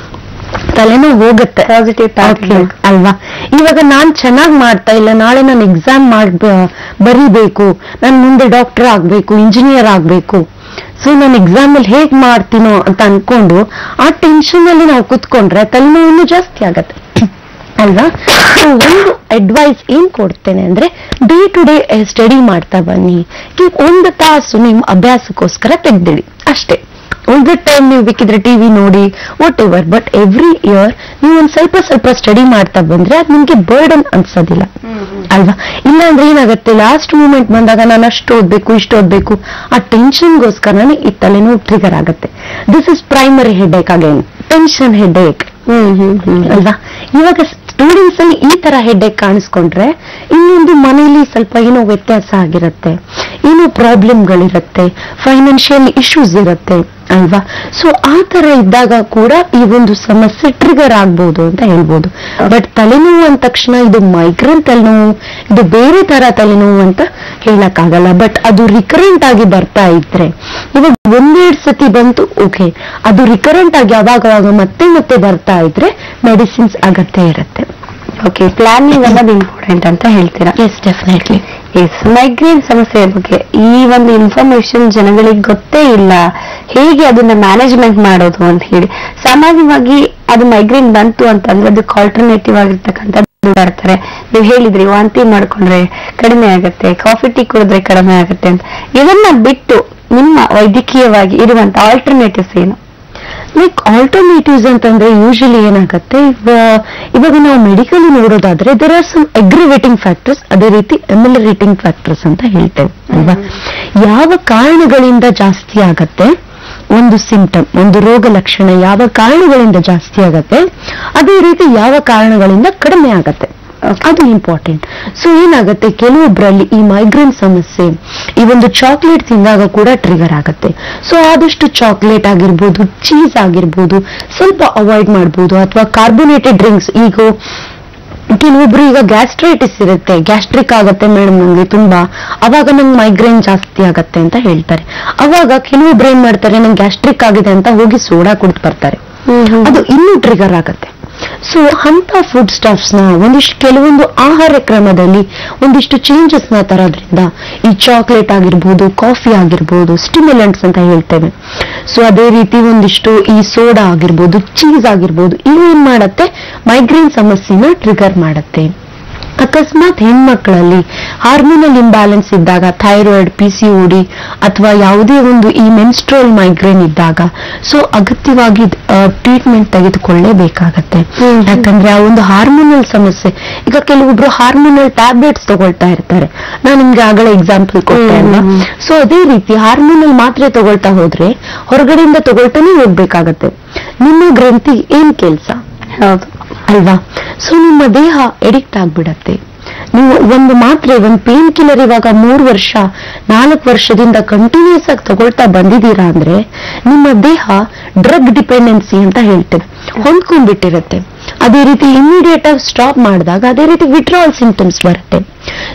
ತಲೆನೋವು ಹೋಗುತ್ತೆ Positive thought Okay, ಇರ್ಬೇಕು. ಅಲ್ವಾ ಇವಾಗ ನಾನ್ ಚೆನ್ನಾಗಿ ಮಾಡ್ತಾ ಇಲ್ಲ ನಾಳೆ ನಾನು ಎಕ್ಸಾಮ್ ಮಾಡ್ ಬರೀಬೇಕು ನಾನು ಮುಂದೆ ಡಾಕ್ಟರ್ ಆಗ್ಬೇಕು ಇಂಜಿನಿಯರ್ ಆಗ್ಬೇಕು ಸೊ ನಾನು ಎಕ್ಸಾಮ್ ಅಲ್ಲಿ ಹೇಗ್ ಮಾಡ್ತೀನೋ ಅಂತ ಅನ್ಕೊಂಡು ಆ ಟೆನ್ಷನ್ ಅಲ್ಲಿ ನಾವು ಕುತ್ಕೊಂಡ್ರೆ ತಲೆನೋವು ಇನ್ನೂ ಜಾಸ್ತಿ ಆಗತ್ತೆ ಅಲ್ವಾ So, ಒಂದು ಅಡ್ವೈಸ್ ಏನ್ ಕೊಡ್ತೇನೆ ಅಂದ್ರೆ ಡೇ ಟು ಡೇ ಸ್ಟಡಿ ಮಾಡ್ತಾ ಬನ್ನಿ ಕೆ- ಒಂದು ತಾಸು ನಿಮ್ ಅಭ್ಯಾಸಕ್ಕೋಸ್ಕರ ತೆಗ್ದಿಡಿ ಅಷ್ಟೇ ಉಳಿದ ಟೈಮ್ ನೀವು ಬೇಕಿದ್ರೆ ಟಿವಿ ನೋಡಿ whatever but every year ನೀವು ಒಂದ್ ಸ್ವಲ್ಪ ಸ್ವಲ್ಪ ಸ್ಟಡಿ ಮಾಡ್ತಾ ಬಂದ್ರೆ ಅದು ನಿಮ್ಗೆ ಬರ್ಡನ್ ಅನ್ಸೋದಿಲ್ಲ ಅಲ್ವಾ ಇಲ್ಲ ಅಂದ್ರೆ ಏನಾಗುತ್ತೆ ಲಾಸ್ಟ್ ಮೂಮೆಂಟ್ ಬಂದಾಗ ನಾನು ಅಷ್ಟು ಓದ್ಬೇಕು ಇಷ್ಟು ಓದ್ಬೇಕು ಆ ಟೆನ್ಷನ್ಗೋಸ್ಕರನೇ ಈ ತಲೆನೋವು ಟ್ರಿಗರ್ ಆಗುತ್ತೆ this is primary headache again tension headache hmm hmm hmm ಅಲ್ವಾ ಇವಾಗ ಸ್ಟೂಡೆಂಟ್ಸ್ ಅಲ್ಲಿ ಈ ತರ ಹೆಡ್ಡೇಕ್ ಕಾಣಿಸ್ಕೊಂಡ್ರೆ ಇನ್ನೊಂದು ಮನೆಯಲ್ಲಿ ಸ್ವಲ್ಪ ಏನೋ ವ್ಯತ್ಯಾಸ ಆಗಿರುತ್ತೆ ಏನೋ ಪ್ರಾಬ್ಲಮ್ಗಳಿರುತ್ತೆ ಫೈನಾನ್ಷಿಯಲ್ ಇಶ್ಯೂಸ್ ಇರುತ್ತೆ ಅಲ್ವಾ ಸೊ ಆ ತರ ಇದ್ದಾಗ ಕೂಡ ಈ ಒಂದು ಸಮಸ್ಯೆ ಟ್ರಿಗರ್ ಆಗ್ಬೋದು ಅಂತ ಹೇಳ್ಬೋದು ಬಟ್ ತಲೆನೋವು ಅಂದ ತಕ್ಷಣ ಇದು ಮೈಗ್ರೇನ್ ತಲೆನೋವು ಇದು ಬೇರೆ ತರ ತಲೆನೋವು ಅಂತ ಹೇಳಕ್ಕಾಗಲ್ಲ ಬಟ್ ಅದು ರಿಕರೆಂಟ್ ಆಗಿ ಬರ್ತಾ ಇದ್ರೆ ಇವಾಗ ಒಂದೆರಡು ಸತಿ ಬಂತು ಓಕೆ ಅದು ರಿಕರೆಂಟ್ ಆಗಿ ಅವಾಗವಾಗ ಮತ್ತೆ ಮತ್ತೆ ಬರ್ತಾ ಇದ್ರೆ ಮೆಡಿಸಿನ್ಸ್ ಅಗತ್ಯ ಇರುತ್ತೆ ಓಕೆ ಪ್ಲಾನಿಂಗ್ ಅನ್ನೋದು ಇಂಪಾರ್ಟೆಂಟ್ ಅಂತ ಹೇಳ್ತೀರಾ ಎಸ್ ಡೆಫಿನೆಟ್ಲಿ ಎಸ್ ಮೈಗ್ರೇನ್ ಸಮಸ್ಯೆ ಬಗ್ಗೆ ಈ ಒಂದು ಇನ್ಫಾರ್ಮೇಶನ್ ಜನಗಳಿಗೆ ಗೊತ್ತೇ ಇಲ್ಲ ಹೇಗೆ ಅದನ್ನ ಮ್ಯಾನೇಜ್ಮೆಂಟ್ ಮಾಡೋದು ಅಂತ ಹೇಳಿ ಸಾಮಾನ್ಯವಾಗಿ ಅದು ಮೈಗ್ರೇನ್ ಬಂತು ಅಂತಂದ್ರೆ ಅದಕ್ಕೆ ಆಲ್ಟರ್ನೇಟಿವ್ ಆಗಿರ್ತಕ್ಕಂಥ ಇರ್ತಾರೆ ನೀವು ಹೇಳಿದ್ರಿ ವಾಂತಿ ಮಾಡ್ಕೊಂಡ್ರೆ ಕಡಿಮೆ ಆಗುತ್ತೆ ಕಾಫಿ ಟೀ ಕುಡಿದ್ರೆ ಕಡಿಮೆ ಆಗುತ್ತೆ ಅಂತ ಇದನ್ನ ಬಿಟ್ಟು ನಿಮ್ಮ ವೈದ್ಯಕೀಯವಾಗಿ ಇರುವಂತ ಆಲ್ಟರ್ನೇಟಿವ್ಸ್ ಏನು ಲೈಕ್ ಆಲ್ಟರ್ನೇಟಿವ್ಸ್ ಅಂತಂದ್ರೆ ಯೂಶಲಿ ಏನಾಗುತ್ತೆ ಇವ- ಇವಾಗ ನಾವು ಮೆಡಿಕಲ್ ನೋಡೋದಾದ್ರೆ there are some aggravating factors ಅದೇ ರೀತಿ ಎಮಿಲರೇಟಿಂಗ್ ಫ್ಯಾಕ್ಟರ್ಸ್ ಅಂತ ಹೇಳ್ತೇವೆ ಅಲ್ವಾ ಯಾವ ಕಾರಣಗಳಿಂದ ಜಾಸ್ತಿ ಆಗತ್ತೆ ಒಂದು ಸಿಂಟಮ್ ಒಂದು ರೋಗ ಲಕ್ಷಣ ಯಾವ ಕಾರಣಗಳಿಂದ ಜಾಸ್ತಿ ಆಗತ್ತೆ ಅದೇ ರೀತಿ ಯಾವ ಕಾರಣಗಳಿಂದ ಕಡಿಮೆ ಆಗತ್ತೆ ಅದು ಇಂಪಾರ್ಟೆಂಟ್ ಸೊ ಏನಾಗುತ್ತೆ ಕೆಲವೊಬ್ಬರಲ್ಲಿ ಈ ಮೈಗ್ರೇನ್ ಸಮಸ್ಯೆ ಈ ಒಂದು ಚಾಕ್ಲೇಟ್ ತಿಂದಾಗ ಕೂಡ ಟ್ರಿಗರ್ ಆಗುತ್ತೆ ಸೊ ಆದಷ್ಟು ಚಾಕ್ಲೇಟ್ ಆಗಿರ್ಬೋದು ಚೀಸ್ ಆಗಿರ್ಬೋದು ಸ್ವಲ್ಪ ಅವಾಯ್ಡ್ ಮಾಡ್ಬೋದು ಅಥವಾ ಕಾರ್ಬೋನೇಟೆಡ್ ಡ್ರಿಂಕ್ಸ್ ಈಗ ಕೆಲವೊಬ್ರು ಈಗ ಗ್ಯಾಸ್ಟ್ರೈಟಿಸ್ ಇರುತ್ತೆ ಗ್ಯಾಸ್ಟ್ರಿಕ್ ಆಗುತ್ತೆ ಮೇಡಮ್ ನಂಗೆ ತುಂಬಾ ಅವಾಗ ನಂಗೆ ಮೈಗ್ರೇನ್ ಜಾಸ್ತಿ ಆಗತ್ತೆ ಅಂತ ಹೇಳ್ತಾರೆ ಅವಾಗ ಕೆಲವೊಬ್ರು ಏನ್ ಮಾಡ್ತಾರೆ ನಂಗೆ ಗ್ಯಾಸ್ಟ್ರಿಕ್ ಆಗಿದೆ ಅಂತ ಹೋಗಿ ಸೋಡಾ ಕುಡ್ದು ಬರ್ತಾರೆ ಅದು ಇನ್ನೂ ಟ್ರಿಗರ್ ಆಗತ್ತೆ ಸೊ ಅಂತ ಫುಡ್ ಸ್ಟಫ್ಸ್ ನ ಒಂದಿಷ್ಟು ಕೆಲವೊಂದು ಆಹಾರ ಕ್ರಮದಲ್ಲಿ ಒಂದಿಷ್ಟು ಚೇಂಜಸ್ ನ ತರೋದ್ರಿಂದ ಈ ಚಾಕ್ಲೇಟ್ ಆಗಿರ್ಬೋದು ಕಾಫಿ ಆಗಿರ್ಬೋದು ಸ್ಟಿಮ್ಯುಲೆಂಟ್ಸ್ ಅಂತ ಹೇಳ್ತೇವೆ ಸೊ ಅದೇ ರೀತಿ ಒಂದಿಷ್ಟು ಈ ಸೋಡಾ ಆಗಿರ್ಬೋದು ಚೀಸ್ ಆಗಿರ್ಬೋದು ಇವು ಏನ್ ಮಾಡತ್ತೆ ಮೈಗ್ರೇನ್ ಸಮಸ್ಯೆನ ಟ್ರಿಗರ್ ಮಾಡತ್ತೆ ಅಕಸ್ಮಾತ್ ಹೆಣ್ಮಕ್ಳಲ್ಲಿ ಹಾರ್ಮೋನಲ್ ಇಂಬ್ಯಾಲೆನ್ಸ್ ಇದ್ದಾಗ ಥೈರಾಯ್ಡ್ ಪಿ ಸಿ ಡಿ ಅಥವಾ ಯಾವುದೇ ಒಂದು ಈ ಮೆನ್ಸ್ಟ್ರೋಲ್ ಮೈಗ್ರೇನ್ ಇದ್ದಾಗ ಸೊ ಅಗತ್ಯವಾಗಿ ಟ್ರೀಟ್ಮೆಂಟ್ ತೆಗೆದುಕೊಳ್ಳೇಬೇಕಾಗತ್ತೆ ಯಾಕಂದ್ರೆ ಆ ಒಂದು ಹಾರ್ಮೋನಲ್ ಸಮಸ್ಯೆ ಈಗ ಕೆಲವೊಬ್ರು ಹಾರ್ಮೋನಲ್ ಟ್ಯಾಬ್ಲೆಟ್ಸ್ ತಗೊಳ್ತಾ ಇರ್ತಾರೆ ನಾನು ನಿಮ್ಗೆ ಆಗಲೇ ಎಕ್ಸಾಂಪಲ್ ಕೊಟ್ಟೆ ಅಲ್ವಾ ಸೊ ಅದೇ ರೀತಿ ಹಾರ್ಮೋನಲ್ ಮಾತ್ರೆ ತಗೊಳ್ತಾ ಹೋದ್ರೆ ಹೊರಗಡೆಯಿಂದ ತಗೊಳ್ತಾನೆ ಹೋಗ್ಬೇಕಾಗತ್ತೆ ನಿಮ್ಮ ಗ್ರಂಥಿ ಏನ್ ಕೆಲ್ಸ ಹೌದು ಅಲ್ವಾ ಸೊ ನಿಮ್ಮ ದೇಹ ಎಡಿಕ್ಟ್ ಆಗ್ಬಿಡತ್ತೆ ನೀವು ಒಂದು ಮಾತ್ರೆ ಒಂದು ಪೇನ್ ಕಿಲ್ಲರ್ ಇವಾಗ ಮೂರು ವರ್ಷ ನಾಲ್ಕು ವರ್ಷದಿಂದ ಕಂಟಿನ್ಯೂಸ್ ಆಗಿ ತಗೊಳ್ತಾ ಬಂದಿದ್ದೀರಾ ಅಂದ್ರೆ ನಿಮ್ಮ ದೇಹ ಡ್ರಗ್ ಡಿಪೆಂಡೆನ್ಸಿ ಅಂತ ಹೇಳ್ತೇವೆ ಹೊಂದ್ಕೊಂಡ್ಬಿಟ್ಟಿರುತ್ತೆ ಅದೇ ರೀತಿ ಇಮಿಡಿಯೇಟ್ ಆಗಿ ಸ್ಟಾಪ್ ಮಾಡಿದಾಗ ಅದೇ ರೀತಿ ವಿಡ್ರಾಲ್ ಸಿಂಟಮ್ಸ್ ಬರುತ್ತೆ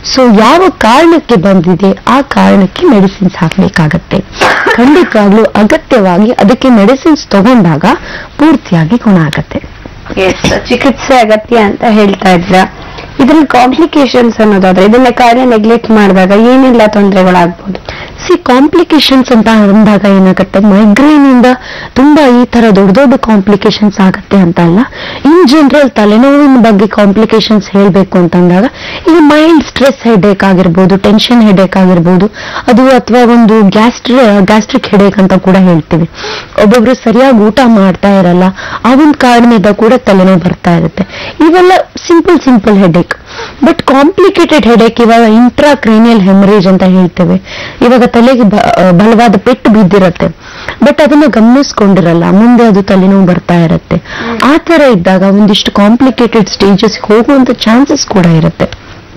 ಸೊ ಯಾವ ಕಾರಣಕ್ಕೆ ಬಂದಿದೆ ಆ ಕಾರಣಕ್ಕೆ ಮೆಡಿಸಿನ್ಸ್ ಹಾಕ್ಬೇಕಾಗತ್ತೆ ಖಂಡಿತವಾಗ್ಲೂ ಅಗತ್ಯವಾಗಿ ಅದಕ್ಕೆ ಮೆಡಿಸಿನ್ಸ್ ತಗೊಂಡಾಗ ಪೂರ್ತಿಯಾಗಿ ಗುಣ ಆಗತ್ತೆ ಎಸ್ ಚಿಕಿತ್ಸೆ ಅಗತ್ಯ ಅಂತ ಹೇಳ್ತಾ ಇದ್ರ ಇದ್ರಲ್ಲಿ ಕಾಂಪ್ಲಿಕೇಶನ್ಸ್ ಅನ್ನೋದಾದ್ರೆ ಇದನ್ನ ಕಾಯಿಲೆ ನೆಗ್ಲೆಕ್ಟ್ ಮಾಡಿದಾಗ ಏನೆಲ್ಲ ತೊಂದರೆಗಳಾಗ್ಬೋದು ಸಿ ಕಾಂಪ್ಲಿಕೇಶನ್ಸ್ ಅಂತ ಅಂದಾಗ ಏನಾಗುತ್ತೆ ಮೈಗ್ರೇನ್ ಇಂದ ತುಂಬಾ ಈ ತರ ದೊಡ್ಡ ದೊಡ್ಡ ಕಾಂಪ್ಲಿಕೇಶನ್ಸ್ ಆಗತ್ತೆ ಅಂತ ಅಲ್ಲ ಇನ್ ಜನರಲ್ ತಲೆನೋವಿನ ಬಗ್ಗೆ ಕಾಂಪ್ಲಿಕೇಶನ್ಸ್ ಹೇಳ್ಬೇಕು ಅಂತಂದಾಗ ಈಗ ಮೈಲ್ಡ್ ಸ್ಟ್ರೆಸ್ ಹೆಡೇಕ್ ಆಗಿರ್ಬೋದು ಟೆನ್ಷನ್ ಹೆಡೇಕ್ ಆಗಿರ್ಬೋದು ಅದು ಅಥವಾ ಒಂದು ಗ್ಯಾಸ್ಟ್ರಿ ಗ್ಯಾಸ್ಟ್ರಿಕ್ ಹೆಡೇಕ್ ಅಂತ ಕೂಡ ಹೇಳ್ತೀವಿ ಒಬ್ಬೊಬ್ರು ಸರಿಯಾಗಿ ಊಟ ಮಾಡ್ತಾ ಇರಲ್ಲ ಆ ಒಂದು ಕಾರಣದಿಂದ ಕೂಡ ತಲೆನೋವು ಬರ್ತಾ ಇರುತ್ತೆ ಇವೆಲ್ಲ simple simple headache but complicated headache ಇವಾಗ ಇಂಟ್ರಾ ಕ್ರೀನಿಯಲ್ ಹೆಮರೇಜ್ ಅಂತ ಹೇಳ್ತೇವೆ ಇವಾಗ ತಲೆಗೆ ಬ- ಆ, ಬಲವಾದ ಪೆಟ್ಟು ಬಿದ್ದಿರತ್ತೆ ಬಟ್ ಅದನ್ನ ಗಮನಿಸ್ಕೊಂಡಿರಲ್ಲ ಮುಂದೆ ಅದು ತಲೆನೋವು ಬರ್ತಾ ಇರುತ್ತೆ ಆ ತರ ಇದ್ದಾಗ ಒಂದಿಷ್ಟು ಕಾಂಪ್ಲಿಕೇಟೆಡ್ ಸ್ಟೇಜಸ್ ಹೋಗುವಂತ ಚಾನ್ಸಸ್ ಕೂಡ ಇರುತ್ತೆ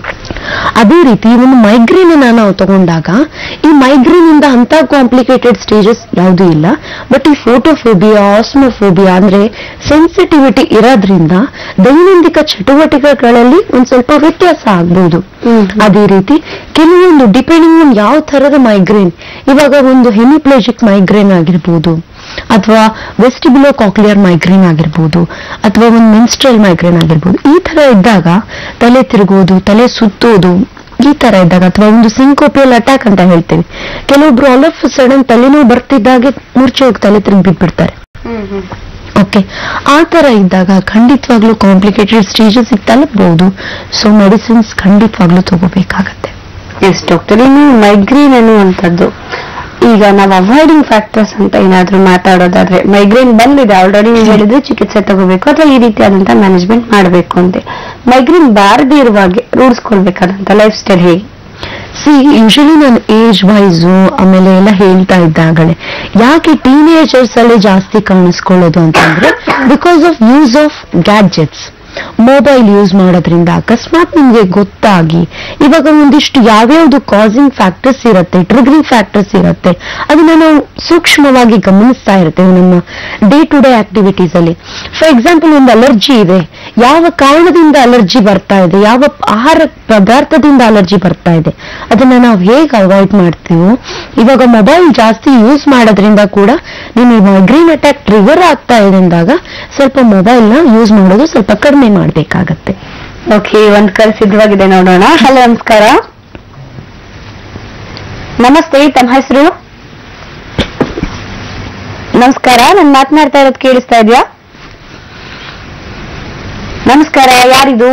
ಅದೇ ರೀತಿ ಒಂದು ಮೈಗ್ರೇನ್ ನಾವು ತಗೊಂಡಾಗ ಈ ಮೈಗ್ರೇನ್ ಇಂದ ಅಂತ ಕಾಂಪ್ಲಿಕೇಟೆಡ್ ಸ್ಟೇಜಸ್ ಯಾವುದೂ ಇಲ್ಲ ಬಟ್ ಈ ಫೋಟೋಫೋಬಿಯಾ ಆಸ್ಮೋಫೋಬಿಯಾ ಅಂದ್ರೆ ಸೆನ್ಸಿಟಿವಿಟಿ ಇರೋದ್ರಿಂದ ದೈನಂದಿಕ ಚಟುವಟಿಕೆಗಳಲ್ಲಿ ಒಂದ್ ಸ್ವಲ್ಪ ವ್ಯತ್ಯಾಸ ಆಗ್ಬೋದು ಅದೇ ರೀತಿ ಕೆಲವೊಂದು ಡಿಪೆಂಡಿಂಗ್ ಆನ್ ಯಾವ ತರದ ಮೈಗ್ರೇನ್ ಇವಾಗ ಒಂದು ಹೆಮಿಪ್ಲೇಜಿಕ್ ಮೈಗ್ರೇನ್ ಆಗಿರ್ಬೋದು ಅಥವಾ ವೆಸ್ಟಿಬ್ಯುಲೋ ಕಾಕ್ಲಿಯರ್ ಮೈಗ್ರೇನ್ ಆಗಿರ್ಬೋದು ಅಥವಾ ಒಂದು ಮೆನ್ಸ್ಟ್ರಲ್ ಮೈಗ್ರೇನ್ ಆಗಿರ್ಬೋದು ಈ ತರ ಇದ್ದಾಗ ತಲೆ ತಿರುಗೋದು ತಲೆ ಸುತ್ತೋದು ಈ ತರ ಇದ್ದಾಗ ಅಥವಾ ಒಂದು ಸಿಂಕೋಪಿಯಲ್ ಅಟ್ಯಾಕ್ ಅಂತ ಹೇಳ್ತೀವಿ ಕೆಲವೊಬ್ರು ಆಲ್ ಆಫ್ ಸಡನ್ ತಲೆನೋವು ಬರ್ತಿದ್ದಾಗೆ ಮೂರ್ಛೆ ಹೋಗಿ ತಲೆ ತಿರುಗಿ ಬಿದ್ಬಿಡ್ತಾರೆ ಓಕೆ ಆ ತರ ಇದ್ದಾಗ ಖಂಡಿತವಾಗ್ಲೂ ಕಾಂಪ್ಲಿಕೇಟೆಡ್ ಸ್ಟೇಜಸ್ ತಲುಪಬಹುದು ಸೊ ಮೆಡಿಸಿನ್ಸ್ ಖಂಡಿತವಾಗ್ಲೂ ತಗೋಬೇಕಾಗತ್ತೆ ಎಸ್ ಡಾಕ್ಟರ್ ಇನ್ನು ಮೈಗ್ರೇನ್ ಅನ್ನುವಂಥದ್ದು ಈಗ ನಾವು ಅವಾಯ್ಡಿಂಗ್ ಫ್ಯಾಕ್ಟರ್ಸ್ ಅಂತ ಏನಾದ್ರೂ ಮಾತಾಡೋದಾದ್ರೆ ಮೈಗ್ರೇನ್ ಬಂದಿದೆ ಆಲ್ರೆಡಿ ನೀವು ಹೇಳಿದ್ರೆ ಚಿಕಿತ್ಸೆ ತಗೋಬೇಕು ಅಥವಾ ಈ ರೀತಿಯಾದಂತ ಮ್ಯಾನೇಜ್ಮೆಂಟ್ ಮಾಡಬೇಕು ಅಂತ ಮೈಗ್ರೇನ್ ಬಾರದೇ ಇರುವಾಗೆ ರೂಢಿಸ್ಕೊಳ್ಬೇಕಾದಂತ ಲೈಫ್ ಸ್ಟೈಲ್ ಹೇಗೆ ಸಿ ಯೂಶಲಿ ನಾನು ಏಜ್ ವೈಸು ಆಮೇಲೆ ಎಲ್ಲ ಹೇಳ್ತಾ ಇದ್ದಾಗಲೇ ಯಾಕೆ ಟೀನೇಜರ್ಸ್ ಅಲ್ಲಿ ಜಾಸ್ತಿ ಕಾಣಿಸ್ಕೊಳ್ಳೋದು ಅಂತಂದ್ರೆ because of use of gadgets mobile use ಮಾಡೋದ್ರಿಂದ ಅಕಸ್ಮಾತ್ ನಿಮ್ಗೆ ಗೊತ್ತಾಗಿ ಇವಾಗ ಒಂದಿಷ್ಟು ಯಾವ್ಯಾವ್ದು ಕಾಸಿಂಗ್ ಫ್ಯಾಕ್ಟರ್ಸ್ ಇರುತ್ತೆ ಟ್ರಿಗರಿಂಗ್ ಫ್ಯಾಕ್ಟರ್ಸ್ ಇರುತ್ತೆ ಅದನ್ನ ನಾವು ಸೂಕ್ಷ್ಮವಾಗಿ ಗಮನಿಸ್ತಾ ಇರ್ತೇವೆ ನಮ್ಮ ಡೇ ಟು ಡೇ ಆಕ್ಟಿವಿಟೀಸ್ ಅಲ್ಲಿ ಫಾರ್ ಎಕ್ಸಾಂಪಲ್ ಒಂದು ಅಲರ್ಜಿ ಇದೆ ಯಾವ ಕಾರಣದಿಂದ ಅಲರ್ಜಿ ಬರ್ತಾ ಇದೆ ಯಾವ ಆಹಾರ ಪದಾರ್ಥದಿಂದ ಅಲರ್ಜಿ ಬರ್ತಾ ಇದೆ ಅದನ್ನ ನಾವು ಹೇಗೆ ಅವಾಯ್ಡ್ ಮಾಡ್ತೀವೋ ಇವಾಗ ಮೊಬೈಲ್ ಜಾಸ್ತಿ ಯೂಸ್ ಮಾಡೋದ್ರಿಂದ ಕೂಡ ನಿಮಗೆ ಮೈಗ್ರೇನ್ ಅಟ್ಯಾಕ್ ಟ್ರಿಗರ್ ಆಗ್ತಾ ಇದೆ ಅಂದಾಗ ಸ್ವಲ್ಪ ಮೊಬೈಲ್ ನ ಯೂಸ್ ಮಾಡೋದು ಸ್ವಲ್ಪ ಕಡಿಮೆ ಮಾಡ್ಬೇಕಾಗತ್ತೆ ಓಕೆ ಒಂದ್ ಕರೆ ಸಿದ್ಧವಾಗಿದೆ ನೋಡೋಣ ಹಲೋ ನಮಸ್ಕಾರ ನಮಸ್ತೆ ತಮ್ಮ ಹೆಸರು ನಮಸ್ಕಾರ ನಾನು ಮಾತನಾಡ್ತಾ ಇರೋದು ಕೇಳಿಸ್ತಾ ಇದೆಯಾ ನಮಸ್ಕಾರ ಯಾರಿದು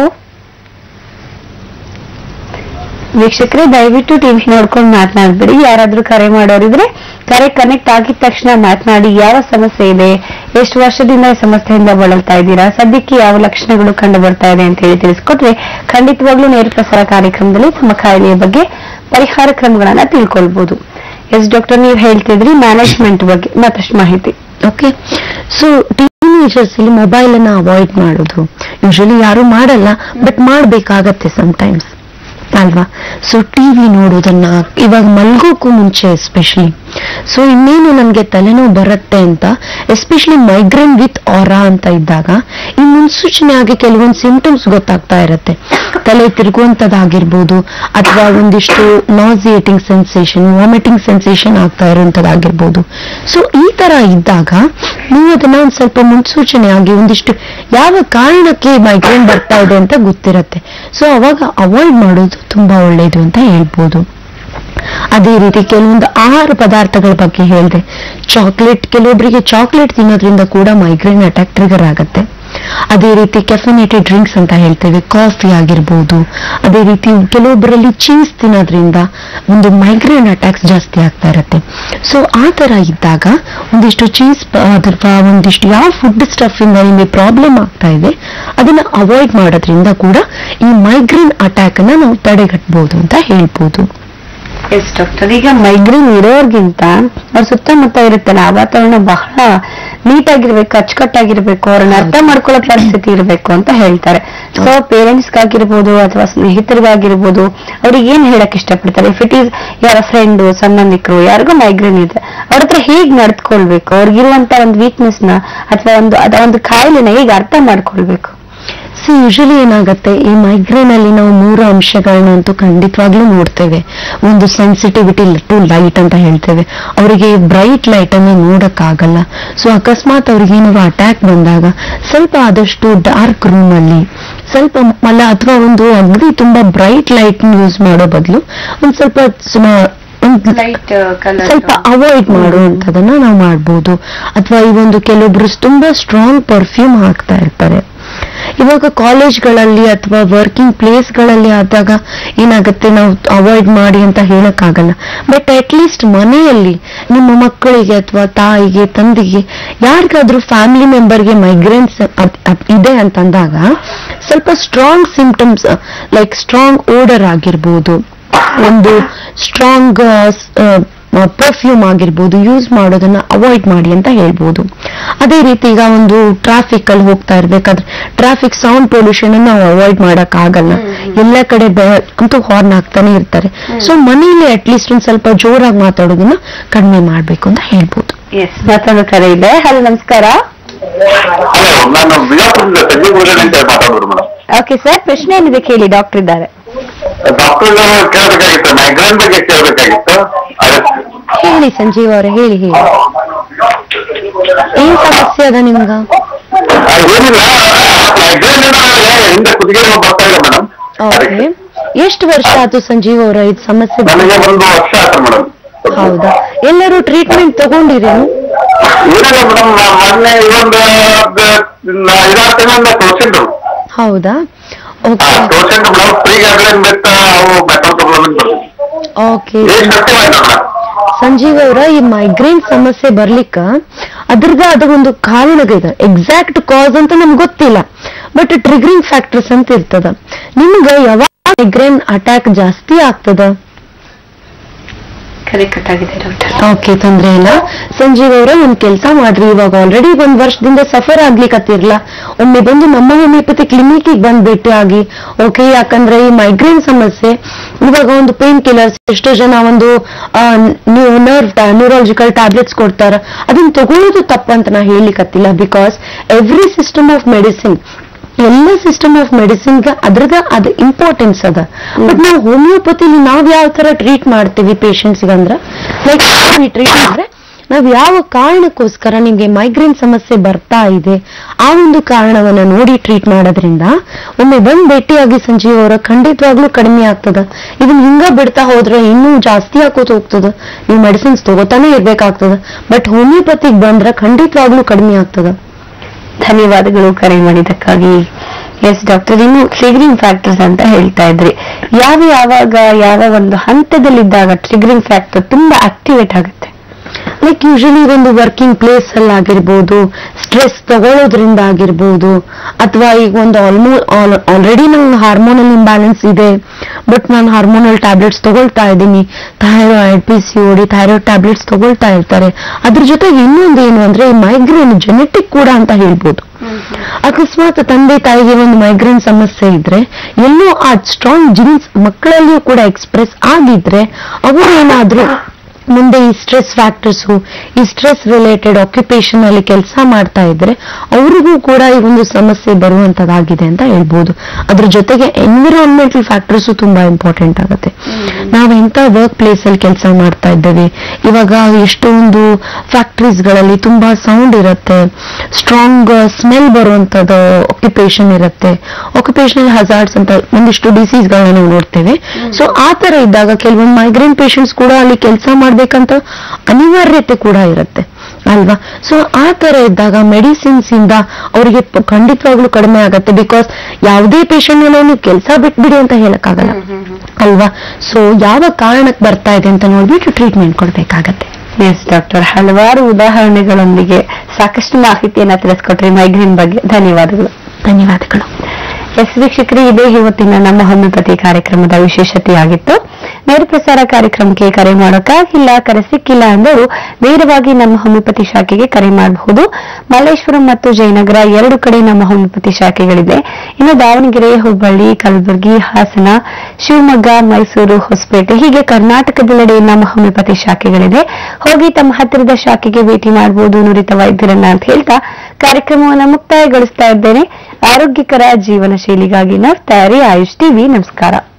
ವೀಕ್ಷಕರೇ ದಯವಿಟ್ಟು ಟಿವಿ ನೋಡ್ಕೊಂಡು ಮಾತನಾಡ್ಬೇಡಿ ಯಾರಾದ್ರೂ ಕರೆ ಮಾಡೋರಿದ್ರೆ ಕರೆ ಕನೆಕ್ಟ್ ಆಗಿದ ತಕ್ಷಣ ಮಾತನಾಡಿ ಯಾವ ಸಮಸ್ಯೆ ಇದೆ ಎಷ್ಟು ವರ್ಷದಿಂದ ಈ ಸಮಸ್ಯೆಯಿಂದ ಬಳಲ್ತಾ ಇದ್ದೀರಾ ಸದ್ಯಕ್ಕೆ ಯಾವ ಲಕ್ಷಣಗಳು ಕಂಡು ಬರ್ತಾ ಇದೆ ಅಂತ ಹೇಳಿ ತಿಳಿಸ್ಕೊಟ್ರೆ ಖಂಡಿತವಾಗ್ಲೂ ನೇರ ಪ್ರಸಾರ ಕಾರ್ಯಕ್ರಮದಲ್ಲಿ ತಮ್ಮ ಕಾಯಿಲೆಯ ಬಗ್ಗೆ ಪರಿಹಾರ ಕ್ರಮಗಳನ್ನ ತಿಳ್ಕೊಳ್ಬಹುದು ಎಸ್ ಡಾಕ್ಟರ್ ನೀವು ಹೇಳ್ತಿದ್ರಿ ಮ್ಯಾನೇಜ್ಮೆಂಟ್ ಬಗ್ಗೆ ಮತ್ತಷ್ಟು ಮಾಹಿತಿ ಓಕೆ ಸೊ ಟೀನೇಜರ್ಸ್ ಅಲ್ಲಿ ಮೊಬೈಲ್ ಅನ್ನ ಅವಾಯ್ಡ್ ಮಾಡೋದು ಯೂಶಲಿ ಯಾರು ಮಾಡಲ್ಲ ಬಟ್ ಮಾಡ್ಬೇಕಾಗತ್ತೆ ಸಮಟೈಮ್ಸ್ ಅಲ್ವಾ ಸೊ ಟಿವಿ ನೋಡೋದನ್ನ ಇವಾಗ ಮಲ್ಗೋಕ್ಕೂ ಮುಂಚೆ ಎಸ್ಪೆಷಲಿ ಸೊ ಇನ್ನೇನು ನನಗೆ ತಲೆನೋವು ಬರುತ್ತೆ ಅಂತ ಎಸ್ಪೆಷಲಿ ಮೈಗ್ರೇನ್ ವಿತ್ ಆರಾ ಅಂತ ಇದ್ದಾಗ ಈ ಮುನ್ಸೂಚನೆ ಆಗಿ ಕೆಲವೊಂದು ಸಿಂಪ್ಟಮ್ಸ್ ಗೊತ್ತಾಗ್ತಾ ಇರುತ್ತೆ ತಲೆ ತಿರುಗುವಂಥದ್ದಾಗಿರ್ಬೋದು ಅಥವಾ ಒಂದಿಷ್ಟು ನಾಸಿಯೇಟಿಂಗ್ ಸೆನ್ಸೇಷನ್ ವಾಮಿಟಿಂಗ್ ಸೆನ್ಸೇಷನ್ ಆಗ್ತಾ ಇರುವಂಥದ್ದಾಗಿರ್ಬೋದು ಸೊ ಈ ತರ ಇದ್ದಾಗ ನೀವು ಅದನ್ನ ಒಂದ್ ಸ್ವಲ್ಪ ಮುನ್ಸೂಚನೆ ಆಗಿ ಒಂದಿಷ್ಟು ಯಾವ ಕಾರಣಕ್ಕೆ ಮೈಗ್ರೇನ್ ಬರ್ತಾ ಇದೆ ಅಂತ ಗೊತ್ತಿರತ್ತೆ ಸೊ ಅವಾಗ ಅವಾಯ್ಡ್ ಮಾಡೋದು ತುಂಬಾ ಒಳ್ಳೇದು ಅಂತ ಹೇಳ್ಬೋದು ಅದೇ ರೀತಿ ಕೆಲವೊಂದು ಆಹಾರ ಪದಾರ್ಥಗಳ ಬಗ್ಗೆ ಹೇಳಿದೆ ಚಾಕ್ಲೇಟ್ ಕೆಲವೊಬ್ಬರಿಗೆ ಚಾಕ್ಲೇಟ್ ತಿನ್ನೋದ್ರಿಂದ ಕೂಡ ಮೈಗ್ರೇನ್ ಅಟ್ಯಾಕ್ ಟ್ರಿಗರ್ ಆಗತ್ತೆ ಅದೇ ರೀತಿ ಕೆಫಿನೇಟೆಡ್ ಡ್ರಿಂಕ್ಸ್ ಅಂತ ಹೇಳ್ತೇವೆ ಕಾಫಿ ಆಗಿರ್ಬೋದು ಅದೇ ರೀತಿ ಕೆಲವೊಬ್ಬರಲ್ಲಿ ಚೀಸ್ ತಿನ್ನೋದ್ರಿಂದ ಒಂದು ಮೈಗ್ರೇನ್ ಅಟ್ಯಾಕ್ಸ್ ಜಾಸ್ತಿ ಆಗ್ತಾ ಇರತ್ತೆ ಸೊ ಆ ತರ ಇದ್ದಾಗ ಒಂದಿಷ್ಟು ಚೀಸ್ ಅಥವಾ ಒಂದಿಷ್ಟು ಯಾವ ಫುಡ್ ಸ್ಟಫ್ ಇಂದ ನಿಮಗೆ ಪ್ರಾಬ್ಲಮ್ ಆಗ್ತಾ ಇದೆ ಅದನ್ನ ಅವಾಯ್ಡ್ ಮಾಡೋದ್ರಿಂದ ಕೂಡ ಈ ಮೈಗ್ರೇನ್ ಅಟ್ಯಾಕ್ ಅನ್ನ ನಾವು ತಡೆಗಟ್ಟಬಹುದು ಅಂತ ಹೇಳ್ಬೋದು ಎಸ್ ಡಾಕ್ಟರ್ ಈಗ ಮೈಗ್ರೇನ್ ಇರೋರ್ಗಿಂತ ಅವ್ರ ಸುತ್ತಮುತ್ತ ಇರುತ್ತಲ್ಲ ಆ ವಾತಾವರಣ ಬಹಳ ನೀಟಾಗಿರ್ಬೇಕು ಅಚ್ಚುಕಟ್ಟಾಗಿರ್ಬೇಕು ಅವ್ರನ್ನ ಅರ್ಥ ಮಾಡ್ಕೊಳ್ಳೋ ಪರಿಸ್ಥಿತಿ ಇರಬೇಕು ಅಂತ ಹೇಳ್ತಾರೆ ಸೊ ಪೇರೆಂಟ್ಸ್ಗಾಗಿರ್ಬೋದು ಅಥವಾ ಸ್ನೇಹಿತರಿಗಾಗಿರ್ಬೋದು ಅವ್ರಿಗೆ ಏನ್ ಹೇಳಕ್ ಇಷ್ಟಪಡ್ತಾರೆ ಇಫ್ ಇಟ್ ಈಸ್ ಯಾರ ಫ್ರೆಂಡ್ ಸಂಬಂಧಿಕರು ಯಾರಿಗೂ ಮೈಗ್ರೇನ್ ಇದೆ ಅವ್ರ ಹತ್ರ ಹೇಗ್ ನಡ್ಕೊಳ್ಬೇಕು ಅವ್ರಿಗಿರುವಂತ ಒಂದು ವೀಕ್ನೆಸ್ ನ ಅಥವಾ ಒಂದು ಅದ ಒಂದು ಕಾಯಿಲೆನ ಹೇಗೆ ಅರ್ಥ ಮಾಡ್ಕೊಳ್ಬೇಕು ಸಿ ಯೂಶಲಿ ಏನಾಗುತ್ತೆ ಈ ಮೈಗ್ರೇನ್ ಅಲ್ಲಿ ನಾವು ಮೂರು ಅಂಶಗಳನ್ನಂತೂ ಖಂಡಿತವಾಗ್ಲೂ ನೋಡ್ತೇವೆ ಒಂದು ಸೆನ್ಸಿಟಿವಿಟಿ ಟು ಲೈಟ್ ಅಂತ ಹೇಳ್ತೇವೆ ಅವರಿಗೆ ಬ್ರೈಟ್ ಲೈಟ್ ಅನ್ನು ನೋಡಕ್ಕಾಗಲ್ಲ ಸೊ ಅಕಸ್ಮಾತ್ ಅವ್ರಿಗೆ ಏನಾದ್ರು ಅಟ್ಯಾಕ್ ಬಂದಾಗ ಸ್ವಲ್ಪ ಆದಷ್ಟು ಡಾರ್ಕ್ ರೂಮ್ ಅಲ್ಲಿ ಸ್ವಲ್ಪ ಅಲ್ಲ ಅಥವಾ ಒಂದು ಅಗ್ದಿ ತುಂಬಾ ಬ್ರೈಟ್ ಲೈಟ್ ಯೂಸ್ ಮಾಡೋ ಬದಲು ಒಂದ್ ಸ್ವಲ್ಪ ಸುಮ- ಒಂದ್ ಲೈಟ್ ಕಲರ್ ಸ್ವಲ್ಪ ಅವಾಯ್ಡ್ ಮಾಡುವಂಥದನ್ನ ನಾವು ಮಾಡ್ಬೋದು ಅಥವಾ ಈ ಒಂದು ಕೆಲವೊಬ್ರು ತುಂಬಾ ಸ್ಟ್ರಾಂಗ್ ಪರ್ಫ್ಯೂಮ್ ಹಾಕ್ತಾ ಇರ್ತಾರೆ ಇವಾಗ ಕಾಲೇಜ್ಗಳಲ್ಲಿ ಅಥವಾ ವರ್ಕಿಂಗ್ ಪ್ಲೇಸ್ಗಳಲ್ಲಿ ಆದಾಗ ಏನಾಗುತ್ತೆ ನಾವು ಅವಾಯ್ಡ್ ಮಾಡಿ ಅಂತ ಹೇಳಕ್ಕಾಗಲ್ಲ ಬಟ್ ಅಟ್ಲೀಸ್ಟ್ ಮನೆಯಲ್ಲಿ ನಿಮ್ಮ ಮಕ್ಕಳಿಗೆ ಅಥವಾ ತಾಯಿಗೆ ತಂದೆಗೆ ಯಾರಿಗಾದ್ರೂ ಫ್ಯಾಮಿಲಿ ಮೆಂಬರ್ಗೆ ಮೈಗ್ರೇನ್ಸ್ ಇದೆ ಅಂತಂದಾಗ ಸ್ವಲ್ಪ strong symptoms like strong odour ಆಗಿರ್ಬೋದು ಒಂದು ಸ್ಟ್ರಾಂಗ್ ಪರ್ಫ್ಯೂಮ್ ಆಗಿರ್ಬೋದು ಯೂಸ್ ಮಾಡೋದನ್ನ ಅವಾಯ್ಡ್ ಮಾಡಿ ಅಂತ ಹೇಳ್ಬೋದು ಅದೇ ರೀತಿ ಈಗ ಒಂದು ಟ್ರಾಫಿಕ್ ಅಲ್ಲಿ ಹೋಗ್ತಾ ಇರ್ಬೇಕಾದ್ರೆ ಟ್ರಾಫಿಕ್ ಸೌಂಡ್ ಪೊಲ್ಯೂಷನ್ ನಾವು ಅವಾಯ್ಡ್ ಮಾಡಕ್ ಆಗಲ್ಲ ಎಲ್ಲ ಕಡೆ ಬ- ಅಂತೂ ಹಾರ್ನ್ ಹಾಕ್ತಾನೆ ಇರ್ತಾರೆ ಸೊ ಮನೆಯಲ್ಲಿ ಅಟ್ಲೀಸ್ಟ್ ಒಂದ್ ಸ್ವಲ್ಪ ಜೋರಾಗಿ ಮಾತಾಡೋದನ್ನ ಕಡಿಮೆ ಮಾಡ್ಬೇಕು ಅಂತ ಹೇಳ್ಬೋದು ಎಸ್ ಮತ್ತೊಂದು ಕರೆ ಇದೆ ಹಲೋ ನಮಸ್ಕಾರ ಹಲೋ ನಾನು ಬಿಜಾಪುರದಿಂದ ಸಂಜೀವ್ ಮುರುಗನ್ ಅಂತ ಮಾತಾಡೋದು ಮೇಡಮ್ ಓಕೆ ಸರ್ ಪ್ರಶ್ನೆ ಏನಿದೆ ಕೇಳಿ ಡಾಕ್ಟರ್ ಇದ್ದಾರೆ ಡಾಕ್ಟರ್ ಕೇಳಬೇಕಾಗಿತ್ತು ಮೈಗ್ರೇನ್ ಬಗ್ಗೆ ಕೇಳಬೇಕಾಗಿತ್ತು ಅದಕ್ಕೆ ಹೇಳಿ ಸಂಜೀವ್ ಅವರೇ ಹೇಳಿ ಹೇಳಿ ಏನ್ ಸಮಸ್ಯೆ ಅದ ನಿಮ್ಗ ಆ, ಏನಿಲ್ಲ ಮೈಗ್ರೇನ್ ಹಿಂದೆ ಕುದಿಗೆ ನೋವು ಬರ್ತಾ ಇದೆ ಮೇಡಮ್ ಓಕೆ ಎಷ್ಟು ವರ್ಷ ಆಯ್ತು ಸಂಜೀವ್ ಅವರ ಇದು ಸಮಸ್ಯೆ ನನಗೆ ಒಂದು ವರ್ಷ ಆಯ್ತು ಮೇಡಮ್ ಹೌದಾ ಎಲ್ಲರೂ ಟ್ರೀಟ್ಮೆಂಟ್ ತಗೊಂಡಿರೇನು ಏನಿಲ್ಲ ಮೇಡಮ್ ಮೊನ್ನೆ ಇದೊಂದು ಐದಾರು ತಿಂಗಳಿಂದ ತೋರಿಸಿದ್ರು ಹೌದಾ ಓಕೆ ತೋರಿಸಿದ್ರು ಮೇಡಮ್ ಫ್ರೀ ಗೈಡ್ಲೈನ್ ಬಿಟ್ಟು ಅವು ಮೆಟ್ರೋಲ್ ಪ್ರಾಬ್ಲಮ್ ಬರ್ತದೆ ಓಕೆ ಏನ್ ಕಷ್ಟ ಆಯ್ತು ಮೇಡಮ್ ಸಂಜೀವ್ ಅವರ ಈ ಮೈಗ್ರೇನ್ ಸಮಸ್ಯೆ ಬರ್ಲಿಕ್ಕ ಅದ್ರದ್ದು ಅದ ಒಂದು ಕಾರಣಗಳಿದೆ ಎಕ್ಸಾಕ್ಟ್ ಕಾಸ್ ಅಂತ ನಮ್ಗೆ ಗೊತ್ತಿಲ್ಲ ಬಟ್ ಟ್ರಿಗರಿಂಗ್ ಫ್ಯಾಕ್ಟರ್ಸ್ ಅಂತ ಇರ್ತದ ನಿಮ್ಗೆ ಯಾವಾಗ ಮೈಗ್ರೇನ್ ಅಟ್ಯಾಕ್ ಜಾಸ್ತಿ ಆಗ್ತದ ಕರೆ ಕಟ್ ಆಗಿದೆ ಡಾಕ್ಟರ್ ಓಕೆ ತೊಂದ್ರೆ ಇಲ್ಲ ಸಂಜೀವ್ ಅವರ ಒಂದ್ ಕೆಲಸ ಮಾಡ್ರಿ ಇವಾಗ ಆಲ್ರೆಡಿ ಒಂದ್ ವರ್ಷದಿಂದ ಸಫರ್ ಆಗ್ಲಿಕ್ಕತ್ತಿರ್ಲ ಒಮ್ಮೆ ಬಂದು ನಮ್ಮ ಹೋಮಿಯೋಪತಿ ಕ್ಲಿನಿಕ್ ಬಂದ್ ಭೇಟಿ ಆಗಿ ಓಕೆ ಯಾಕಂದ್ರೆ ಈ ಮೈಗ್ರೇನ್ ಸಮಸ್ಯೆ ಇವಾಗ ಒಂದು ಪೇನ್ ಕಿಲ್ಲರ್ಸ್ ಎಷ್ಟೋ ಜನ ಒಂದು ನರ್ವ್ ನ್ಯೂರಾಲಜಿಕಲ್ ಟ್ಯಾಬ್ಲೆಟ್ಸ್ ಕೊಡ್ತಾರ ಅದನ್ನ ತಗೊಳ್ಳೋದು ತಪ್ಪಂತ ನಾ ಹೇಳಿಕತ್ತಿಲ್ಲ because every system of medicine ಎಲ್ಲ ಸಿಸ್ಟಮ್ ಆಫ್ ಮೆಡಿಸಿನ್ಗೆ ಅದ್ರದ ಅದು ಇಂಪಾರ್ಟೆನ್ಸ್ ಅದ ಬಟ್ ನಾವು ಹೋಮಿಯೋಪತಿಲಿ ನಾವ್ ಯಾವ ತರ ಟ್ರೀಟ್ ಮಾಡ್ತೀವಿ ಪೇಷಂಟ್ಸ್ಗೆ ಅಂದ್ರ ಲೈಕ್ ಟ್ರೀಟ್ ಮಾಡಿದ್ರೆ ನಾವ್ ಯಾವ ಕಾರಣಕ್ಕೋಸ್ಕರ ನಿಮ್ಗೆ ಮೈಗ್ರೇನ್ ಸಮಸ್ಯೆ ಬರ್ತಾ ಇದೆ ಆ ಒಂದು ಕಾರಣವನ್ನ ನೋಡಿ ಟ್ರೀಟ್ ಮಾಡೋದ್ರಿಂದ ಒಮ್ಮೆ ಬಂದ್ ಭೇಟಿಯಾಗಿ ಸಂಜೀವ್ ಅವರ ಖಂಡಿತವಾಗ್ಲೂ ಕಡಿಮೆ ಆಗ್ತದ ಇದನ್ನ ಹಿಂಗ ಬಿಡ್ತಾ ಹೋದ್ರೆ ಇನ್ನೂ ಜಾಸ್ತಿ ಆಕೋತ ಹೋಗ್ತದ ನೀವು ಮೆಡಿಸಿನ್ಸ್ ತಗೋತಾನೆ ಇರ್ಬೇಕಾಗ್ತದ ಬಟ್ ಹೋಮಿಯೋಪತಿಗೆ ಬಂದ್ರೆ ಖಂಡಿತವಾಗ್ಲೂ ಕಡಿಮೆ ಆಗ್ತದ ಧನ್ಯವಾದಗಳು ಕರೆ ಮಾಡಿದ್ದಕ್ಕಾಗಿ ಎಸ್ ಡಾಕ್ಟರ್ ಇನ್ನು ಟ್ರಿಗರಿಂಗ್ ಫ್ಯಾಕ್ಟರ್ಸ್ ಅಂತ ಹೇಳ್ತಾ ಇದ್ರಿ ಯಾವ ಯಾವಾಗ ಯಾವ ಒಂದು ಹಂತದಲ್ಲಿದ್ದಾಗ ಟ್ರಿಗರಿಂಗ್ ಫ್ಯಾಕ್ಟರ್ ತುಂಬಾ ಆಕ್ಟಿವೇಟ್ ಆಗುತ್ತೆ ಲೈಕ್ ಯೂಶಲಿ ಒಂದು ವರ್ಕಿಂಗ್ ಪ್ಲೇಸ್ ಅಲ್ಲಿ ಆಗಿರ್ಬೋದು ಸ್ಟ್ರೆಸ್ ತಗೊಳ್ಳೋದ್ರಿಂದ ಆಗಿರ್ಬೋದು ಅಥವಾ ಈಗ ಒಂದು ಆಲ್ಮೋ ಆಲ್ರೆಡಿ ನಂಗೆ ಹಾರ್ಮೋನಲ್ ಇಂಬ್ಯಾಲೆನ್ಸ್ ಇದೆ ಬಟ್ ನಾನು ಹಾರ್ಮೋನಲ್ ಟ್ಯಾಬ್ಲೆಟ್ಸ್ ತಗೊಳ್ತಾ ಇದ್ದೀನಿ thyroid P C O D thyroid tablets ತಗೊಳ್ತಾ ಇರ್ತಾರೆ ಅದ್ರ ಜೊತೆಗೆ ಇನ್ನೊಂದು ಏನು ಅಂದ್ರೆ ಈ ಮೈಗ್ರೇನ್ ಜೆನೆಟಿಕ್ ಕೂಡ ಅಂತ ಹೇಳ್ಬೋದು ಅಕಸ್ಮಾತ್ ತಂದೆ ತಾಯಿಗೆ ಒಂದು ಮೈಗ್ರೇನ್ ಸಮಸ್ಯೆ ಇದ್ರೆ ಎಲ್ಲೋ ಆ ಸ್ಟ್ರಾಂಗ್ ಜೀನ್ಸ್ ಮಕ್ಕಳಲ್ಲಿಯೂ ಕೂಡ ಎಕ್ಸ್ಪ್ರೆಸ್ ಆಗಿದ್ರೆ ಅವರು ಏನಾದ್ರೂ ಮುಂದೆ ಈ ಸ್ಟ್ರೆಸ್ ಫ್ಯಾಕ್ಟರ್ಸ್ ಈ ಸ್ಟ್ರೆಸ್ ರಿಲೇಟೆಡ್ ಆಕ್ಯುಪೇಷನ್ ಅಲ್ಲಿ ಕೆಲಸ ಮಾಡ್ತಾ ಇದ್ರೆ ಅವ್ರಿಗೂ ಕೂಡ ಈ ಒಂದು ಸಮಸ್ಯೆ ಬರುವಂತದಾಗಿದೆ ಅಂತ ಹೇಳ್ಬೋದು ಅದ್ರ ಜೊತೆಗೆ ಎನ್ವಿರಾನ್ಮೆಂಟಲ್ ಫ್ಯಾಕ್ಟರ್ಸ್ ತುಂಬಾ ಇಂಪಾರ್ಟೆಂಟ್ ಆಗುತ್ತೆ ನಾವು ಎಂತ ವರ್ಕ್ ಪ್ಲೇಸ್ ಅಲ್ಲಿ ಕೆಲಸ ಮಾಡ್ತಾ ಇದ್ದೇವೆ ಇವಾಗ ಎಷ್ಟೊಂದು ಫ್ಯಾಕ್ಟರೀಸ್ ಗಳಲ್ಲಿ ತುಂಬಾ ಸೌಂಡ್ ಇರುತ್ತೆ ಸ್ಟ್ರಾಂಗ್ ಸ್ಮೆಲ್ ಬರುವಂತದ್ದು ಆಕ್ಯುಪೇಷನ್ ಇರುತ್ತೆ ಆಕ್ಯುಪೇಷನಲ್ ಹಜಾರ್ಡ್ಸ್ ಅಂತ ಒಂದಿಷ್ಟು ಡಿಸೀಸ್ ಗಳನ್ನ ನಾವು ನೋಡ್ತೇವೆ ಸೊ ಆ ತರ ಇದ್ದಾಗ ಕೆಲವೊಂದು ಮೈಗ್ರೇನ್ ಪೇಷಂಟ್ಸ್ ಕೂಡ ಅಲ್ಲಿ ಕೆಲಸ ಮಾಡ್ಬೇಕಂತ ಅನಿವಾರ್ಯತೆ ಕೂಡ ಇರುತ್ತೆ ಅಲ್ವಾ ಸೊ ಆ ತರ ಇದ್ದಾಗ ಮೆಡಿಸಿನ್ಸ್ ಇಂದ ಅವರಿಗೆ ಪ- ಖಂಡಿತವಾಗ್ಲೂ ಕಡಿಮೆ ಆಗತ್ತೆ ಬಿಕಾಸ್ ಯಾವುದೇ ಪೇಷಂಟ್ ನೀವು ಕೆಲಸ ಬಿಟ್ಬಿಡಿ ಅಂತ ಹೇಳಕ್ಕಾಗಲ್ಲ ಅಲ್ವಾ ಸೊ ಯಾವ ಕಾರಣಕ್ಕೆ ಬರ್ತಾ ಇದೆ ಅಂತ ನೋಡ್ಬಿಟ್ಟು ಟ್ರೀಟ್ಮೆಂಟ್ ಕೊಡ್ಬೇಕಾಗತ್ತೆ ಎಸ್ ಡಾಕ್ಟರ್ ಹಲವಾರು ಉದಾಹರಣೆಗಳೊಂದಿಗೆ ಸಾಕಷ್ಟು ಮಾಹಿತಿಯನ್ನ ತಿಳಿಸ್ಕೊಟ್ರಿ ಮೈಗ್ರೇನ್ ಬಗ್ಗೆ ಧನ್ಯವಾದಗಳು ಧನ್ಯವಾದಗಳು ಎಸ್ ವೀಕ್ಷಕರೇ ಇದೇ ಇವತ್ತಿನ ನಮ್ಮ ಹೋಮಿಯೋಪತಿ ಕಾರ್ಯಕ್ರಮದ ವಿಶೇಷತೆಯಾಗಿತ್ತು ನೇರ ಪ್ರಸಾರ ಕಾರ್ಯಕ್ರಮಕ್ಕೆ ಕರೆ ಮಾಡೋಕ್ಕಾಗಿಲ್ಲ ಕರೆ ಸಿಕ್ಕಿಲ್ಲ ಅಂದರೂ ನೇರವಾಗಿ ನಮ್ಮ ಹೋಮಿಯೋಪತಿ ಶಾಖೆಗೆ ಕರೆ ಮಾಡಬಹುದು ಮಲ್ಲೇಶ್ವರಂ ಮತ್ತು ಜಯನಗರ ಎರಡು ಕಡೆ ನಮ್ಮ ಹೋಮಿಯೋಪತಿ ಶಾಖೆಗಳಿದೆ ಇನ್ನು ದಾವಣಗೆರೆ ಹುಬ್ಬಳ್ಳಿ ಕಲಬುರಗಿ ಹಾಸನ ಶಿವಮೊಗ್ಗ ಮೈಸೂರು ಹೊಸಪೇಟೆ ಹೀಗೆ ಕರ್ನಾಟಕದೆಲ್ಲೆಡೆ ನಮ್ಮ ಹೋಮಿಯೋಪತಿ ಶಾಖೆಗಳಿದೆ ಹೋಗಿ ತಮ್ಮ ಹತ್ತಿರದ ಶಾಖೆಗೆ ಭೇಟಿ ಮಾಡಬಹುದು ನುರಿತ ವೈದ್ಯರನ್ನ ಅಂತ ಹೇಳ್ತಾ ಕಾರ್ಯಕ್ರಮವನ್ನು ಮುಕ್ತಾಯಗೊಳಿಸ್ತಾ ಇದ್ದೇನೆ ಆರೋಗ್ಯಕರ ಜೀವನ ಶೈಲಿಗಾಗಿ ನಾವು ತಯಾರಿ ಆಯುಷ್ ಟಿವಿ ನಮಸ್ಕಾರ